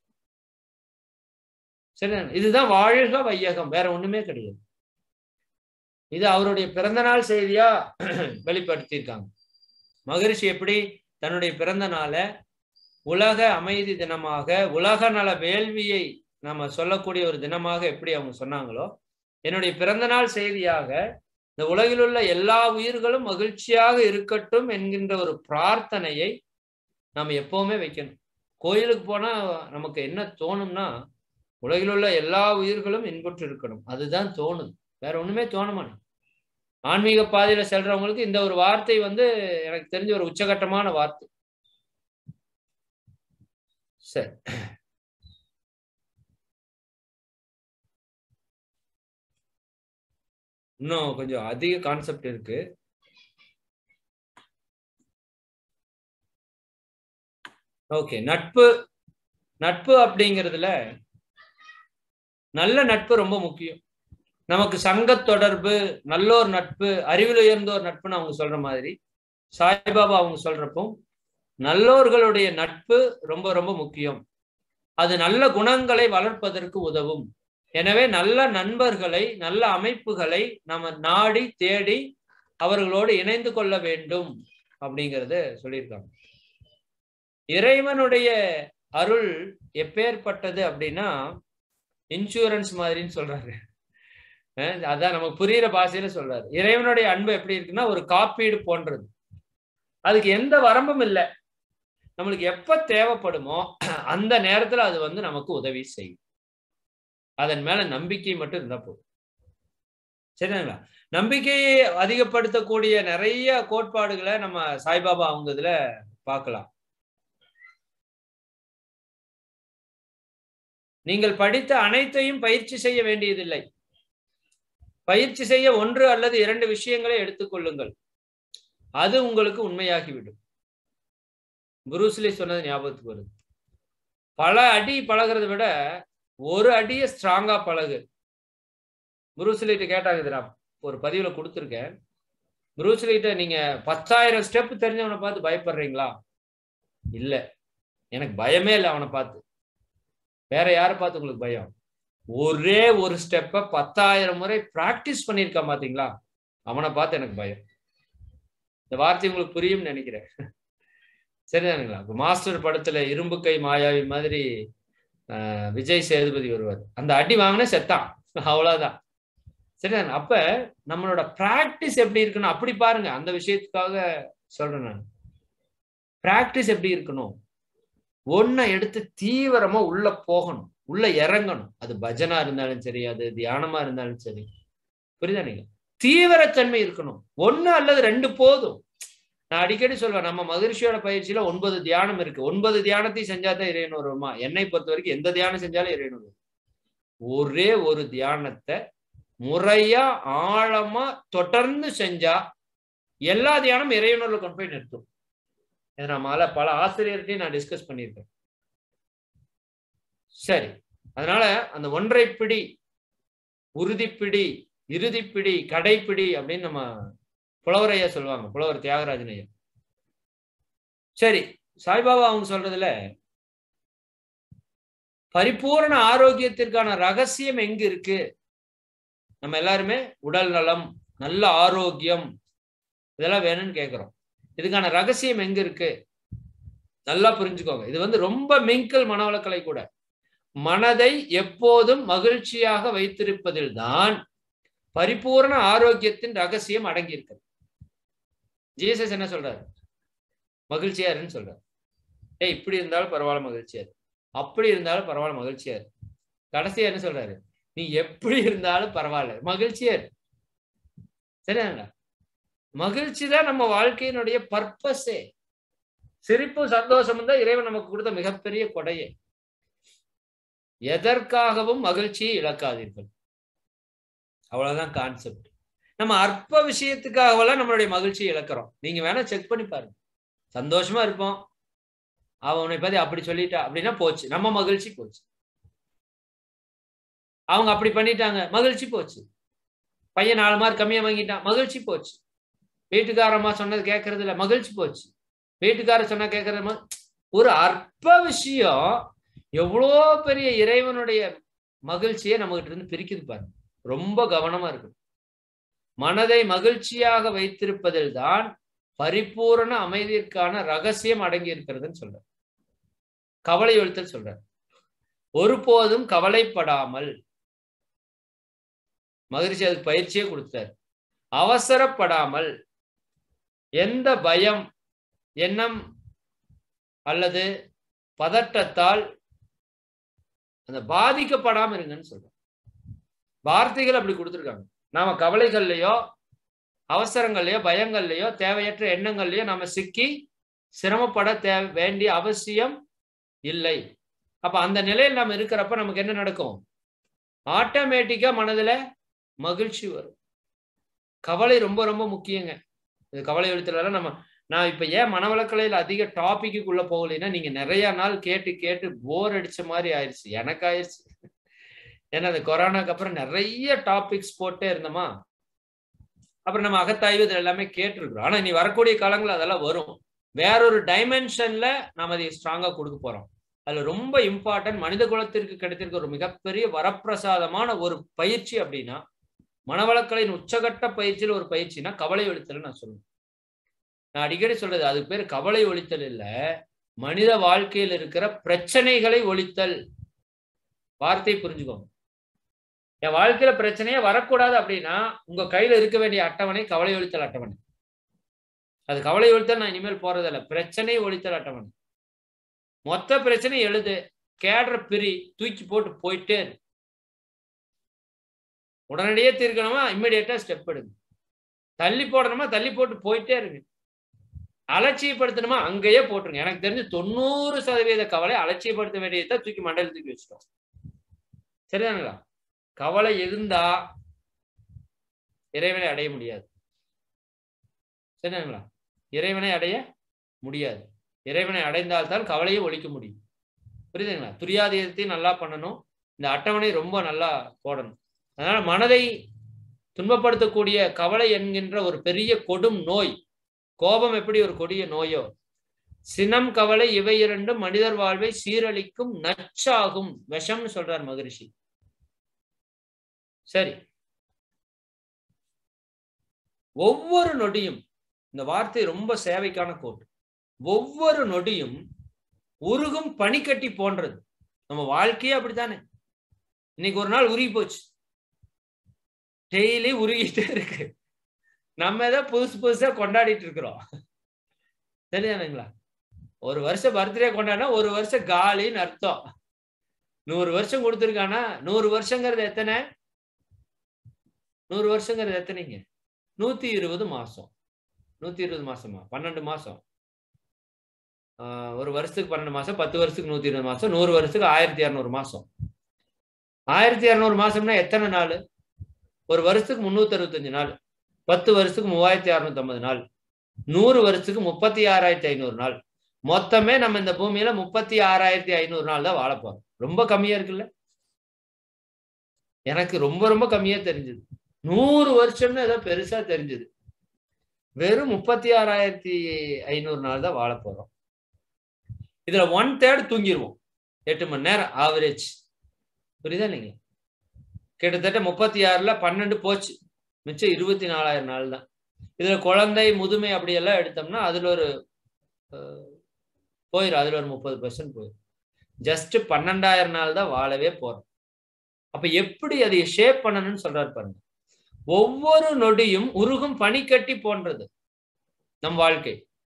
சரி இதுதான் வாழ்க வையகம் வேற ஒண்ணுமே கிடையாது இது அவருடைய பிறந்த நாள் செய்தியா வெளிப்படுத்தியிருக்காங்க மகரிஷி எப்படி தன்னுடைய பிறந்த நாளை உலக அமைதி தினமாக உலக நல வேள்வியை நம்ம சொல்லக்கூடிய ஒரு தினமாக எப்படி அவங்க சொன்னாங்களோ என்னுடைய பிறந்த நாள் செய்தியாக இந்த உலகில் உள்ள எல்லா உயிர்களும் மகிழ்ச்சியாக இருக்கட்டும் என்கின்ற ஒரு பிரார்த்தனையை நாம் எப்பவுமே வைக்கணும் கோயிலுக்கு போனா நமக்கு என்ன தோணும்னா உலகில் உள்ள எல்லா உயிர்களும் இன்புற்று இருக்கணும் அதுதான் தோணுது வேற ஒண்ணுமே தோணுமா ஆன்மீக பாதையில செல்றவங்களுக்கு இந்த ஒரு வார்த்தை வந்து எனக்கு தெரிஞ்ச ஒரு உச்சகட்டமான வார்த்தை சரி இன்னும் கொஞ்சம் அதிக கான்செப்ட் இருக்கு ஓகே நட்பு நட்பு அப்படிங்கிறதுல நல்ல நட்பு ரொம்ப முக்கியம் நமக்கு சங்க தொடர்பு நல்லோர் நட்பு அறிவில் உயர்ந்தோர் நட்புன்னு அவங்க சொல்ற மாதிரி சாய்பாபா அவங்க சொல்றப்போ நல்லோர்களுடைய நட்பு ரொம்ப ரொம்ப முக்கியம் அது நல்ல குணங்களை வளர்ப்பதற்கு உதவும் எனவே நல்ல நண்பர்களை நல்ல அமைப்புகளை நம்ம நாடி தேடி அவர்களோடு இணைந்து கொள்ள வேண்டும் அப்படிங்கிறத சொல்லியிருக்காங்க இறைவனுடைய அருள் எப்பேற்பட்டது அப்படின்னா இன்சூரன்ஸ் மாதிரின்னு சொல்றாரு அதான் நமக்கு புரியுற பாஷையில சொல்றாரு இறைவனுடைய அன்பு எப்படி இருக்குன்னா ஒரு காப்பீடு போன்றது அதுக்கு எந்த வரம்பும் இல்லை நம்மளுக்கு எப்ப தேவைப்படுமோ அந்த நேரத்துல அது வந்து நமக்கு உதவி செய்யும் அதன் மேல நம்பிக்கை மட்டும் இருந்தா போதும் சரிங்களா நம்பிக்கையை அதிகப்படுத்தக்கூடிய நிறைய கோட்பாடுகளை நம்ம சாய்பாபா அவங்க இதுல பார்க்கலாம் நீங்கள் படித்த அனைத்தையும் பயிற்சி செய்ய வேண்டியதில்லை பயிற்சி செய்ய ஒன்று அல்லது இரண்டு விஷயங்களை எடுத்துக்கொள்ளுங்கள் அது உங்களுக்கு உண்மையாகிவிடும் புரூஸ்லி சொன்னது ஞாபகத்துக்கு வருது பல அடி பழகிறத விட ஒரு அடியை ஸ்ட்ராங்கா பழகு புரூஸ்லிட்ட கேட்டாங்க நான் ஒரு பதிவுல கொடுத்துருக்கேன் புரூஸ்லிட்ட நீங்க பத்தாயிரம் ஸ்டெப் தெரிஞ்சவனை பார்த்து பயப்படுறீங்களா இல்ல எனக்கு பயமே இல்லை அவனை பார்த்து வேற யாரை பார்த்து உங்களுக்கு பயம் ஒரே ஒரு ஸ்டெப்பை பத்தாயிரம் முறை பிராக்டிஸ் பண்ணியிருக்கான் பாத்தீங்களா அவனை பார்த்து எனக்கு பயம் இந்த வார்த்தை உங்களுக்கு புரியும்னு நினைக்கிறேன் சரிதானுங்களா இப்போ மாஸ்டர் படத்துல இரும்பு கை மாயாவி மாதிரி விஜய் சேதுபதி வருவார் அந்த அடி வாங்கின செத்தான் அவ்வளவுதான் சரிதானே அப்ப நம்மளோட பிராக்டிஸ் எப்படி இருக்கணும் அப்படி பாருங்க அந்த விஷயத்துக்காக சொல்றேன் நான் பிராக்டிஸ் எப்படி இருக்கணும் ஒன்னை எடுத்து தீவிரமா உள்ள போகணும் உள்ள இறங்கணும் அது பஜனா இருந்தாலும் சரி அது தியானமா இருந்தாலும் சரி புரியுதா நீங்க தீவிரத்தன்மை இருக்கணும் ஒண்ணு அல்லது ரெண்டு போதும் நான் அடிக்கடி சொல்வேன் நம்ம மகிழ்ச்சியோட பயிற்சியில ஒன்பது தியானம் இருக்கு ஒன்பது தியானத்தையும் செஞ்சாதான் இறைவன் வருமா என்னை பொறுத்த வரைக்கும் எந்த தியானம் செஞ்சாலும் இறைவன் வரும் ஒரே ஒரு தியானத்தை முறையா ஆழமா தொடர்ந்து செஞ்சா எல்லா தியானம் இறைவனூர்ல கொண்டு போய் நிறுத்தும் இதை நான் பல பல ஆசிரியர்கிட்டையும் நான் டிஸ்கஸ் பண்ணியிருக்கேன் சரி அதனால அந்த ஒன்றை பிடி உறுதிப்பிடி இறுதிப்பிடி கடைப்பிடி அப்படின்னு நம்ம புலவரையா சொல்லுவாங்க புலவர் தியாகராஜன் ஐயா சரி சாய்பாபா அவங்க சொல்றதுல பரிபூரண ஆரோக்கியத்திற்கான ரகசியம் எங்க இருக்கு நம்ம எல்லாருமே உடல் நலம் நல்ல ஆரோக்கியம் இதெல்லாம் வேணும்னு கேட்கிறோம் இதுக்கான ரகசியம் எங்க இருக்கு நல்லா புரிஞ்சுக்கோங்க இது வந்து ரொம்ப மிங்கல் மனவளக்கலை கூட மனதை எப்போதும் மகிழ்ச்சியாக வைத்திருப்பதில் தான் பரிபூர்ண ஆரோக்கியத்தின் ரகசியம் அடங்கியிருக்கிறது ஜீசஸ் என்ன சொல்றாரு மகிழ்ச்சியா இருன்னு சொல்றாரு ஏய் இப்படி இருந்தாலும் பரவாயில்ல மகிழ்ச்சியா இரு அப்படி இருந்தாலும் பரவாயில்ல மகிழ்ச்சியா இரு கடைசியா என்ன சொல்றாரு நீ எப்படி இருந்தாலும் பரவாயில்ல மகிழ்ச்சியா இரு சரியாங்களா மகிழ்ச்சி தான் நம்ம வாழ்க்கையினுடைய பர்பஸே சிரிப்பும் சந்தோஷமும் தான் இறைவன் நமக்கு கொடுத்த மிகப்பெரிய கொடையே எதற்காகவும் மகிழ்ச்சியை இழக்காதீர்கள் அவ்வளவுதான் கான்செப்ட் நம்ம அற்ப விஷயத்துக்காகவெல்லாம் நம்மளுடைய மகிழ்ச்சியை இழக்கிறோம் நீங்க வேணா செக் பண்ணி பாருங்க சந்தோஷமா இருப்போம் அவன் உன்னை பத்தி அப்படி சொல்லிட்டா அப்படின்னா போச்சு நம்ம மகிழ்ச்சி போச்சு அவங்க அப்படி பண்ணிட்டாங்க மகிழ்ச்சி போச்சு பையன் நாலு மார்க் கம்மியா வாங்கிட்டான் மகிழ்ச்சி போச்சு வீட்டுக்காரம்மா சொன்னது கேட்கறது இல்ல மகிழ்ச்சி போச்சு வீட்டுக்காரர் சொன்னா கேட்கறது ஒரு அற்ப விஷயம் எவ்வளோ பெரிய இறைவனுடைய மகிழ்ச்சியை நம்மகிட்ட இருந்து பிரிக்குது பாருங்க ரொம்ப கவனமா இருக்கு மனதை மகிழ்ச்சியாக வைத்திருப்பதில் தான் பரிபூரண அமைதிற்கான ரகசியம் அடங்கி இருக்கிறதுன்னு சொல்ற கவலை ஒழித்தல் சொல்ற ஒருபோதும் கவலைப்படாமல் மகிழ்ச்சி அதுக்கு பயிற்சியே கொடுத்தார் அவசரப்படாமல் எந்த பயம் எண்ணம் அல்லது பதட்டத்தால் அந்த பாதிக்கப்படாம இருங்கன்னு சொல்றோம் வார்த்தைகள் அப்படி கொடுத்துருக்காங்க நாம கவலைகள்லயோ அவசரங்கள்லயோ பயங்கள்லயோ தேவையற்ற எண்ணங்கள்லயோ நாம சிக்கி சிரமப்பட தே வேண்டிய அவசியம் இல்லை அப்ப அந்த நிலையில் நம்ம இருக்கிறப்ப நமக்கு என்ன நடக்கும் ஆட்டோமேட்டிக்கா மனதுல மகிழ்ச்சி வரும் கவலை ரொம்ப ரொம்ப முக்கியங்க இது கவலை எழுத்துல நம்ம நான் இப்ப ஏன் மனவளக்கலையில அதிக டாபிக்குள்ள போகலைன்னா நீங்க நிறைய நாள் கேட்டு கேட்டு போர் அடிச்ச மாதிரி ஆயிடுச்சு எனக்கு ஆயிடுச்சு ஏன்னா அந்த கொரோனாக்கு அப்புறம் நிறைய டாபிக்ஸ் போட்டே இருந்தோமா அப்புறம் நம்ம அகத்தாய்வு இதில் எல்லாமே கேட்டிருக்கிறோம் ஆனா நீ வரக்கூடிய காலங்கள் அதெல்லாம் வரும் வேறொரு டைமென்ஷன்ல நாம அதை ஸ்ட்ராங்கா கொடுக்க போறோம் அதுல ரொம்ப இம்பார்ட்டன்ட் மனித குலத்திற்கு கிடைத்திருக்க ஒரு மிகப்பெரிய வரப்பிரசாதமான ஒரு பயிற்சி அப்படின்னா மனவளக்கலையின் உச்சகட்ட பயிற்சியில் ஒரு பயிற்சினா கவலை ஒழித்தல் நான் சொல்லுவேன் நான் அடிக்கடி சொல்றது அதுக்கு பேர் கவலை ஒழித்தல் இல்ல மனித வாழ்க்கையில் இருக்கிற பிரச்சனைகளை ஒழித்தல் வார்த்தை புரிஞ்சுக்கோங்க என் வாழ்க்கையில பிரச்சனையே வரக்கூடாது அப்படின்னா உங்க கையில இருக்க வேண்டிய அட்டவணை கவலை ஒழித்தல் அட்டவணை அது கவலை ஒழித்தல் நான் இனிமேல் போறதில்ல பிரச்சனை ஒழித்தல் அட்டவணை மொத்த பிரச்சனை எழுது கேடுற பிரி தூக்கி போட்டு போயிட்டே இரு உடனடியே தீர்க்கணுமா இம்மிடியட்டா ஸ்டெப் எடுங்க தள்ளி போடணுமா தள்ளி போட்டு போயிட்டே இருங்க அலட்சியப்படுத்தணுமா அங்கேயே போட்டுருங்க எனக்கு தெரிஞ்சு தொண்ணூறு சதவீத கவலை அலட்சியப்படுத்த வேண்டியதை தூக்கி மண்டல தூக்கி வச்சிட்டோம் சரிதானுங்களா கவலை இருந்தா இறைவனை அடைய முடியாது சரிதானுங்களா இறைவனை அடைய முடியாது இறைவனை அடைந்தால்தான் கவலையை ஒழிக்க முடியும் புரியுதுங்களா துரியாதீதத்தையும் நல்லா பண்ணணும் இந்த அட்டவணை ரொம்ப நல்லா போடணும் அதனால மனதை துன்பப்படுத்தக்கூடிய கவலை என்கின்ற ஒரு பெரிய கொடும் நோய் கோபம் எப்படி ஒரு கொடிய நோயோ சினம் கவலை இவை இரண்டும் மனிதர் வாழ்வை சீரழிக்கும் நச்சாகும் விஷம்னு சொல்றார் மகரிஷி சரி ஒவ்வொரு நொடியும் இந்த வார்த்தை ரொம்ப சேவைக்கான கோட்டு ஒவ்வொரு நொடியும் உருகும் பனிக்கட்டி போன்றது நம்ம வாழ்க்கையே அப்படித்தானே இன்னைக்கு ஒரு நாள் உருகி போச்சு டெய்லி உருகிட்டே இருக்கு நம்ம ஏதோ புதுசு புதுசா கொண்டாடிட்டு இருக்கிறோம் சரிதானுங்களா ஒரு வருஷம் பர்த்டே கொண்டாடினா ஒரு வருஷம் காலின்னு அர்த்தம் நூறு வருஷம் கொடுத்துருக்கானா நூறு வருஷங்கிறது எத்தனை நூறு வருஷங்கிறது எத்தனைங்க நூத்தி இருபது மாசம் நூத்தி இருபது மாசமா பன்னெண்டு மாசம் ஒரு வருஷத்துக்கு பன்னெண்டு மாசம் பத்து வருஷத்துக்கு நூத்தி இருபது மாசம் நூறு வருஷத்துக்கு ஆயிரத்தி இரநூறு மாசம் ஆயிரத்தி இரநூறு மாசம்னா எத்தனை நாள் ஒரு வருஷத்துக்கு முன்னூத்தி அறுபத்தஞ்சு நாள் பத்து வருஷத்துக்கு மூவாயிரத்தி அறுநூத்தி ஐம்பது நாள் நூறு வருஷத்துக்கு முப்பத்தி ஆறாயிரத்தி ஐநூறு நாள் மொத்தமே நம்ம இந்த பூமியில முப்பத்தி ஆறாயிரத்தி ஐநூறு நாள் தான் வாழ போறோம் ரொம்ப கம்மியா இருக்குல்ல எனக்கு ரொம்ப ரொம்ப கம்மியா தெரிஞ்சது நூறு வருஷம்னு ஏதோ பெருசா தெரிஞ்சது வெறும் முப்பத்தி ஆறாயிரத்தி ஐநூறு நாள் தான் வாழ போறோம் இதுல ஒன் தேர்ட் தூங்கிடுவோம் எட்டு மணி நேரம் ஆவரேஜ் புரியுதா இல்லைங்களா கிட்டத்தட்ட முப்பத்தி ஆறுல பன்னெண்டு போச்சு மிச்சம் இருபத்தி நாலாயிரம் நாள் தான் இதுல குழந்தை முதுமை அப்படியெல்லாம் எடுத்தோம்னா அதுல ஒரு போயிடும் அதுல ஒரு முப்பது பர்சன்ட் போயிடும் ஜஸ்ட் பன்னெண்டாயிரம் நாள் தான் வாழவே போறோம் அப்ப எப்படி அதை ஷேப் பண்ணணும்னு சொல்றாரு பாருங்க ஒவ்வொரு நொடியும் உருகும் பனிக்கட்டி போன்றது நம் வாழ்க்கை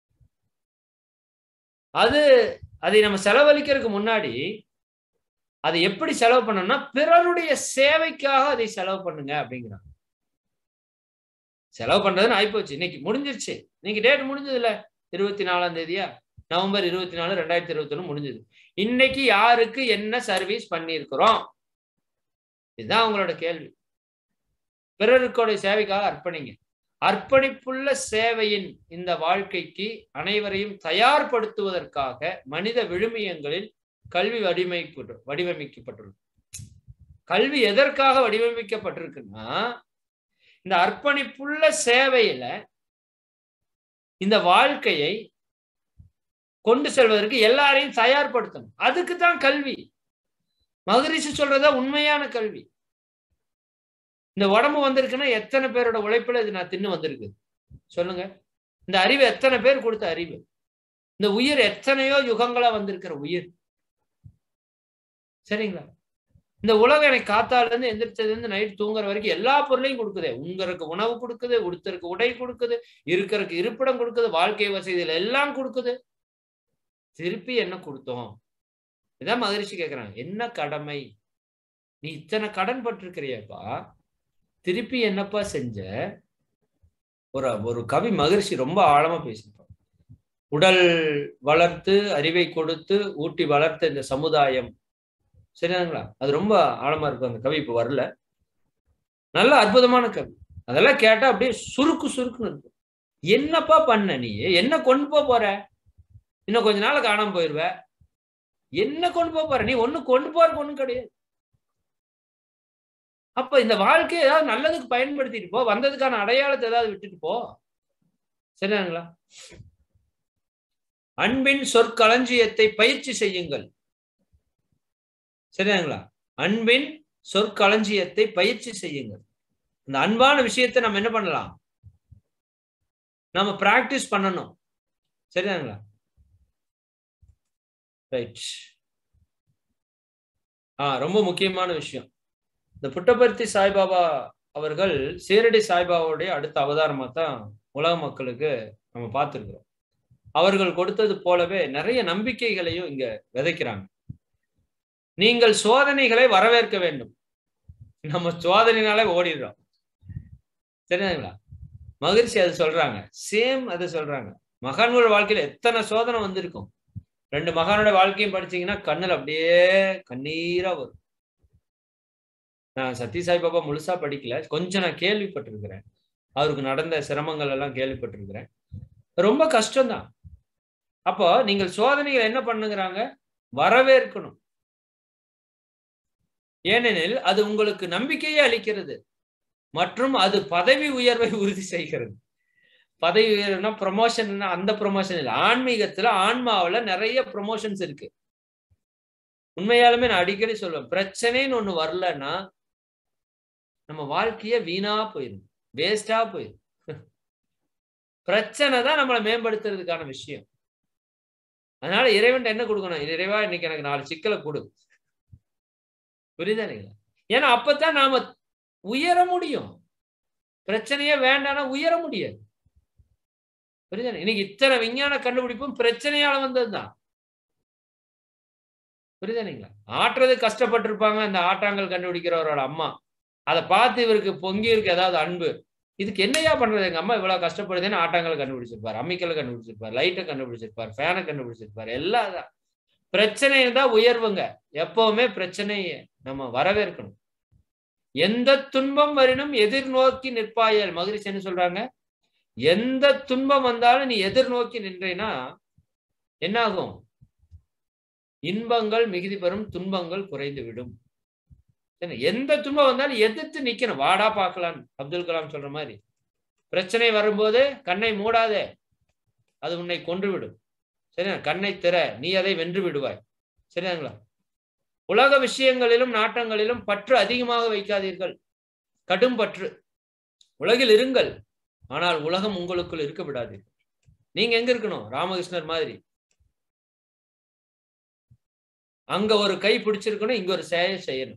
அது அதை நம்ம செலவழிக்கிறதுக்கு முன்னாடி அதை எப்படி செலவு பண்ணணும்னா பிறருடைய சேவைக்காக அதை செலவு பண்ணுங்க அப்படிங்கிறாங்க செலவு பண்றதுன்னு ஆயிப்போச்சு இன்னைக்கு முடிஞ்சிருச்சு இன்னைக்கு டேட் முடிஞ்சது இல்ல இருபத்தி நாலாம் தேதியா நவம்பர் இருபத்தி நாலு ரெண்டாயிரத்தி இருபத்தி ஒண்ணு முடிஞ்சது இன்னைக்கு யாருக்கு என்ன சர்வீஸ் பண்ணியிருக்கிறோம் இதுதான் உங்களோட கேள்வி பிறருக்குடைய சேவைக்காக அர்ப்பணிங்க அர்ப்பணிப்புள்ள சேவையின் இந்த வாழ்க்கைக்கு அனைவரையும் தயார்படுத்துவதற்காக மனித விழுமியங்களில் கல்வி வடிவமைப்பு வடிவமைக்கப்பட்டுள்ளது கல்வி எதற்காக வடிவமைக்கப்பட்டிருக்குன்னா இந்த அர்ப்பணிப்புள்ள சேவையில இந்த வாழ்க்கையை கொண்டு செல்வதற்கு எல்லாரையும் தயார்படுத்தணும் அதுக்கு தான் கல்வி மகரிஷி சொல்றதா உண்மையான கல்வி இந்த உடம்பு வந்திருக்குன்னா எத்தனை பேரோட உழைப்புல இது நான் தின்னு வந்திருக்கு சொல்லுங்க இந்த அறிவு எத்தனை பேர் கொடுத்த அறிவு இந்த உயிர் எத்தனையோ யுகங்களா வந்திருக்கிற உயிர் சரிங்களா இந்த உலகம் எனக்கு காத்தால இருந்து எந்திரிச்சதுல இருந்து நைட் தூங்குற வரைக்கும் எல்லா பொருளையும் கொடுக்குது உங்கருக்கு உணவு கொடுக்குது உடுத்தருக்கு உடை கொடுக்குது இருக்கிறதுக்கு இருப்பிடம் கொடுக்குது வாழ்க்கை வசதிகள் எல்லாம் கொடுக்குது திருப்பி என்ன கொடுத்தோம் இதான் மகரிஷி கேக்குறாங்க என்ன கடமை நீ இத்தனை கடன் பட்டிருக்கிறியப்பா திருப்பி என்னப்பா செஞ்ச ஒரு ஒரு கவி மகரிஷி ரொம்ப ஆழமா பேசியிருப்பான் உடல் வளர்த்து அறிவை கொடுத்து ஊட்டி வளர்த்த இந்த சமுதாயம் சரிங்களா அது ரொம்ப ஆழமா இருக்கும் அந்த கவி இப்ப வரல நல்ல அற்புதமான கவி அதெல்லாம் கேட்டா அப்படியே சுருக்கு சுருக்குன்னு இருக்கும் என்னப்பா பண்ண நீ என்ன கொண்டு போக போற இன்னும் கொஞ்ச நாள் காணாம போயிருவ என்ன கொண்டு போக போற நீ ஒண்ணு கொண்டு போறதுக்கு ஒண்ணும் கிடையாது அப்ப இந்த வாழ்க்கையை ஏதாவது நல்லதுக்கு பயன்படுத்திட்டு போ வந்ததுக்கான அடையாளத்தை ஏதாவது விட்டுட்டு போ சரிங்களா அன்பின் சொற்களஞ்சியத்தை பயிற்சி செய்யுங்கள் சரிங்களா அன்பின் சொற்களஞ்சியத்தை பயிற்சி செய்யுங்கள் இந்த அன்பான விஷயத்தை நம்ம என்ன பண்ணலாம் நம்ம பிராக்டிஸ் பண்ணணும் சரிதாங்களா ரைட் ஆ ரொம்ப முக்கியமான விஷயம் இந்த புட்டபர்த்தி சாய்பாபா அவர்கள் சீரடி சாய்பாபாவுடைய அடுத்த அவதாரமா தான் உலக மக்களுக்கு நம்ம பார்த்துருக்கிறோம் அவர்கள் கொடுத்தது போலவே நிறைய நம்பிக்கைகளையும் இங்க விதைக்கிறாங்க நீங்கள் சோதனைகளை வரவேற்க வேண்டும் நம்ம சோதனைனாலே ஓடிடுறோம் தெரியுதுங்களா மகிழ்ச்சி அது சொல்றாங்க சேம் அது சொல்றாங்க மகான்களோட வாழ்க்கையில எத்தனை சோதனை வந்திருக்கும் ரெண்டு மகானோட வாழ்க்கையும் படிச்சீங்கன்னா கண்ணுல அப்படியே கண்ணீரா வரும் நான் சத்யசாய் பாபா முழுசா படிக்கல கொஞ்சம் நான் கேள்விப்பட்டிருக்கிறேன் அவருக்கு நடந்த சிரமங்கள் எல்லாம் கேள்விப்பட்டிருக்கிறேன் ரொம்ப கஷ்டம்தான் அப்போ நீங்கள் சோதனைகள் என்ன பண்ணுங்கிறாங்க வரவேற்கணும் ஏனெனில் அது உங்களுக்கு நம்பிக்கையை அளிக்கிறது மற்றும் அது பதவி உயர்வை உறுதி செய்கிறது பதவி உயர்வுனா ப்ரொமோஷன் அந்த ப்ரொமோஷன் இல்லை ஆன்மீகத்துல ஆன்மாவில நிறைய ப்ரொமோஷன்ஸ் இருக்கு உண்மையாலுமே நான் அடிக்கடி சொல்லுவேன் பிரச்சனைன்னு ஒண்ணு வரலன்னா நம்ம வாழ்க்கைய வீணா போயிடும் வேஸ்டா போயிடும் பிரச்சனை தான் நம்மளை மேம்படுத்துறதுக்கான விஷயம் அதனால இறைவன் என்ன கொடுக்கணும் இறைவா இன்னைக்கு எனக்கு நாலு சிக்கலை கொடு புரியுதானுங்களா ஏன்னா அப்பதான் நாம உயர முடியும் பிரச்சனையே வேண்டாம்னா உயர முடியாது புரியுதா இன்னைக்கு இத்தனை விஞ்ஞான கண்டுபிடிப்பும் பிரச்சனையால வந்ததுதான் புரியுதானுங்களா ஆட்டுறது கஷ்டப்பட்டிருப்பாங்க அந்த ஆட்டாங்கல் கண்டுபிடிக்கிறவரோட அம்மா அதை பார்த்து இவருக்கு பொங்கி இருக்கு ஏதாவது அன்பு இதுக்கு என்னையா பண்றது எங்க அம்மா இவ்வளவு கஷ்டப்படுதுன்னு ஆட்டாங்கல் கண்டுபிடிச்சிருப்பார் அம்மிக்கல் கண்டுபிடிச்சிருப்பார் லைட்டை கண்டுபிடிச்சிருப்பார் ஃபேனை கண்டுபிடிச்சிருப்பார் எல்லாம் தான் பிரச்சனை தான் உயர்வுங்க எப்பவுமே பிரச்சனையை நம்ம வரவேற்கணும் எந்த துன்பம் வரினும் எதிர்நோக்கி நிற்பாயல் மகிழ்ச்சி என்ன சொல்றாங்க எந்த துன்பம் வந்தாலும் நீ எதிர்நோக்கி நின்றேனா என்ன ஆகும் இன்பங்கள் மிகுதி பெறும் துன்பங்கள் குறைந்து விடும் எந்த துன்பம் வந்தாலும் எதிர்த்து நிக்கணும் வாடா பார்க்கலாம் அப்துல் கலாம் சொல்ற மாதிரி பிரச்சனை வரும்போது கண்ணை மூடாதே அது உன்னை கொன்று விடும் சரியா கண்ணை திற நீ அதை வென்று விடுவாய் சரியாங்களா உலக விஷயங்களிலும் நாட்டங்களிலும் பற்று அதிகமாக வைக்காதீர்கள் கடும் பற்று உலகில் இருங்கள் ஆனால் உலகம் உங்களுக்குள் இருக்க விடாதீர்கள் நீங்க எங்க இருக்கணும் ராமகிருஷ்ணர் மாதிரி அங்க ஒரு கை பிடிச்சிருக்கணும் இங்க ஒரு செயல் செய்யணும்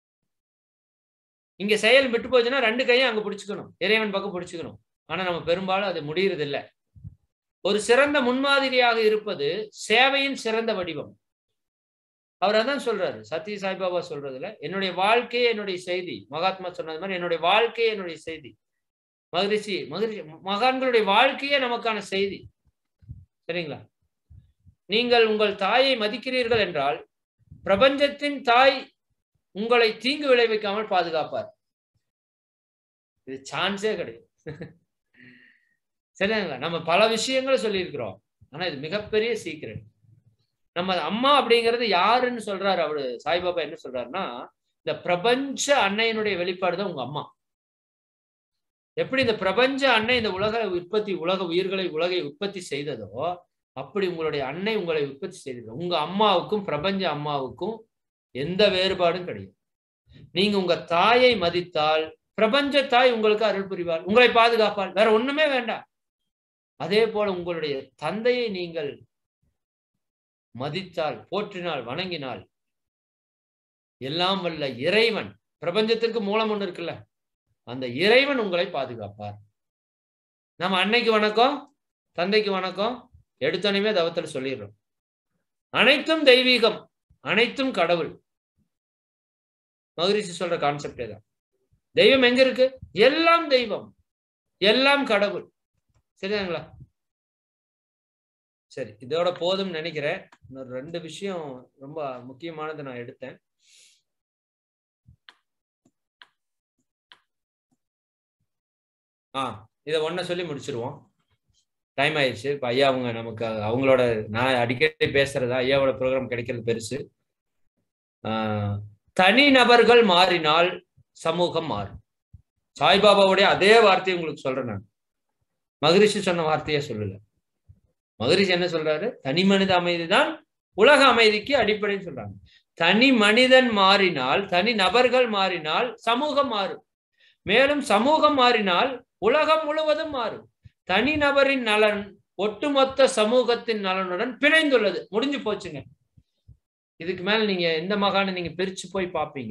இங்க செயல் விட்டு போச்சுன்னா ரெண்டு கையும் அங்க பிடிச்சுக்கணும் இறைவன் பக்கம் பிடிச்சுக்கணும் ஆனா நம்ம பெரும்பாலும் அது முடியறது இல்ல ஒரு சிறந்த முன்மாதிரியாக இருப்பது சேவையின் சிறந்த வடிவம் அவர் அதான் சொல்றாரு சத்ய சாய்பாபா சொல்றதுல என்னுடைய வாழ்க்கையே என்னுடைய செய்தி மகாத்மா சொன்னது மாதிரி என்னுடைய வாழ்க்கையே என்னுடைய செய்தி மகரிஷி மகரிஷி மகான்களுடைய வாழ்க்கையே நமக்கான செய்தி சரிங்களா நீங்கள் உங்கள் தாயை மதிக்கிறீர்கள் என்றால் பிரபஞ்சத்தின் தாய் உங்களை தீங்கு விளைவிக்காமல் பாதுகாப்பார் இது சான்ஸே கிடையாது சரிங்களா நம்ம பல விஷயங்களை சொல்லியிருக்கிறோம் ஆனா இது மிகப்பெரிய சீக்கிரம் நம்ம அம்மா அப்படிங்கிறது யாருன்னு சொல்றாரு அவரு சாய்பாபா என்ன சொல்றாருன்னா இந்த பிரபஞ்ச அன்னையினுடைய வெளிப்பாடு தான் உங்க அம்மா எப்படி இந்த பிரபஞ்ச அன்னை இந்த உலக உற்பத்தி உலக உயிர்களை உலகை உற்பத்தி செய்ததோ அப்படி உங்களுடைய அன்னை உங்களை உற்பத்தி செய்தது உங்க அம்மாவுக்கும் பிரபஞ்ச அம்மாவுக்கும் எந்த வேறுபாடும் கிடையாது நீங்க உங்க தாயை மதித்தால் பிரபஞ்ச தாய் உங்களுக்கு அருள் புரிவாள் உங்களை பாதுகாப்பாள் வேற ஒண்ணுமே வேண்டாம் அதே போல உங்களுடைய தந்தையை நீங்கள் மதித்தால் போற்றினால் வணங்கினால் எல்லாம் வல்ல இறைவன் பிரபஞ்சத்திற்கு மூலம் ஒண்ணு இருக்குல்ல அந்த இறைவன் உங்களை பாதுகாப்பார் நம்ம அன்னைக்கு வணக்கம் தந்தைக்கு வணக்கம் எடுத்தோனையுமே தவத்தில் சொல்லிடுறோம் அனைத்தும் தெய்வீகம் அனைத்தும் கடவுள் மகரிஷி சொல்ற கான்செப்டே தான் தெய்வம் எங்க இருக்கு எல்லாம் தெய்வம் எல்லாம் கடவுள் சரிதாங்களா சரி இதோட போதும் நினைக்கிறேன் இன்னொரு ரெண்டு விஷயம் ரொம்ப முக்கியமானது நான் எடுத்தேன் ஆ இதை ஒன்ன சொல்லி முடிச்சிருவோம் டைம் ஆயிடுச்சு இப்போ ஐயா அவங்க நமக்கு அவங்களோட நான் அடிக்கடி பேசுறதா ஐயாவோட ப்ரோக்ராம் கிடைக்கிறது பெருசு தனி நபர்கள் மாறினால் சமூகம் மாறும் சாய்பாபாவுடைய அதே வார்த்தையை உங்களுக்கு சொல்றேன் நான் மகரிஷி சொன்ன வார்த்தையே சொல்லல மகரிஷி என்ன சொல்றாரு தனி மனித அமைதி தான் உலக அமைதிக்கு அடிப்படைன்னு சொல்றாங்க தனி மனிதன் மாறினால் தனி நபர்கள் மாறினால் சமூகம் மாறும் மேலும் சமூகம் மாறினால் உலகம் முழுவதும் மாறும் தனி நபரின் நலன் ஒட்டுமொத்த சமூகத்தின் நலனுடன் பிணைந்துள்ளது முடிஞ்சு போச்சுங்க இதுக்கு மேல நீங்க எந்த மகான நீங்க பிரிச்சு போய் பார்ப்பீங்க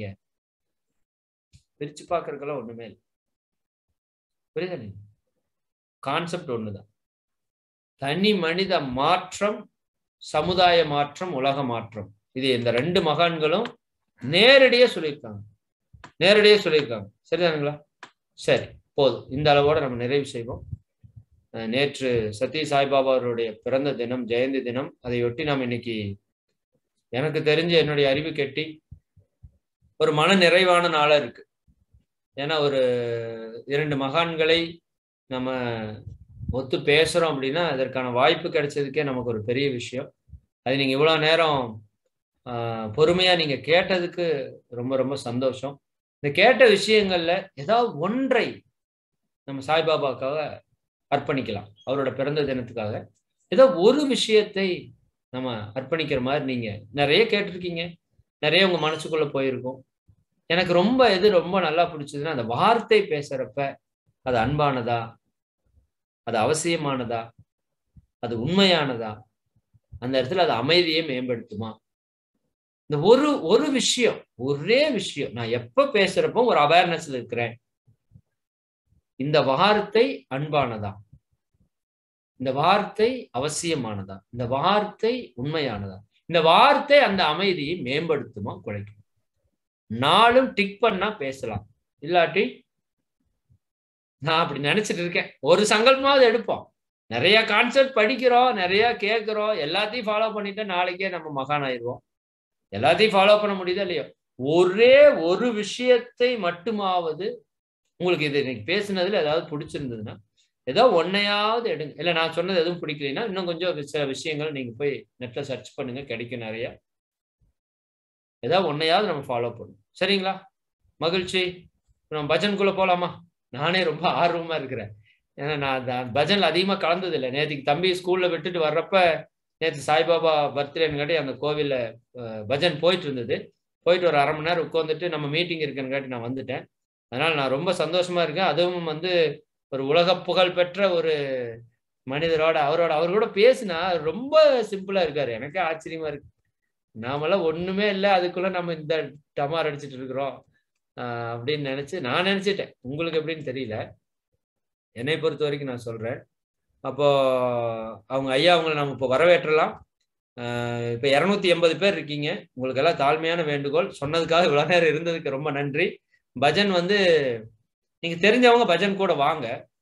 பிரிச்சு பார்க்கறதுக்கெல்லாம் ஒண்ணுமே இல்லை புரியுதா நீங்க கான்செப்ட் ஒண்ணுதான் தனி மனித மாற்றம் சமுதாய மாற்றம் உலக மாற்றம் இது இந்த ரெண்டு மகான்களும் நேரடியா சொல்லியிருக்காங்க நேரடியா சொல்லியிருக்காங்க சரிதானுங்களா சரி போதும் இந்த அளவோட நம்ம நிறைவு செய்வோம் நேற்று சத்ய சாய்பாபா அவருடைய பிறந்த தினம் ஜெயந்தி தினம் அதையொட்டி நாம் இன்னைக்கு எனக்கு தெரிஞ்ச என்னுடைய அறிவு கெட்டி ஒரு மன நிறைவான நாளா இருக்கு ஏன்னா ஒரு இரண்டு மகான்களை நம்ம ஒத்து பேசுறோம் அப்படின்னா அதற்கான வாய்ப்பு கிடைச்சதுக்கே நமக்கு ஒரு பெரிய விஷயம் அது நீங்க இவ்வளவு நேரம் பொறுமையா நீங்க கேட்டதுக்கு ரொம்ப ரொம்ப சந்தோஷம் இந்த கேட்ட விஷயங்கள்ல ஏதாவது ஒன்றை நம்ம சாய்பாபாக்காக அர்ப்பணிக்கலாம் அவரோட பிறந்த தினத்துக்காக ஏதோ ஒரு விஷயத்தை நம்ம அர்ப்பணிக்கிற மாதிரி நீங்க நிறைய கேட்டிருக்கீங்க நிறைய உங்க மனசுக்குள்ள போயிருக்கும் எனக்கு ரொம்ப எது ரொம்ப நல்லா பிடிச்சதுன்னா அந்த வார்த்தை பேசுறப்ப அது அன்பானதா அது அவசியமானதா அது உண்மையானதா அந்த இடத்துல அது அமைதியை மேம்படுத்துமா இந்த ஒரு ஒரு விஷயம் ஒரே விஷயம் நான் எப்ப பேசுறப்போ ஒரு அவேர்னஸ்ல இருக்கிறேன் இந்த வார்த்தை அன்பானதா இந்த வார்த்தை அவசியமானதா இந்த வார்த்தை உண்மையானதா இந்த வார்த்தை அந்த அமைதியை மேம்படுத்துமா குறைக்கும் நாளும் டிக் பண்ணா பேசலாம் இல்லாட்டி நான் அப்படி நினைச்சிட்டு இருக்கேன் ஒரு சங்கல்பமாவது எடுப்போம் நிறைய கான்செப்ட் படிக்கிறோம் நிறைய கேட்கிறோம் எல்லாத்தையும் ஃபாலோ பண்ணிட்டு நாளைக்கே நம்ம மகான் ஆயிடுவோம் எல்லாத்தையும் ஃபாலோ பண்ண முடியுதா இல்லையோ ஒரே ஒரு விஷயத்தை மட்டுமாவது உங்களுக்கு இது இன்னைக்கு பேசுனதுல ஏதாவது பிடிச்சிருந்ததுன்னா ஏதோ ஒன்னையாவது எடுங்க இல்லை நான் சொன்னது எதுவும் பிடிக்கலைன்னா இன்னும் கொஞ்சம் சில விஷயங்கள் நீங்க போய் நெட்ல சர்ச் பண்ணுங்க கிடைக்கும் நிறைய ஏதாவது ஒன்னையாவது நம்ம ஃபாலோ பண்ணணும் சரிங்களா மகிழ்ச்சி நம்ம பஜனுக்குள்ள போலாமா நானே ரொம்ப ஆர்வமா இருக்கிறேன் ஏன்னா நான் பஜன்ல அதிகமா கலந்தது இல்லை நேற்றுக்கு தம்பி ஸ்கூல்ல விட்டுட்டு வர்றப்ப நேற்று சாய்பாபா பர்த்டேங்காட்டி அந்த கோவில்ல பஜன் போயிட்டு இருந்தது போயிட்டு ஒரு அரை மணி நேரம் உட்காந்துட்டு நம்ம மீட்டிங் இருக்குங்காட்டி நான் வந்துட்டேன் அதனால நான் ரொம்ப சந்தோஷமா இருக்கேன் அதுவும் வந்து ஒரு உலக புகழ் பெற்ற ஒரு மனிதரோட அவரோட அவர் கூட பேசினா ரொம்ப சிம்பிளா இருக்காரு எனக்கே ஆச்சரியமா இருக்கு நாமெல்லாம் ஒண்ணுமே இல்லை அதுக்குள்ள நம்ம இந்த டமார் அடிச்சிட்டு இருக்கிறோம் ஆஹ் அப்படின்னு நினைச்சு நான் நினைச்சிட்டேன் உங்களுக்கு எப்படின்னு தெரியல என்னை பொறுத்த வரைக்கும் நான் சொல்றேன் அப்போ அவங்க ஐயா அவங்கள நம்ம இப்போ வரவேற்றலாம் ஆஹ் இப்போ இரநூத்தி எண்பது பேர் இருக்கீங்க உங்களுக்கு எல்லாம் தாழ்மையான வேண்டுகோள் சொன்னதுக்காக இவ்வளோ நேரம் இருந்ததுக்கு ரொம்ப நன்றி பஜன் வந்து நீங்க தெரிஞ்சவங்க பஜன் கூட வாங்க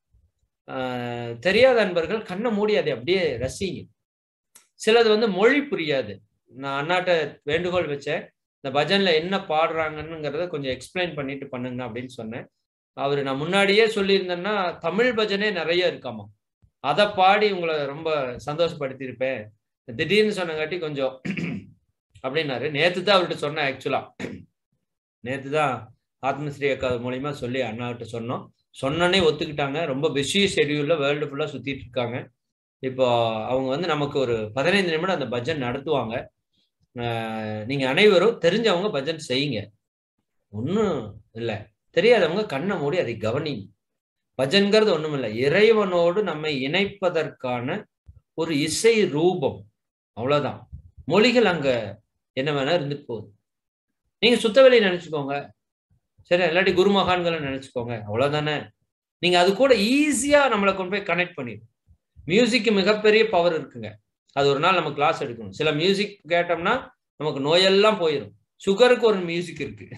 ஆஹ் தெரியாத அன்பர்கள் கண்ணை மூடி அதை அப்படியே ரசிங்க சிலது வந்து மொழி புரியாது நான் அண்ணாட்ட வேண்டுகோள் வச்சேன் இந்த பஜன்ல என்ன பாடுறாங்கன்னுங்கிறத கொஞ்சம் எக்ஸ்பிளைன் பண்ணிட்டு பண்ணுங்க அப்படின்னு சொன்னேன் அவர் நான் முன்னாடியே சொல்லியிருந்தேன்னா தமிழ் பஜனே நிறைய இருக்காமா அதை பாடி உங்களை ரொம்ப சந்தோஷப்படுத்தியிருப்பேன் திடீர்னு சொன்னங்காட்டி கொஞ்சம் அப்படின்னாரு நேத்து தான் அவர்கிட்ட சொன்னேன் ஆக்சுவலா நேத்து தான் ஆத்மஸ்ரீ அக்கா மூலியமா சொல்லி அண்ணாகிட்ட சொன்னோம் சொன்னனே ஒத்துக்கிட்டாங்க ரொம்ப பிஸி ஷெடியூல்ல வேர்ல்டு ஃபுல்லா சுத்திட்டு இருக்காங்க இப்போ அவங்க வந்து நமக்கு ஒரு பதினைந்து நிமிடம் அந்த பஜன் நடத்துவாங்க ஆஹ் நீங்க அனைவரும் தெரிஞ்சவங்க பஜன் செய்யுங்க ஒன்றும் இல்லை தெரியாதவங்க கண்ணை மூடி அதை கவனிங்க பஜன்கிறது ஒண்ணும் இல்லை இறைவனோடு நம்மை இணைப்பதற்கான ஒரு இசை ரூபம் அவ்வளவுதான் மொழிகள் அங்க என்ன வேணா இருந்துட்டு போகுது நீங்க சுத்தவெளி நினைச்சுக்கோங்க சரி இல்லாட்டி குருமகான்களை நினைச்சுக்கோங்க அவ்வளவுதானே நீங்க அது கூட ஈஸியா நம்மளை கொண்டு போய் கனெக்ட் பண்ணிடும் மியூசிக்கு மிகப்பெரிய பவர் இருக்குங்க அது ஒரு நாள் நம்ம கிளாஸ் எடுக்கணும் சில மியூசிக் கேட்டோம்னா நமக்கு நோயெல்லாம் போயிடும் சுகருக்கு ஒரு மியூசிக் இருக்கு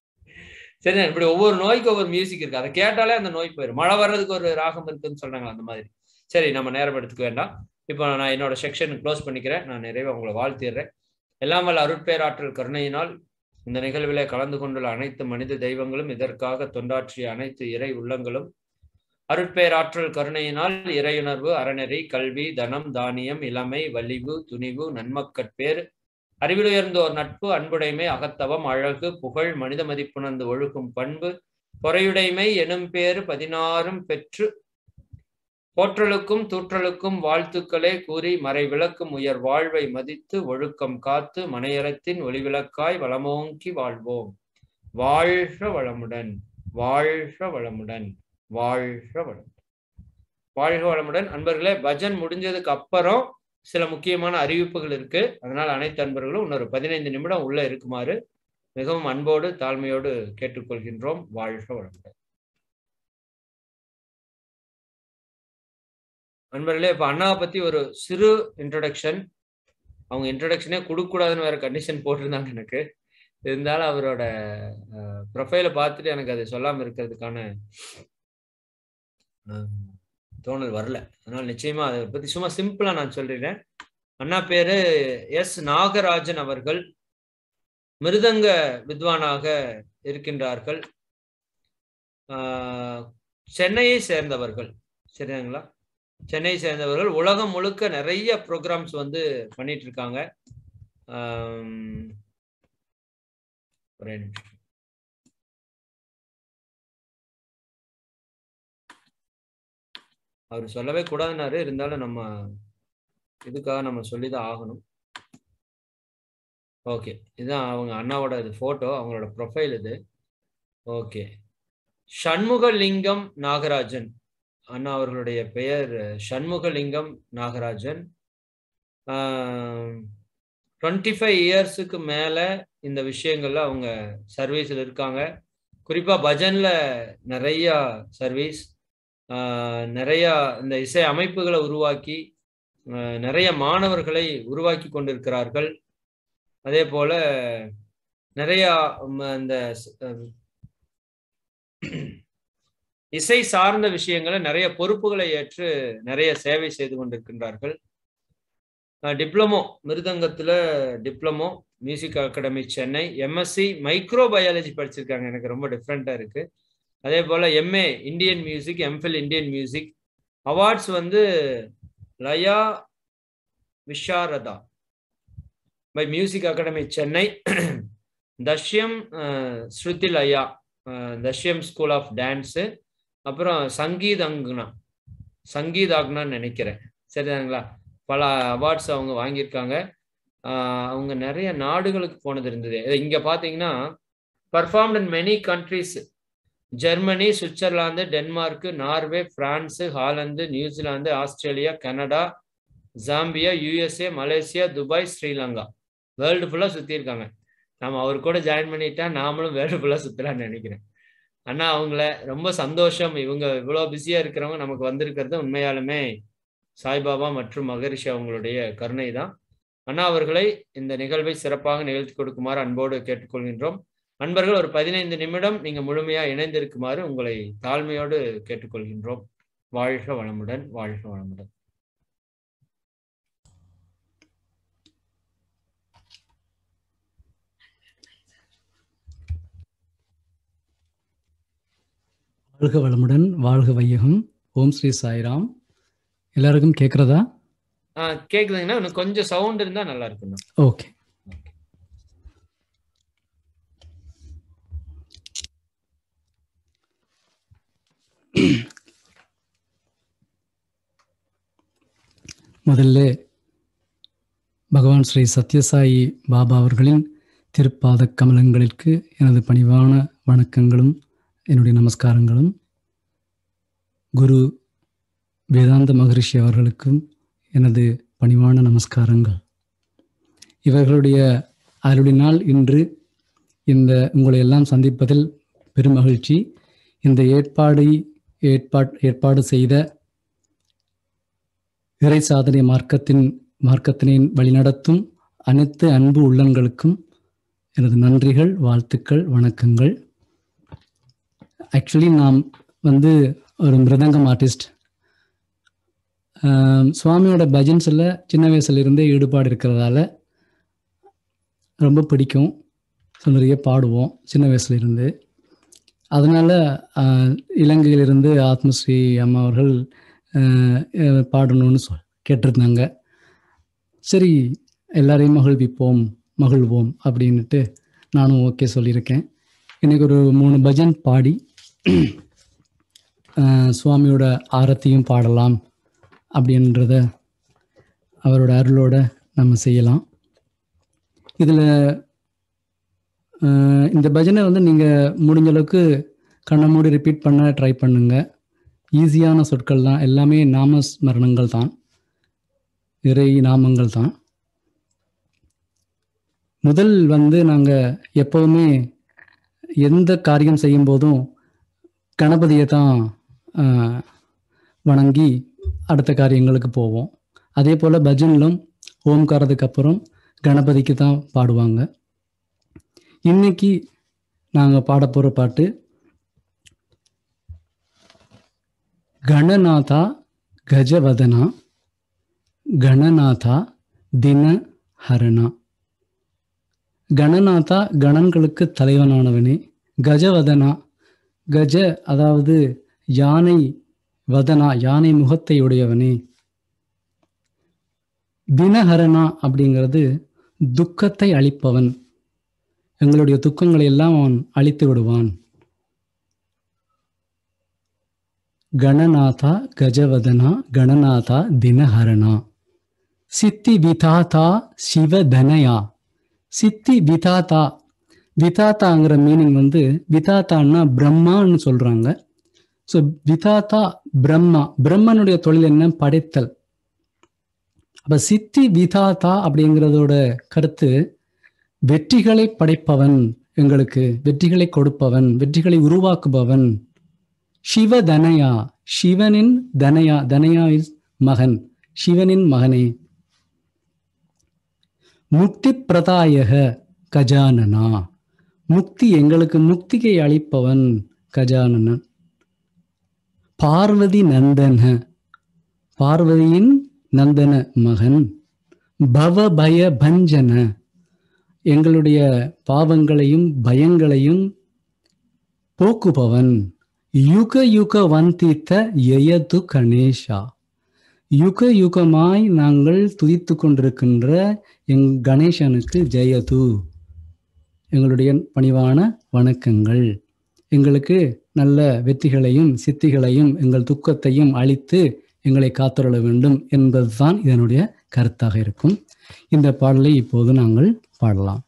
சரி இப்படி ஒவ்வொரு நோய்க்கு ஒவ்வொரு மியூசிக் இருக்கு அதை கேட்டாலே அந்த நோய் போயிடும் மழை வர்றதுக்கு ஒரு ராகம் இருக்குன்னு சொல்றாங்க அந்த மாதிரி சரி நம்ம நேரம் எடுத்துக்க வேண்டாம் இப்போ நான் என்னோட செக்ஷன் க்ளோஸ் பண்ணிக்கிறேன் நான் நிறைய உங்களை வாழ்த்திடுறேன் எல்லாம் வல்ல அருட்பேராற்றல் கருணையினால் இந்த நிகழ்விலே கலந்து கொண்டுள்ள அனைத்து மனித தெய்வங்களும் இதற்காக தொண்டாற்றிய அனைத்து இறை உள்ளங்களும் அருட்பேராற்றல் கருணையினால் இறையுணர்வு அறநெறி கல்வி தனம் தானியம் இளமை வலிவு துணிவு நன்மக்கட்பேர் அறிவிலுயர்ந்தோர் நட்பு அன்புடைமை அகத்தவம் அழகு புகழ் மனித மதிப்புணர்ந்து ஒழுகும் பண்பு பொறையுடைமை எனும் பேறு பதினாறும் பெற்று போற்றலுக்கும் தூற்றலுக்கும் வாழ்த்துக்களே கூறி மறை விளக்கும் உயர் வாழ்வை மதித்து ஒழுக்கம் காத்து மனையறத்தின் ஒளிவிளக்காய் வளமோங்கி வாழ்வோம் வாழ்க வளமுடன் வாழ்க வளமுடன் வாழ்க வளமுடன் வாழ்க வளமுடன் அன்பர்களே பஜன் முடிஞ்சதுக்கு அப்புறம் சில முக்கியமான அறிவிப்புகள் இருக்கு அதனால அனைத்து அன்பர்களும் இன்னொரு பதினைந்து நிமிடம் உள்ள இருக்குமாறு மிகவும் அன்போடு தாழ்மையோடு கேட்டுக்கொள்கின்றோம் வாழ்க வளமுடன் நண்பர்களே இப்போ அண்ணாவை பத்தி ஒரு சிறு இன்ட்ரடக்ஷன் அவங்க இன்ட்ரடக்ஷனே கொடுக்கூடாதுன்னு வேற கண்டிஷன் போட்டிருந்தாங்க எனக்கு இருந்தாலும் அவரோட ப்ரொஃபைலை பார்த்துட்டு எனக்கு அதை சொல்லாமல் இருக்கிறதுக்கான தோணல் வரல அதனால நிச்சயமா அதை பத்தி சும்மா சிம்பிளா நான் சொல்றேன் அண்ணா பேரு எஸ் நாகராஜன் அவர்கள் மிருதங்க வித்வானாக இருக்கின்றார்கள் சென்னையை சேர்ந்தவர்கள் சரிங்களா சென்னை சேர்ந்தவர்கள் உலகம் முழுக்க நிறைய ப்ரோக்ராம்ஸ் வந்து பண்ணிட்டு இருக்காங்க ஒரே நிமிஷம் அவர் சொல்லவே கூடாதுனாரு இருந்தாலும் நம்ம இதுக்காக நம்ம சொல்லிதான் ஆகணும் ஓகே இதுதான் அவங்க அண்ணாவோட இது ஃபோட்டோ அவங்களோட ப்ரொஃபைல் இது ஓகே சண்முகலிங்கம் நாகராஜன் அண்ணா அவர்களுடைய பெயர் சண்முகலிங்கம் நாகராஜன் டுவெண்ட்டி ஃபைவ் இயர்ஸுக்கு மேலே இந்த விஷயங்கள்ல அவங்க சர்வீஸில் இருக்காங்க குறிப்பாக பஜனில் நிறையா சர்வீஸ் நிறையா இந்த இசை அமைப்புகளை உருவாக்கி நிறைய மாணவர்களை உருவாக்கி கொண்டிருக்கிறார்கள் அதே போல நிறையா இந்த இசை சார்ந்த விஷயங்களை நிறைய பொறுப்புகளை ஏற்று நிறைய சேவை செய்து கொண்டிருக்கின்றார்கள் டிப்ளமோ மிருதங்கத்துல diploma music academy Chennai MSc microbiology படிச்சிருக்காங்க எனக்கு ரொம்ப டிஃப்ரெண்டா இருக்கு அதே போல MA Indian music MPhil Indian music awards வந்து Laya Visharada by music academy Chennai தஷ்யம் ஸ்ருதி லயா தஷ்யம் ஸ்கூல் ஆஃப் டான்ஸு அப்புறம் சங்கீதங்கனா சங்கீதாக்னான்னு நினைக்கிறேன் சரிதாங்களா பல அவார்ட்ஸ் அவங்க வாங்கியிருக்காங்க அவங்க நிறைய நாடுகளுக்கு போனது இருந்தது இங்க பாத்தீங்கன்னா performed in many countries Germany Switzerland Denmark Norway France Holland New Zealand Australia Canada Zambia USA Malaysia Dubai Sri Lanka world ஃபுல்லா சுத்தி இருக்காங்க நம்ம அவர் கூட ஜாயின் பண்ணிட்டா நாமளும் வேர்ல்டு ஃபுல்லா சுத்தலாம்னு நினைக்கிறேன் அண்ணா அவங்கள ரொம்ப சந்தோஷம் இவங்க இவ்வளவு பிஸியா இருக்கிறவங்க நமக்கு வந்திருக்கிறது உண்மையாலுமே சாய்பாபா மற்றும் மகரிஷி அவங்களுடைய கருணை தான் அண்ணா அவர்களை இந்த நிகழ்வை சிறப்பாக நிகழ்த்தி கொடுக்குமாறு அன்போடு கேட்டுக்கொள்கின்றோம் நண்பர்கள் ஒரு பதினைந்து நிமிடம் நீங்க முழுமையா இணைந்திருக்குமாறு உங்களை தாழ்மையோடு கேட்டுக்கொள்கின்றோம் வாழ்க வளமுடன் வாழ்க வளமுடன் வாழ்க வளமுடன் வாழ்க வையகம் ஓம் ஸ்ரீ சாய்ராம் எல்லாருக்கும் கேட்குறதா ஆஹ் கேக்குதுங்கன்னா இன்னும் கொஞ்சம் சவுண்ட் இருந்தா நல்லா இருக்குண்ணா ஓகே முதல்ல பகவான் ஸ்ரீ சத்யசாயி பாபா அவர்களின் திருப்பாத கமலங்களுக்கு எனது பணிவான வணக்கங்களும் என்னுடைய நமஸ்காரங்களும் குரு வேதாந்த மகரிஷி அவர்களுக்கும் எனது பணிவான நமஸ்காரங்கள் இவர்களுடைய அருளினால் இன்று இந்த உங்களை எல்லாம் சந்திப்பதில் பெருமகிழ்ச்சி இந்த ஏற்பாடை ஏற்பாட் ஏற்பாடு செய்த இறை சாதனை மார்க்கத்தின் மார்க்கத்தினின் வழிநடத்தும் அனைத்து அன்பு உள்ளங்களுக்கும் எனது நன்றிகள் வாழ்த்துக்கள் வணக்கங்கள் ஆக்சுவலி நாம் வந்து ஒரு மிருதங்கம் ஆர்டிஸ்ட் சுவாமியோட பஜன்ஸில் சின்ன வயசுலேருந்தே ஈடுபாடு இருக்கிறதால ரொம்ப பிடிக்கும் ஸோ நிறைய பாடுவோம் சின்ன வயசுலேருந்து அதனால் இலங்கையிலிருந்து ஆத்மஸ்ரீ அம்மா அவர்கள் அஹ், பாடணும்னு சொல் கேட்டிருந்தாங்க சரி எல்லாரையும் மகிழ்விப்போம் மகிழ்வோம் அப்படின்ட்டு நானும் ஓகே சொல்லியிருக்கேன் இன்னைக்கு ஒரு மூணு பஜன் பாடி அஹ், சுவாமியோட ஆரத்தியும் பாடலாம் அப்படின்றத அவரோட அருளோட நம்ம செய்யலாம் இதில் இந்த பஜனை வந்து நீங்கள் முடிஞ்ச அளவுக்கு கண்ணை மூடி ரிப்பீட் பண்ண ட்ரை பண்ணுங்க ஈஸியான சொற்கள் தான் எல்லாமே நாமஸ்மரணங்கள் தான் இறை நாமங்கள் தான் முதல் வந்து நாங்கள் எப்போவுமே எந்த காரியம் செய்யும் போதும் கணபதியை தான் ஆஹ், வணங்கி அடுத்த காரியங்களுக்கு போவோம் அதே போல் பஜனிலும் ஓம்காரத்துக்கு அப்புறம் கணபதிக்கு தான் பாடுவாங்க இன்னைக்கு நாங்கள் பாட போகிற பாட்டு கணநாதா கஜவதனா கணநாதா தினஹரணா கணநாதா கணங்களுக்கு தலைவனானவனே கஜவதனா கஜ அதாவது யானை வதனா யானை முகத்தை உடையவனே தினஹரணா அப்படிங்கிறது துக்கத்தை அளிப்பவன் எங்களுடைய துக்கங்களை எல்லாம் அவன் அழித்து விடுவான் கணநாதா கஜவதனா கணநாதா தினஹரணா சித்தி விதாதா சிவதனயா சித்தி விதாதா விதாத்தாங்கிற மீனிங் வந்து விதாத்தான்னா பிரம்மான்னு சொல்றாங்க ஸோ விதாத்தா பிரம்மா பிரம்மனுடைய தொழில் என்ன படைத்தல் அப்ப சித்தி விதாதா அப்படிங்கிறதோட கருத்து வெற்றிகளை படைப்பவன் எங்களுக்கு வெற்றிகளை கொடுப்பவன் வெற்றிகளை உருவாக்குபவன் சிவதனயா சிவனின் தனயா தனயா இஸ் மகன் சிவனின் மகனே முக்தி பிரதாயக கஜானனா முக்தி எங்களுக்கு முக்தியை அளிப்பவன் கஜானனன் பார்வதி நந்தன பார்வதியின் நந்தன மகன் பவபய பஞ்சன எங்களுடைய பாவங்களையும் பயங்களையும் போக்குபவன் யுக யுக வந்தித்த எயது கணேஷா யுக யுகமாய் நாங்கள் துதித்து கொண்டிருக்கின்ற எங் கணேசனுக்கு ஜெயது எங்களுடைய பணிவான வணக்கங்கள் எங்களுக்கு நல்ல வெற்றிகளையும் சித்திகளையும் எங்கள் துக்கத்தையும் அழித்து எங்களை காத்துள்ள வேண்டும் என்பதுதான் இதனுடைய கருத்தாக இருக்கும் இந்த பாடலை இப்போது நாங்கள் பாடலாம்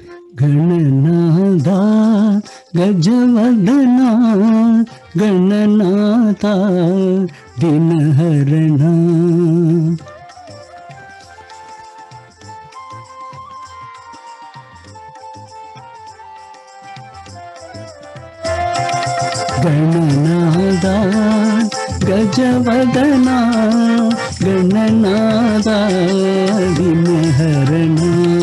ಗಣನಾಥ ಗಜವದನ ಗಣನಾಥ ದಿನಹರಣ ಗಣನಾದ ಗಜವದನ ಗಣನಾದ ದಿನಹರಣ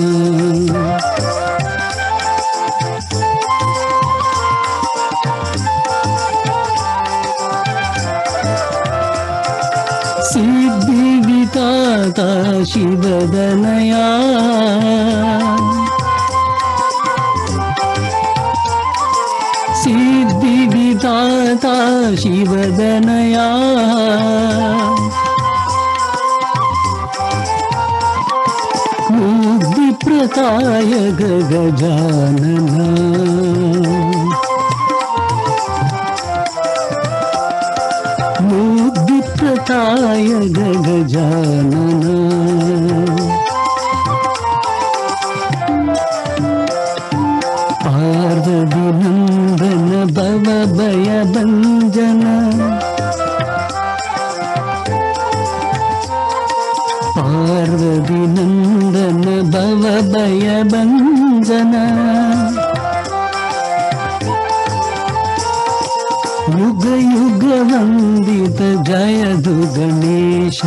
ಸಿದ್ಧಿ ವಿತಾತ ಶಿವದನಯ ಸಿದ್ಧಿ ವಿತಾತ ಶಿವದನಯ ಮುಕ್ತಿ ಪ್ರತಾಯ ಗಜಾನನ ಮುಕ್ತಿ ಪ್ರತಾಯ ಗಜಾನನ ಪಾರ್ವತಿ ನಂದನ ಭವ ಭಯ ಭಂಜನ ಪಾರ್ವತಿ ನಂದನ ಭವ ಭಯ ಭಂಜನ ಯುಗ ಯುಗ ವಂದಿತ ಜಯದು ಗಣೇಶ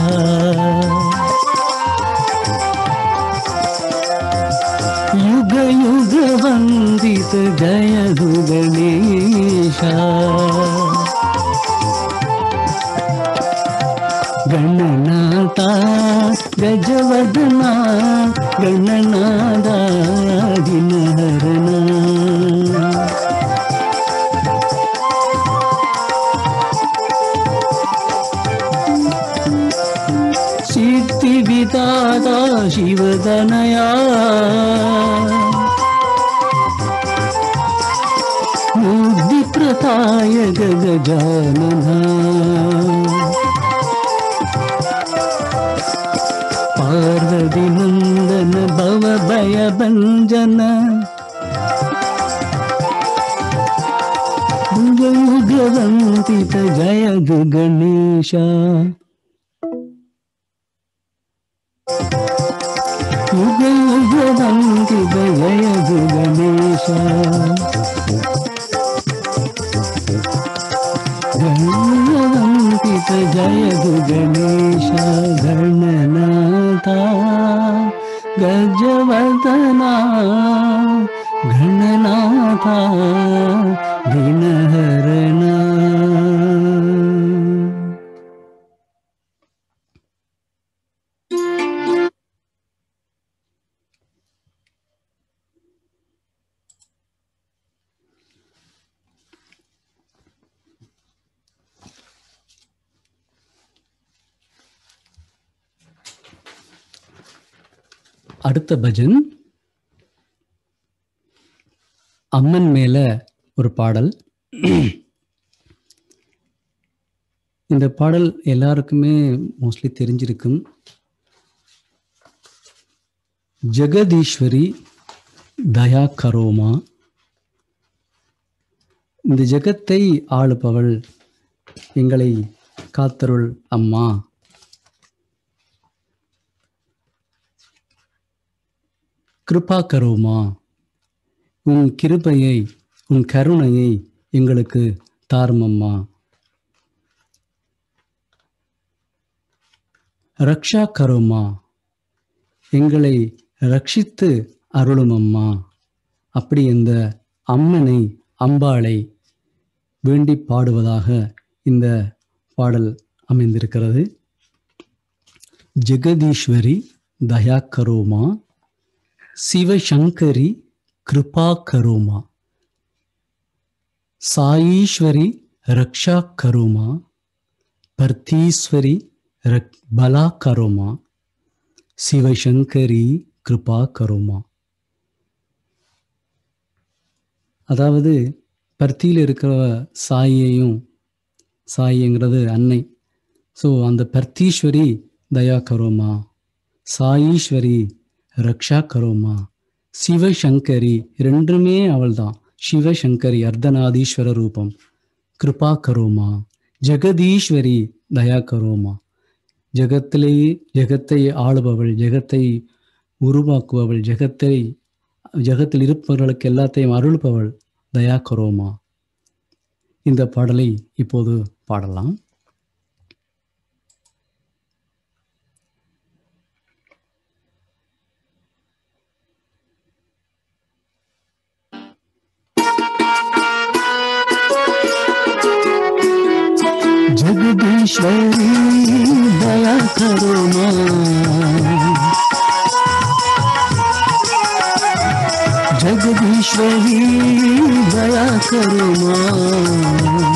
ಯುಗ ಯುಗ ವಂದಿತ ಜಯದು ಗಣೇಶ ಗಣನಾಥ ಗಜವದನ ಗಣನಾದ ದಿನಹರಣ ಸಿದ್ಧಿ ವಿತಾತ ಶಿವದನಯ ಮುಗ್ಧಿ ಪ್ರತಾಯ ಗಜಾನನ ಪಾರ್ವತಿ ನಂದನ ಭವ ಭಯ ಭಂಜನ ಯುಗ ಯುಗ ವಂದಿತ ಜಯ ಗಣೇಶ ಯುಗ ಯುಗ ವಂದಿತ ಜಯ ಗಣೇಶ ವಂದಿತ ಜಯ ಗಣೇಶ ಗಣನಾಥ ಗಜವದನ ಗಣನಾಥ ದಿನಹರಣ அடுத்த பஜன் அம்மன் மேல ஒரு பாடல் இந்த பாடல் எல்லாருக்குமே மோஸ்ட்லி தெரிஞ்சிருக்கும் ஜெகதீஸ்வரி தயா கரோமா இந்த ஜெகத்தை ஆளுபவள் எங்களை காத்தருள் அம்மா கிருபா கரோமா உன் கிருபையை உன் கருணையை எங்களுக்கு தாருமம்மா ரக்ஷா கரோமா எங்களை ரட்சித்து அருளுமம்மா அப்படி இந்த அம்மனை அம்பாளை வேண்டி பாடுவதாக இந்த பாடல் அமைந்திருக்கிறது ஜெகதீஸ்வரி தயா கரோமா சிவசங்கரி கிருபா கரோமா சாயீஸ்வரி ரக்ஷா கரோமா பர்த்தீஸ்வரி ரக் பலா கரோமா சிவசங்கரி கிருபா கரோமா அதாவது பர்த்தியில் இருக்கிற சாயையும் சாயிங்கிறது அன்னை ஸோ அந்த பர்த்தீஸ்வரி தயா கரோமா சாயீஸ்வரி ரக்ஷா கரோமா சிவசங்கரி ரெண்டுமே அவள்தான் சிவசங்கரி அர்த்தநாதீஸ்வர ரூபம் கிருபா கரோமா ஜெகதீஸ்வரி தயா கரோமா ஜெகத்திலேயே ஜெகத்தை ஆளுபவள் ஜெகத்தை உருவாக்குபவள் ஜெகத்தை ஜெகத்தில் இருப்பவர்களுக்கு எல்லாத்தையும் அருள்பவள் தயா கரோமா இந்த பாடலை இப்போது பாடலாம் जगदीश्वरी दया करो माँ जगदीश्वरी दया करो माँ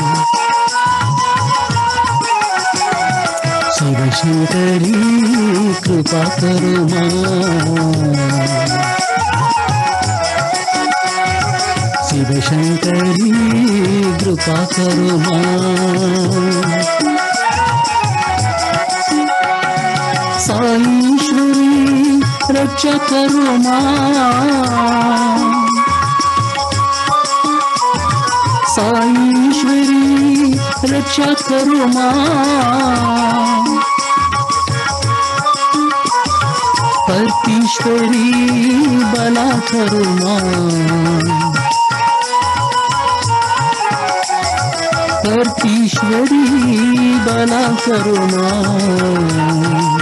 शिव शंकरी कृपा करो माँ शिव शंकरी कृपा करो माँ साईश्वरी रक्षा करो माँ साईश्वरी रक्षा करो माँ परतीश्वरी बला करो माँ परतीश्वरी बला करो माँ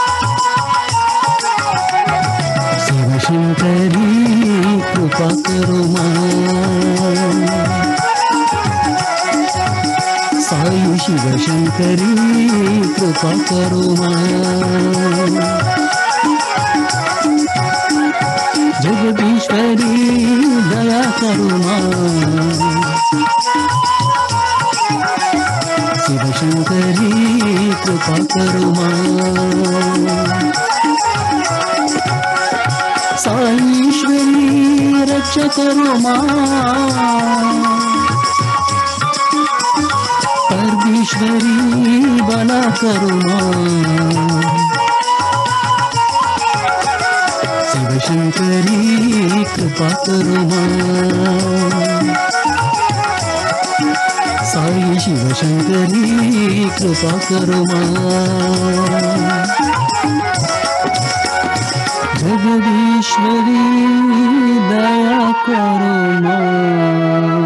शिव शंकरी कृपा करो माँ साई शिव शंकरी कृपा करो माँ जगदीश्वरी दया करो माँ शिव शंकरी कृपा करो माँ साईश्वरी रक्षा करो माँ परमेश्वरी बना करो माँ शिव शंकरी कृपा करो माँ साई शिव शंकरी कृपा करो माँ जगदीश्वरी दया करो माँ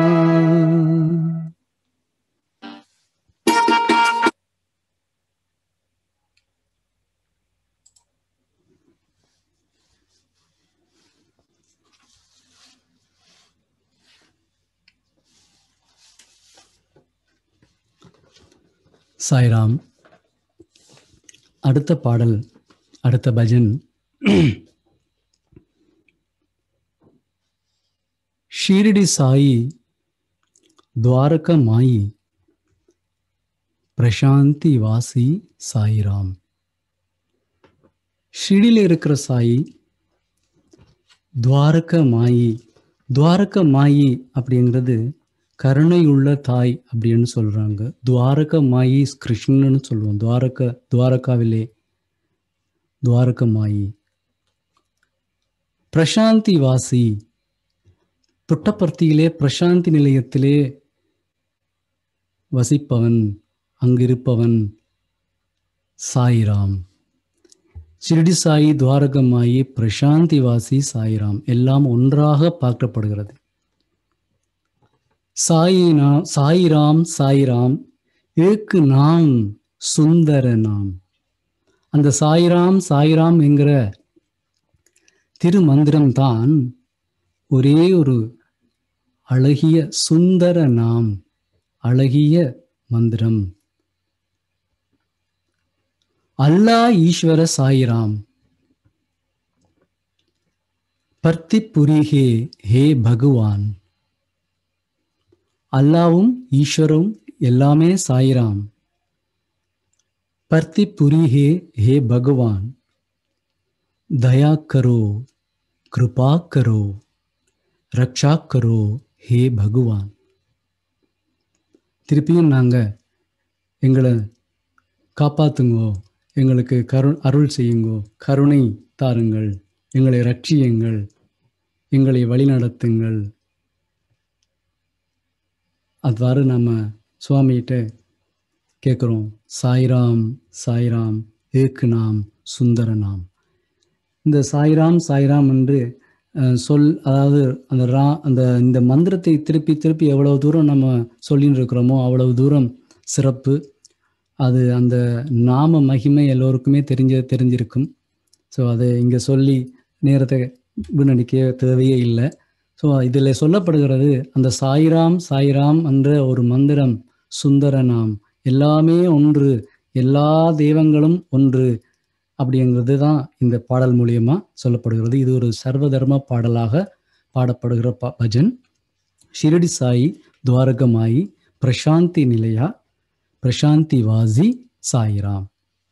சாய்ராம் அடுத்த பாடல் அடுத்த பஜன் ஷீரடி சாயி துவாரக மாயி பிரசாந்தி வாசி சாயிராம் ஷிடியில் இருக்கிற சாயி துவாரக மாயி துவாரக மாயி அப்படிங்கிறது கருணையுள்ள தாய் அப்படின்னு சொல்றாங்க துவாரக மாயி கிருஷ்ணன்னு சொல்லுவோம் துவாரக துவாரகாவிலே துவாரக மாயி பிரசாந்தி வாசி புட்டப்பர்த்தியிலே பிரசாந்தி நிலையத்திலே வசிப்பவன் அங்கிருப்பவன் சாயிராம் சிறிடி சாயி துவாரகமாயி பிரசாந்தி வாசி சாயிராம் எல்லாம் ஒன்றாக பார்க்கப்படுகிறது சாயினா சாயிராம் சாயிராம் ஏக்கு நாம் சுந்தர நாம் அந்த சாயிராம் சாயிராம் என்கிற திருமந்திரம்தான் ஒரே ஒரு அழகிய சுந்தர நாம் அழகிய மந்திரம் அல்லா ஈஸ்வர சாயிராம் பர்த்திப்புரிஹே ஹே பகவான் அல்லாவும் ஈஸ்வரும் எல்லாமே சாயிராம் பர்த்திப்புரிஹே ஹே பகவான் தயா கரோ கிருபா கரோ ரக்ஷா கரோ ஹே பகவான் திருப்பியும் நாங்கள் எங்களை காப்பாத்துங்கோ எங்களுக்கு கரு அருள் செய்யுங்கோ கருணை தாருங்கள் எங்களை ரட்சியுங்கள் எங்களை வழிநடத்துங்கள் அவ்வாறு நம்ம சுவாமிகிட்ட கேட்குறோம் சாய்ராம் சாய்ராம் ஏக்கு நாம் சுந்தர நாம் இந்த சாய்ராம் சாய்ராம் என்று அஹ், சொல் அதாவது அந்த ரா அந்த இந்த மந்திரத்தை திருப்பி திருப்பி எவ்வளவு தூரம் நம்ம சொல்லின்னு இருக்கிறோமோ அவ்வளவு தூரம் சிறப்பு அது அந்த நாம மகிமை எல்லோருக்குமே தெரிஞ்ச தெரிஞ்சிருக்கும் ஸோ அதை இங்கே சொல்லி நேரத்தை வீணடிக்க தேவையே இல்லை ஸோ இதில் சொல்லப்படுகிறது அந்த சாய்ராம் சாய்ராம் என்ற ஒரு மந்திரம் சுந்தர நாம் எல்லாமே ஒன்று எல்லா தெய்வங்களும் ஒன்று அப்படிங்கிறது தான் இந்த பாடல் மூலியமா சொல்லப்படுகிறது இது ஒரு சர்வதர்ம பாடலாக பாடப்படுகிற ப- பஜன் ஷிரடி சாயி துவாரகமாயி பிரசாந்தி நிலையா பிரசாந்தி வாசி சாயிராம்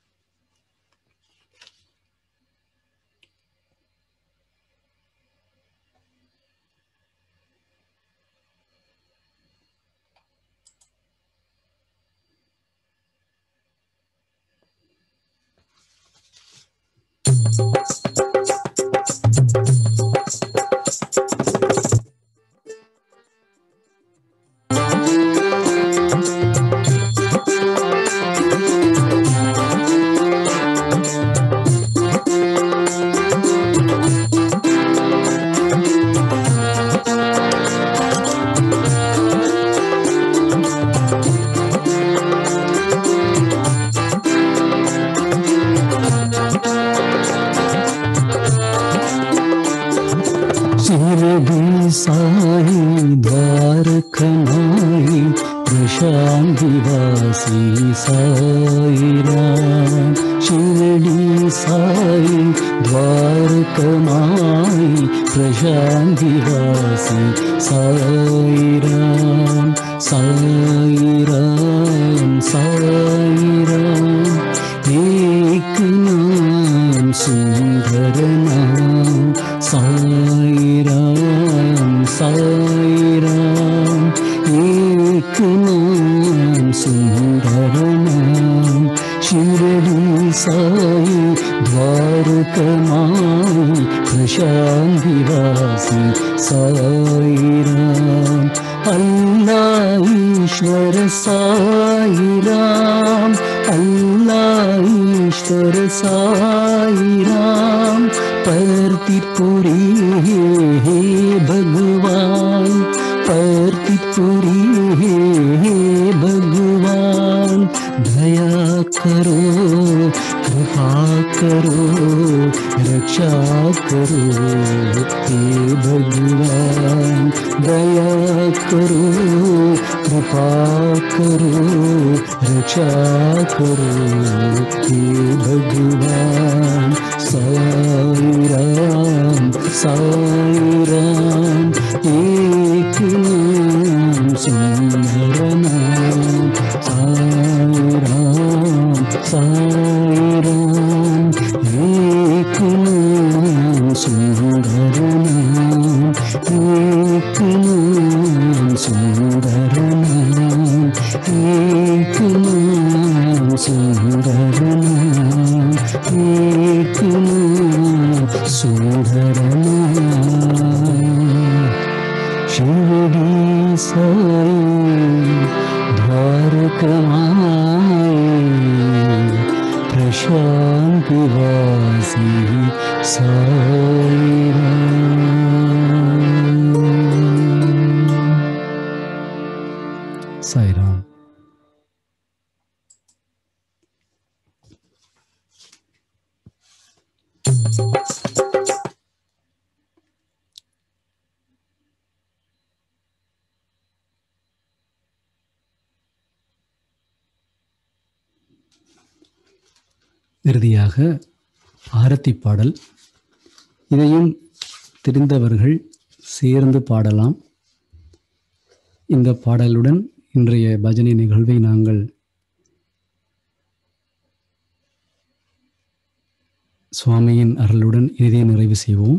शिरडी साई द्वारकमाई प्रशान्तिवासी साई राम शिरडी साई द्वारकमाई प्रशान्तिवासी साई राम साई राम साई राम एक नाम सुंदर नाम साई राम साई राम एक नाम सुंदर नाम शिरडी साई द्वारकमाई प्रशान्तिवासी साई राम अल्लाह ईश्वर साई राम अल्लाह ईश्वर साई राम पर्तिपुरी हे भगवान पर्तिपुरी हे भगवान दया करो कृपा करो रक्षा करो हे भगवान दया करो कृपा करो रक्षा करो हे भगवान साई राम साई राम एक नाम सुंदर नाम साई राम साई राम एक नाम सुंदर नाम एक नाम सुंदर नाम एक नाम सुंदर नाम एक नाम सुंदर नाम शिरडी साई द्वारकमाई प्रशान्तिवासी साई राम साई राम இறுதியாக ஆரத்தி பாடல் இதையும் தெரிந்தவர்கள் சேர்ந்து பாடலாம் இந்த பாடலுடன் இன்றைய பஜனை நிகழ்வை நாங்கள் சுவாமியின் அருளுடன் இறுதியை நிறைவு செய்வோம்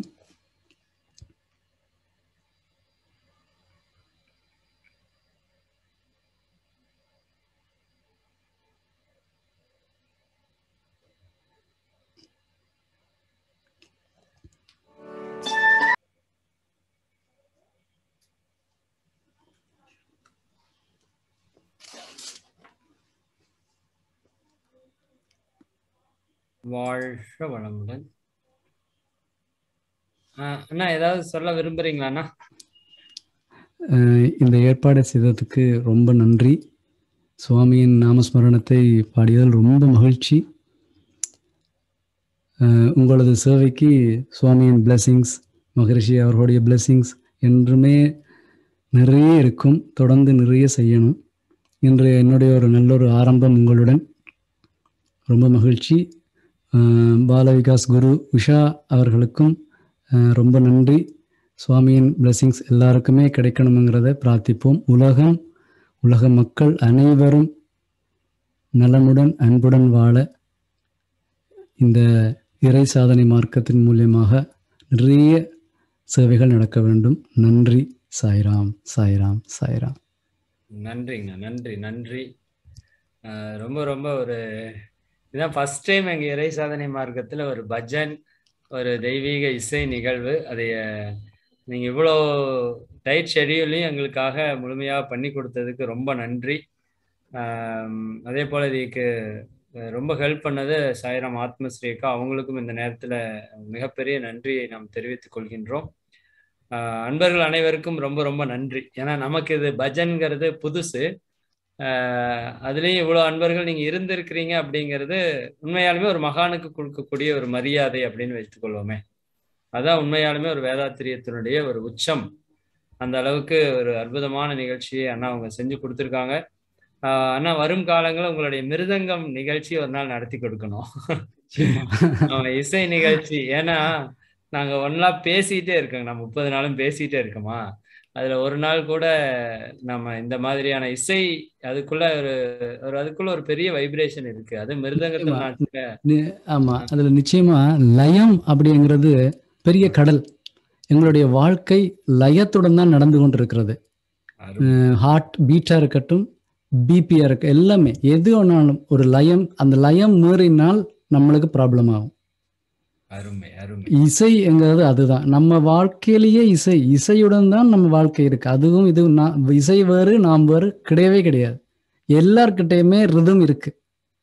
வாழ்க வளமுடன் ஆஹ் அண்ணா ஏதாவது சொல்ல விரும்புறீங்களா அண்ணா அஹ் இந்த ஏற்பாடு செய்ததுக்கு ரொம்ப நன்றி சுவாமியின் நாமஸ்மரணத்தை பாடியதில் ரொம்ப மகிழ்ச்சி அஹ் உங்களது சேவைக்கு சுவாமியின் பிளெஸிங்ஸ் மகரிஷி அவர்களுடைய பிளெஸிங்ஸ் என்றுமே நிறைய இருக்கும் தொடர்ந்து நிறைய செய்யணும் இன்று என்னுடைய ஒரு நல்ல ஒரு ஆரம்பம் உங்களுடன் ரொம்ப மகிழ்ச்சி அஹ் பால விகாஸ் குரு உஷா அவர்களுக்கும் அஹ் ரொம்ப நன்றி சுவாமியின் பிளெஸிங்ஸ் எல்லாருக்குமே கிடைக்கணுங்கிறத பிரார்த்திப்போம் உலகம் உலக மக்கள் அனைவரும் நலமுடன் அன்புடன் வாழ இந்த இறை சாதனை மார்க்கத்தின் மூலியமாக நிறைய சேவைகள் நடக்க வேண்டும் நன்றி சாய்ராம் சாய்ராம் சாய்ராம் நன்றிங்கண்ணா நன்றி நன்றி ஆஹ் ரொம்ப ரொம்ப ஒரு இதான் ஃபர்ஸ்ட் டைம் எங்க இறை சாதனை மார்க்கத்துல ஒரு பஜன் ஒரு தெய்வீக இசை நிகழ்வு அதைய நீங்க இவ்வளோ டைட் ஷெடியூலையும் எங்களுக்காக முழுமையாக பண்ணி கொடுத்ததுக்கு ரொம்ப நன்றி ஆம், அதே போல இதுக்கு ரொம்ப ஹெல்ப் பண்ணது சாய்ராம் ஆத்மஸ்ரீக்கா அவங்களுக்கும் இந்த நேரத்தில் மிகப்பெரிய நன்றியை நாம் தெரிவித்துக் கொள்கின்றோம் ஆஹ் அன்பர்கள் அனைவருக்கும் ரொம்ப ரொம்ப நன்றி ஏன்னா நமக்கு இது பஜன்கிறது புதுசு ஆஹ் அதுலேயும் இவ்வளோ அன்பர்கள் நீங்கள் இருந்திருக்கிறீங்க அப்படிங்கிறது உண்மையாலுமே ஒரு மகானுக்கு கொடுக்கக்கூடிய ஒரு மரியாதை அப்படின்னு வைத்துக்கொள்வோமே அதான் உண்மையாலுமே ஒரு வேதாத்திரியத்தினுடைய ஒரு உச்சம் அந்த அளவுக்கு ஒரு அற்புதமான நிகழ்ச்சியை அண்ணா அவங்க செஞ்சு கொடுத்துருக்காங்க ஆஹ் அண்ணா வரும் காலங்களில் உங்களுடைய மிருதங்கம் நிகழ்ச்சி ஒரு நாள் நடத்தி கொடுக்கணும் ஆமா, இசை நிகழ்ச்சி ஏன்னா நாங்க ஒன்னா பேசிட்டே இருக்கோங்க நான் முப்பது நாளும் பேசிட்டே இருக்கோமா அதுல ஒரு நாள் கூட நம்ம இந்த மாதிரியான இசை அதுக்குள்ள ஒரு ஒரு அதுக்குள்ள ஒரு பெரிய வைப்ரேஷன் இருக்கு அது மிருதங்கத்தில் நாட்டுல நி- ஆமா அதுல நிச்சயமா லயம் அப்படிங்கிறது பெரிய கடல் எங்களுடைய வாழ்க்கை லயத்துடன் தான் நடந்து கொண்டிருக்கிறது அருமை. ஹார்ட் பீட்டா இருக்கட்டும் பிபியா இருக்க எல்லாமே எது ஒன்றாலும் ஒரு லயம் அந்த லயம் மீறினால் நம்மளுக்கு ப்ராப்ளம் ஆகும் அருமை அருமை இசைங்கிறது அதுதான் நம்ம வாழ்க்கையிலேயே இசை இசையுடன் தான் நம்ம வாழ்க்கை இருக்கு அதுவும் இது நான் இசை வேறு நாம் வேறு கிடையவே கிடையாது எல்லார்கிட்டயுமே ரிதம் இருக்கு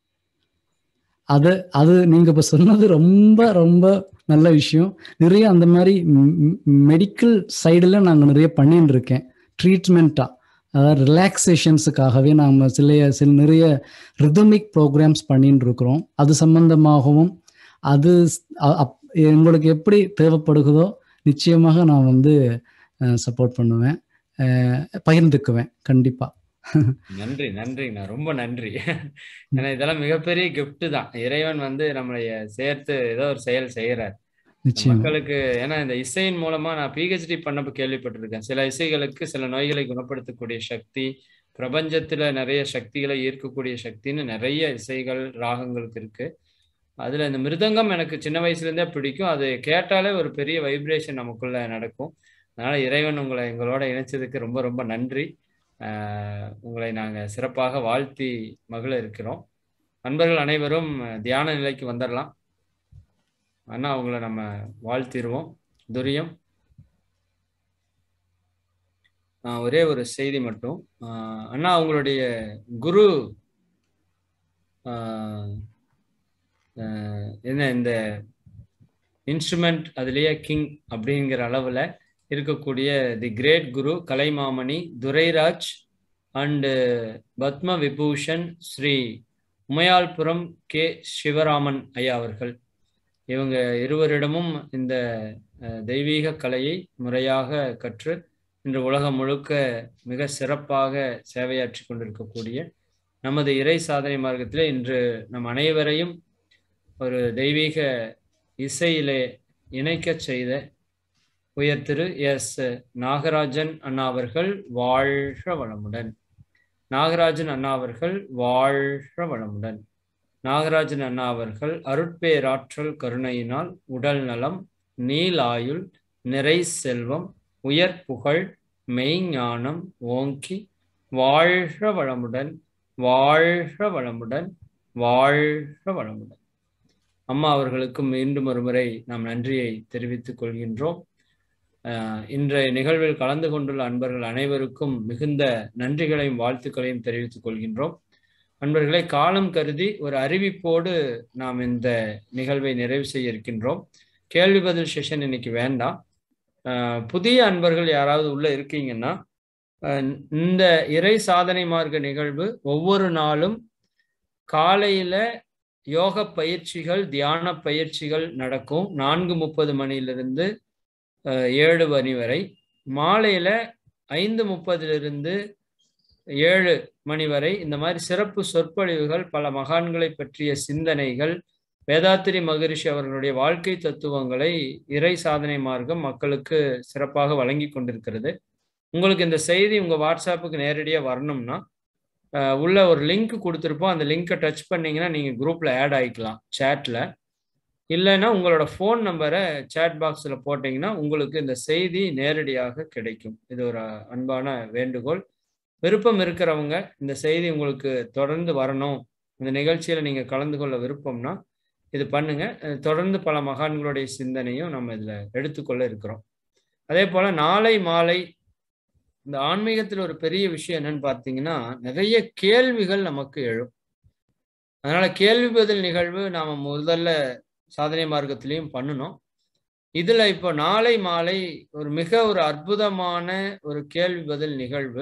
அது அது நீங்க இப்ப சொன்னது ரொம்ப ரொம்ப நல்ல விஷயம் நிறைய அந்த மாதிரி மெடிக்கல் சைடில் நாங்கள் நிறைய பண்ணிட்டு இருக்கேன் ட்ரீட்மெண்ட்டா அதாவது ரிலாக்ஸேஷன்ஸுக்காகவே நாம் சில சில நிறைய ரிதமிக் ப்ரோக்ராம்ஸ் பண்ணிட்டு இருக்கிறோம் அது சம்பந்தமாகவும் அது அ- அப்- உங்களுக்கு எப்படி தேவைப்படுகிறதோ நிச்சயமாக நான் வந்து சப்போர்ட் பண்ணுவேன் அஹ் பகிர்ந்துக்குவேன் கண்டிப்பா நன்றி நன்றிங்கண்ணா ரொம்ப நன்றி ஏன்னா இதெல்லாம் மிகப்பெரிய gift தான் இறைவன் வந்து நம்மளைய சேர்த்து ஏதோ ஒரு செயல் செய்யறார் நிச்சயமா மக்களுக்கு ஏன்னா இந்த இசையின் மூலமா நான் பிஹெச்டி பண்ணப்ப கேள்விப்பட்டிருக்கேன் சில இசைகளுக்கு சில நோய்களை குணப்படுத்தக்கூடிய சக்தி பிரபஞ்சத்துல நிறைய சக்திகளை ஈர்க்கக்கூடிய சக்தின்னு நிறைய இசைகள் ராகங்களுக்கு இருக்கு அதுல இந்த மிருதங்கம் எனக்கு சின்ன வயசுல இருந்தே பிடிக்கும் அது கேட்டாலே ஒரு பெரிய வைப்ரேஷன் நமக்குள்ள நடக்கும் அதனால இறைவன் உங்களை எங்களோட இணைச்சதுக்கு ரொம்ப ரொம்ப நன்றி ஆஹ் உங்களை நாங்க சிறப்பாக வாழ்த்தி மகிழ இருக்கிறோம் நண்பர்கள் அனைவரும் தியான நிலைக்கு வந்துடலாம் அண்ணா உங்களை நம்ம வாழ்த்திடுவோம் துரியம் ஆஹ் ஒரே ஒரு செய்தி மட்டும் ஆஹ் அண்ணா உங்களுடைய குரு ஆஹ் ஆஹ் என்ன இந்த இன்ஸ்ட்ருமெண்ட் அதுலேயே கிங் அப்படிங்கிற அளவில் இருக்கக்கூடிய the great guru Kalaimamani Durairaj and Padma Vibhushan Shri Umayalpuram K Sivaraman ஐயா அவர்கள் இவங்க இருவரிடமும் இந்த அஹ், தெய்வீக கலையை முறையாக கற்று இன்று உலகம் முழுக்க மிக சிறப்பாக சேவையாற்றி கொண்டிருக்கக்கூடிய நமது இறை சாதனை மார்க்கத்திலே இன்று நம் அனைவரையும் ஒரு தெய்வீக இசையிலே இணைக்கச் செய்த உயர் திரு எஸ் நாகராஜன் அண்ணா அவர்கள் வாழ்க வளமுடன் நாகராஜன் அண்ணா அவர்கள் வாழ்க வளமுடன் நாகராஜன் அண்ணா அவர்கள் அருட்பேராற்றல் கருணையினால் உடல் நலம் நீலாயுள் நிறை செல்வம் உயர் புகழ் மெய்ஞானம் ஓங்கி வாழ்க வளமுடன் வாழ்க வளமுடன் வாழ்க வளமுடன் அம்மா அவர்களுக்கும் மீண்டும் ஒரு முறை நாம் நன்றியை தெரிவித்துக் கொள்கின்றோம் அஹ் இன்றைய நிகழ்வில் கலந்து கொண்டுள்ள அன்பர்கள் அனைவருக்கும் மிகுந்த நன்றிகளையும் வாழ்த்துக்களையும் தெரிவித்துக் கொள்கின்றோம் அன்பர்களை காலம் கருதி ஒரு அறிவிப்போடு நாம் இந்த நிகழ்வை நிறைவு செய்ய இருக்கின்றோம் கேள்வி பதில் செஷன் இன்னைக்கு வேண்டாம் அஹ் புதிய அன்பர்கள் யாராவது உள்ள இருக்கீங்கன்னா அஹ் இந்த இறை சாதனை மார்க்க நிகழ்வு ஒவ்வொரு நாளும் காலையில யோக பயிற்சிகள் தியான பயிற்சிகள் நடக்கும் நான்கு முப்பது மணியிலிருந்து அஹ், ஏழு மணி வரை மாலையில ஐந்து முப்பதிலிருந்து ஏழு மணி வரை இந்த மாதிரி சிறப்பு சொற்பொழிவுகள் பல மகான்களை பற்றிய சிந்தனைகள் வேதாத்திரி மகரிஷி அவர்களுடைய வாழ்க்கை தத்துவங்களை இறை சாதனை மார்க்கம் மக்களுக்கு சிறப்பாக வழங்கி கொண்டிருக்கிறது உங்களுக்கு இந்த செய்தி உங்க வாட்ஸ்அப்புக்கு நேரடியாக வரணும்னா அஹ், உள்ள ஒரு லிங்க் கொடுத்துருப்போம் அந்த லிங்கை டச் பண்ணீங்கன்னா நீங்க குரூப்ல ஆட் ஆயிக்கலாம் சேட்ல இல்லைன்னா உங்களோட ஃபோன் நம்பரை சேட் பாக்ஸில் போட்டிங்கன்னா உங்களுக்கு இந்த செய்தி நேரடியாக கிடைக்கும் இது ஒரு அன்பான வேண்டுகோள் விருப்பம் இருக்கிறவங்க இந்த செய்தி உங்களுக்கு தொடர்ந்து வரணும் இந்த நிகழ்ச்சியில் நீங்கள் கலந்து கொள்ள விருப்பம்னா இது பண்ணுங்க அஹ் தொடர்ந்து பல மகான்களுடைய சிந்தனையும் நம்ம இதில் எடுத்துக்கொள்ள இருக்கிறோம் அதே போல் நாளை மாலை இந்த ஆன்மீகத்தில் ஒரு பெரிய விஷயம் என்னன்னு பார்த்தீங்கன்னா நிறைய கேள்விகள் நமக்கு எழும் அதனால கேள்வி பதில் நிகழ்வு நாம முதல்ல சாதனை மார்க்கத்திலையும் பண்ணணும் இதுல இப்போ நாளை மாலை ஒரு மிக ஒரு அற்புதமான ஒரு கேள்வி பதில் நிகழ்வு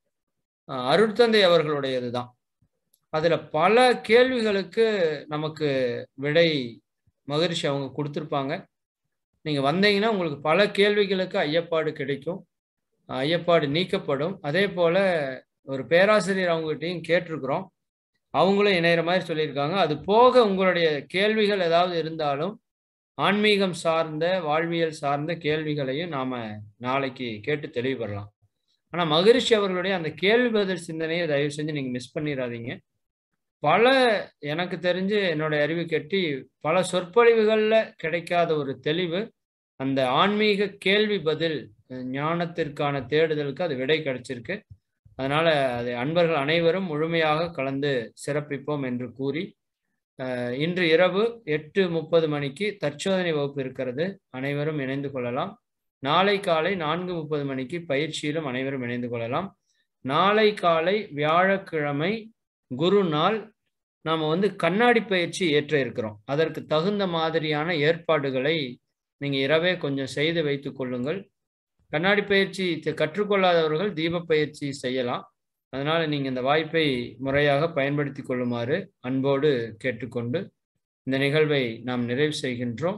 அஹ் அருட்தந்தை அவர்களுடையது தான் அதுல பல கேள்விகளுக்கு நமக்கு விடை மகிழ்ச்சி அவங்க கொடுத்துருப்பாங்க நீங்க வந்தீங்கன்னா உங்களுக்கு பல கேள்விகளுக்கு ஐயப்பாடு கிடைக்கும் ஐயப்பாடு நீக்கப்படும் அதே போல ஒரு பேராசிரியர் அவங்ககிட்டையும் கேட்டிருக்கிறோம் அவங்களும் இணையிற மாதிரி சொல்லியிருக்காங்க அது போக உங்களுடைய கேள்விகள் ஏதாவது இருந்தாலும் ஆன்மீகம் சார்ந்த வாழ்வியல் சார்ந்த கேள்விகளையும் நாம நாளைக்கு கேட்டு தெளிவு பெறலாம் ஆனா மகரிஷி அவர்களுடைய அந்த கேள்வி பதில் சிந்தனையை தயவு செஞ்சு நீங்க மிஸ் பண்ணிடாதீங்க பல எனக்கு தெரிஞ்சு என்னோட அறிவு கெட்டி பல சொற்பொழிவுகள்ல கிடைக்காத ஒரு தெளிவு அந்த ஆன்மீக கேள்வி பதில் ஞானத்திற்கான தேடுதலுக்கு அது விடை கிடைச்சிருக்கு அதனால அது அன்பர்கள் அனைவரும் முழுமையாக கலந்து சிறப்பிப்போம் என்று கூறி அஹ், இன்று இரவு எட்டு முப்பது மணிக்கு தற்சோதனை வகுப்பு இருக்கிறது அனைவரும் இணைந்து கொள்ளலாம் நாளை காலை நான்கு முப்பது மணிக்கு பயிற்சியிலும் அனைவரும் இணைந்து கொள்ளலாம் நாளை காலை வியாழக்கிழமை குரு நாள் நாம் வந்து கண்ணாடி பயிற்சி ஏற்ற இருக்கிறோம் அதற்கு தகுந்த மாதிரியான ஏற்பாடுகளை நீங்க இரவே கொஞ்சம் செய்து வைத்துக் கொள்ளுங்கள் கண்ணாடி பயிற்சி த- கற்றுக்கொள்ளாதவர்கள் தீப பயிற்சி செய்யலாம் அதனால நீங்க இந்த வாய்ப்பை முறையாக பயன்படுத்தி கொள்ளுமாறு அன்போடு கேட்டுக்கொண்டு இந்த நிகழ்வை நாம் நிறைவு செய்கின்றோம்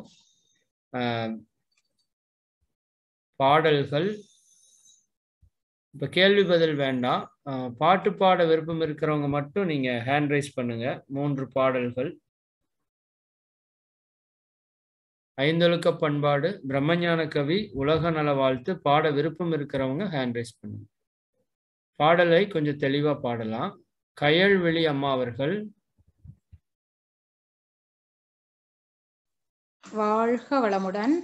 ஆஹ் பாடல்கள் இப்ப கேள்வி பதில் வேண்டாம் ஆஹ் பாட்டு பாட விருப்பம் இருக்கிறவங்க மட்டும் நீங்க ஹேண்ட் ரைஸ் பண்ணுங்க மூன்று பாடல்கள் ஐந்தொழுக்க பண்பாடு பிரம்மஞான கவி உலக நல வாழ்த்து பாட விருப்பம் இருக்கிறவங்க ஹேண்ட் ரைஸ் பண்ணுங்க பாடலை கொஞ்சம் தெளிவா பாடலாம் கயல்வெளி அம்மா அவர்கள் வாழ்க வளமுடன்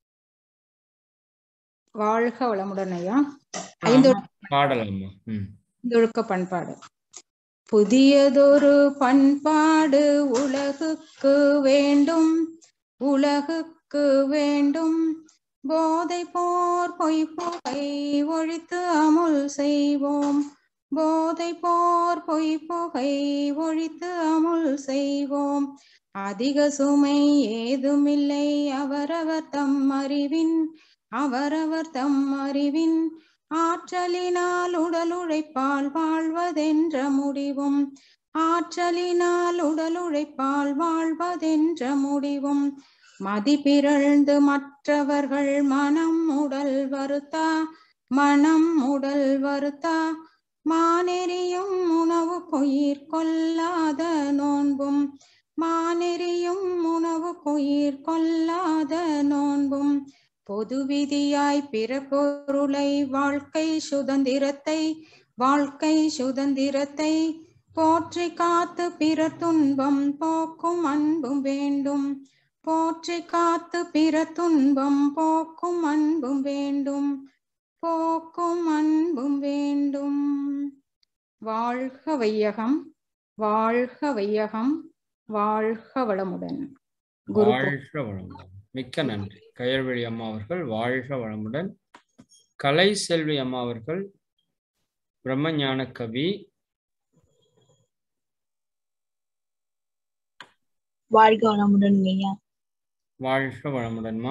வாழ்க வளமுடன் ஐயா ஐந்து பாடலாமா ம் ஐந்தொழுக்க பண்பாடு புதியதொரு பண்பாடு உலகுக்கு வேண்டும் உலகுக்கு வேண்டும் போதை போர் பொய் புகை ஒழித்து அமுல் செய்வோம் போதை போர் பொய் புகை ஒழித்து அமுல் செய்வோம் அதிக சுமை ஏதுமில்லை அவரவர் தம் அறிவின் அவரவர் தம் அறிவின் ஆற்றலினால் உடல் உழைப்பால் வாழ்வதென்ற முடிவும் ஆற்றலினால் உடல் உழைப்பால் வாழ்வதென்ற முடிவும் மதிப்பிரழ்ந்து மற்றவர்கள் மனம் உடல் வருத்தா மனம் உடல் வருத்தா மானெறியும் உணவு கொயிர் கொல்லாத நோன்பும் மானெறியும் உணவு கொயிர் கொல்லாத நோன்பும் பொது விதியாய் பிற பொருளை வாழ்க்கை சுதந்திரத்தை வாழ்க்கை சுதந்திரத்தை போற்றி காத்து பிறர் துன்பம் போக்கும் அன்பும் வேண்டும் போற்றி காத்து பிற துன்பம் போக்கும் அன்பும் வேண்டும் போக்கும் அன்பும் வேண்டும் வாழ்க வையகம் வாழ்க வையகம் வாழ்க வளமுடன் குரு வாழ்க வளமுடன் மிக்க நன்றி கயல்வெளி அம்மா அவர்கள் வாழ்க வளமுடன் கலை செல்வி அம்மா அவர்கள் பிரம்மஞான கவி வாழ்க வளமுடன் ஐயா வாழ்க வளமுடன்மா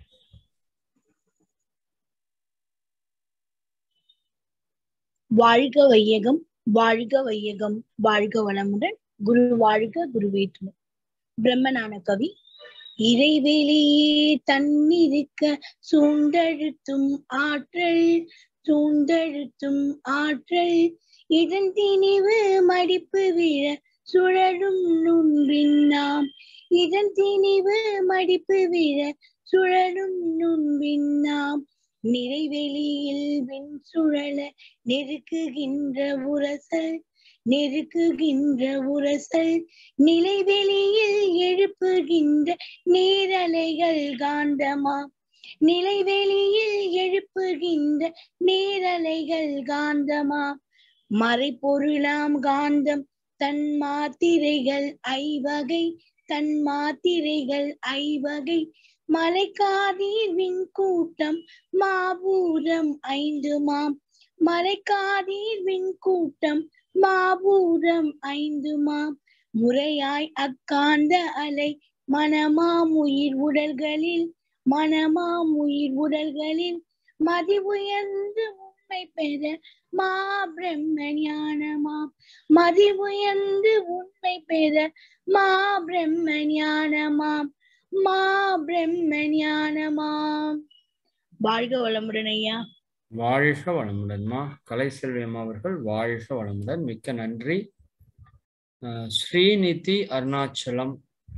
வாழ்க வையகம் வாழ்க வையகம் வாழ்க வளமுடன் குரு வாழ்க குருவேற்று பிரம்மனான கவி இறைவெளியே தன்னிருக்க சூழ்ந்தழுத்தும் ஆற்றல் சூழ்ந்தழுத்தும் ஆற்றல் இதன் திணிவு மடிப்பு விழ சுழலும் நுண்பின்னாம் இதன் திணிவு மடிப்பு விழ சுழலும் நுண்பின்னாம் நிறைவெளியில் விண் சுழல நெருக்குகின்ற உரசல் நெருக்குகின்ற உரசல் நிலைவெளியில் எழுப்புகின்ற நீரலைகள் காந்தமா நிலைவெளியில் எழுப்புகின்ற நீரலைகள் காந்தமா மறைப்பொருளாம் காந்தம் தன் மாத்திரைகள் ஐவகை தன் மாத்திரைகள் ஐவகை மலைக்காதீர் விண் கூட்டம் மாபூரம் ஐந்து மாம் மலைக்காதீர் விண் கூட்டம் மாபூரம் ஐந்து மாம் முறையாய் அக்காந்த அலை மனமாம் உயிர் உடல்களில் மனமாம் உயிர் உடல்களில் மதி உயர்ந்து உண்மை பெற மா பிரம்ம ஞானமாம் மதி உயர்ந்து உண்மை பெற மா பிரம்ம ஞானமாம் மா பிரம்ம ஞானமாம் வாழ்க வளமுடன் ஐயா வாழ்க வளமுடன்மா கலைசெல்வி அம்மா அவர்கள் வாழ்க வளமுடன் மிக்க நன்றி அஹ் ஸ்ரீநிதி அருணாச்சலம்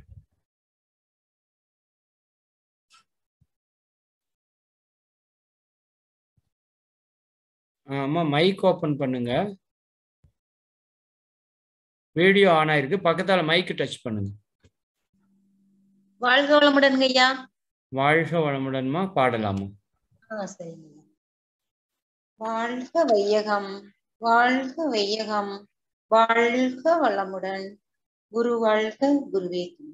அஹ் அம்மா மைக் ஓபன் பண்ணுங்க வீடியோ ஆன் ஆயிருக்கு பக்கத்தால மைக் டச் பண்ணுங்க வாழ்க வளமுடன்ங்க ஐயா வாழ்க வளமுடன்மா பாடலாமா ஆ சரிங்க ஐயா. வாழ்க வையகம் வாழ்க வையகம் வாழ்க வளமுடன் குரு வாழ்க குருவே துணை.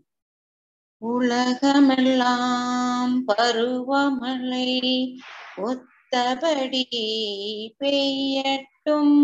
உலகமெல்லாம் பருவமழை ஒத்தபடி பெய்யட்டும்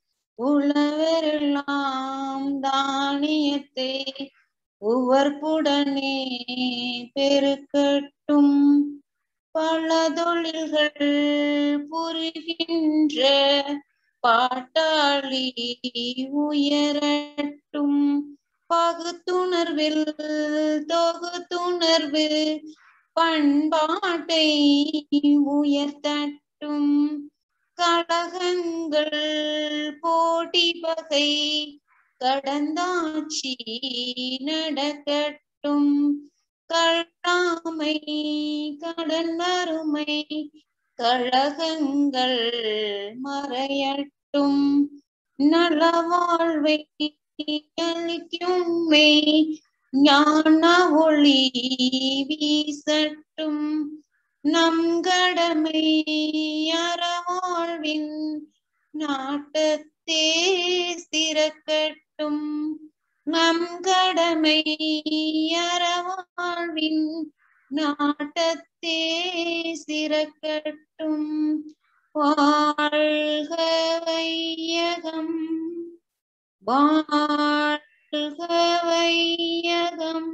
உழவரெல்லாம் தானியத்தை உவர்ப்புடனே பெருக்கட்டும் பல தொழில்கள் புரிகின்ற பாட்டாளி உயரட்டும் பகுத்துணர்வில் தொகுத்துணர்வு பண்பாட்டை உயர்த்தட்டும் கழகங்கள் போட்டி பகை கடந்தாட்சி நடக்கட்டும் கல்லாமை கடன் வறுமை கழகங்கள் மறையட்டும் நல வாழ்வை அளிக்கும் மெய் ஞான ஒளி வீசட்டும் நம் கடமை அறவாழ்வின் நாட்டத்தே சிறக்கட்டும் நம் கடமை அறவாழ்வின் நாட்டத்தே சிறக்கட்டும் வாழ்க வையகம் வாழ்க வையகம்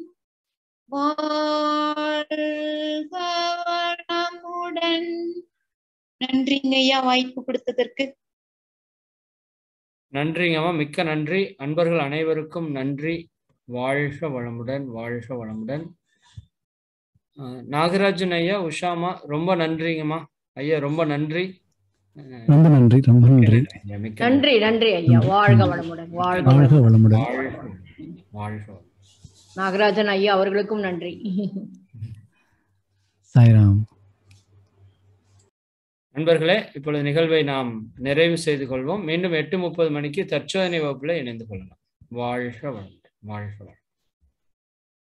வாழ்க வளமுடன் நன்றிங்க ஐயா வாய்ப்பு கொடுத்ததற்கு நன்றிங்கம்மா மிக்க நன்றி அன்பர்கள் அனைவருக்கும் நன்றி வாழ்க வளமுடன் வாழ்க வளமுடன் அஹ் நாகராஜன் ஐயா உஷாமா ரொம்ப நன்றிங்கம்மா ஐயா ரொம்ப நன்றி அஹ் ரொம்ப நன்றி ரொம்ப நன்றி ஐயா, மிக்க நன்றி நன்றி ஐயா வாழ்க வளமுடன் வாழ்க வாழ்க வளமுடன் வளமுடன் வாழ்க வாழ்க வளமுடன். நாகராஜன் ஐயா அவர்களுக்கும் நன்றி சாய்ராம் நண்பர்களே இப்பொழுது நிகழ்வை நாம் நிறைவு செய்து கொள்வோம் மீண்டும் எட்டு முப்பது மணிக்கு தற்சோதனை வகுப்புல இணைந்து கொள்ளலாம் வாழ்க வளமுடன் வாழ்க வளமுடன்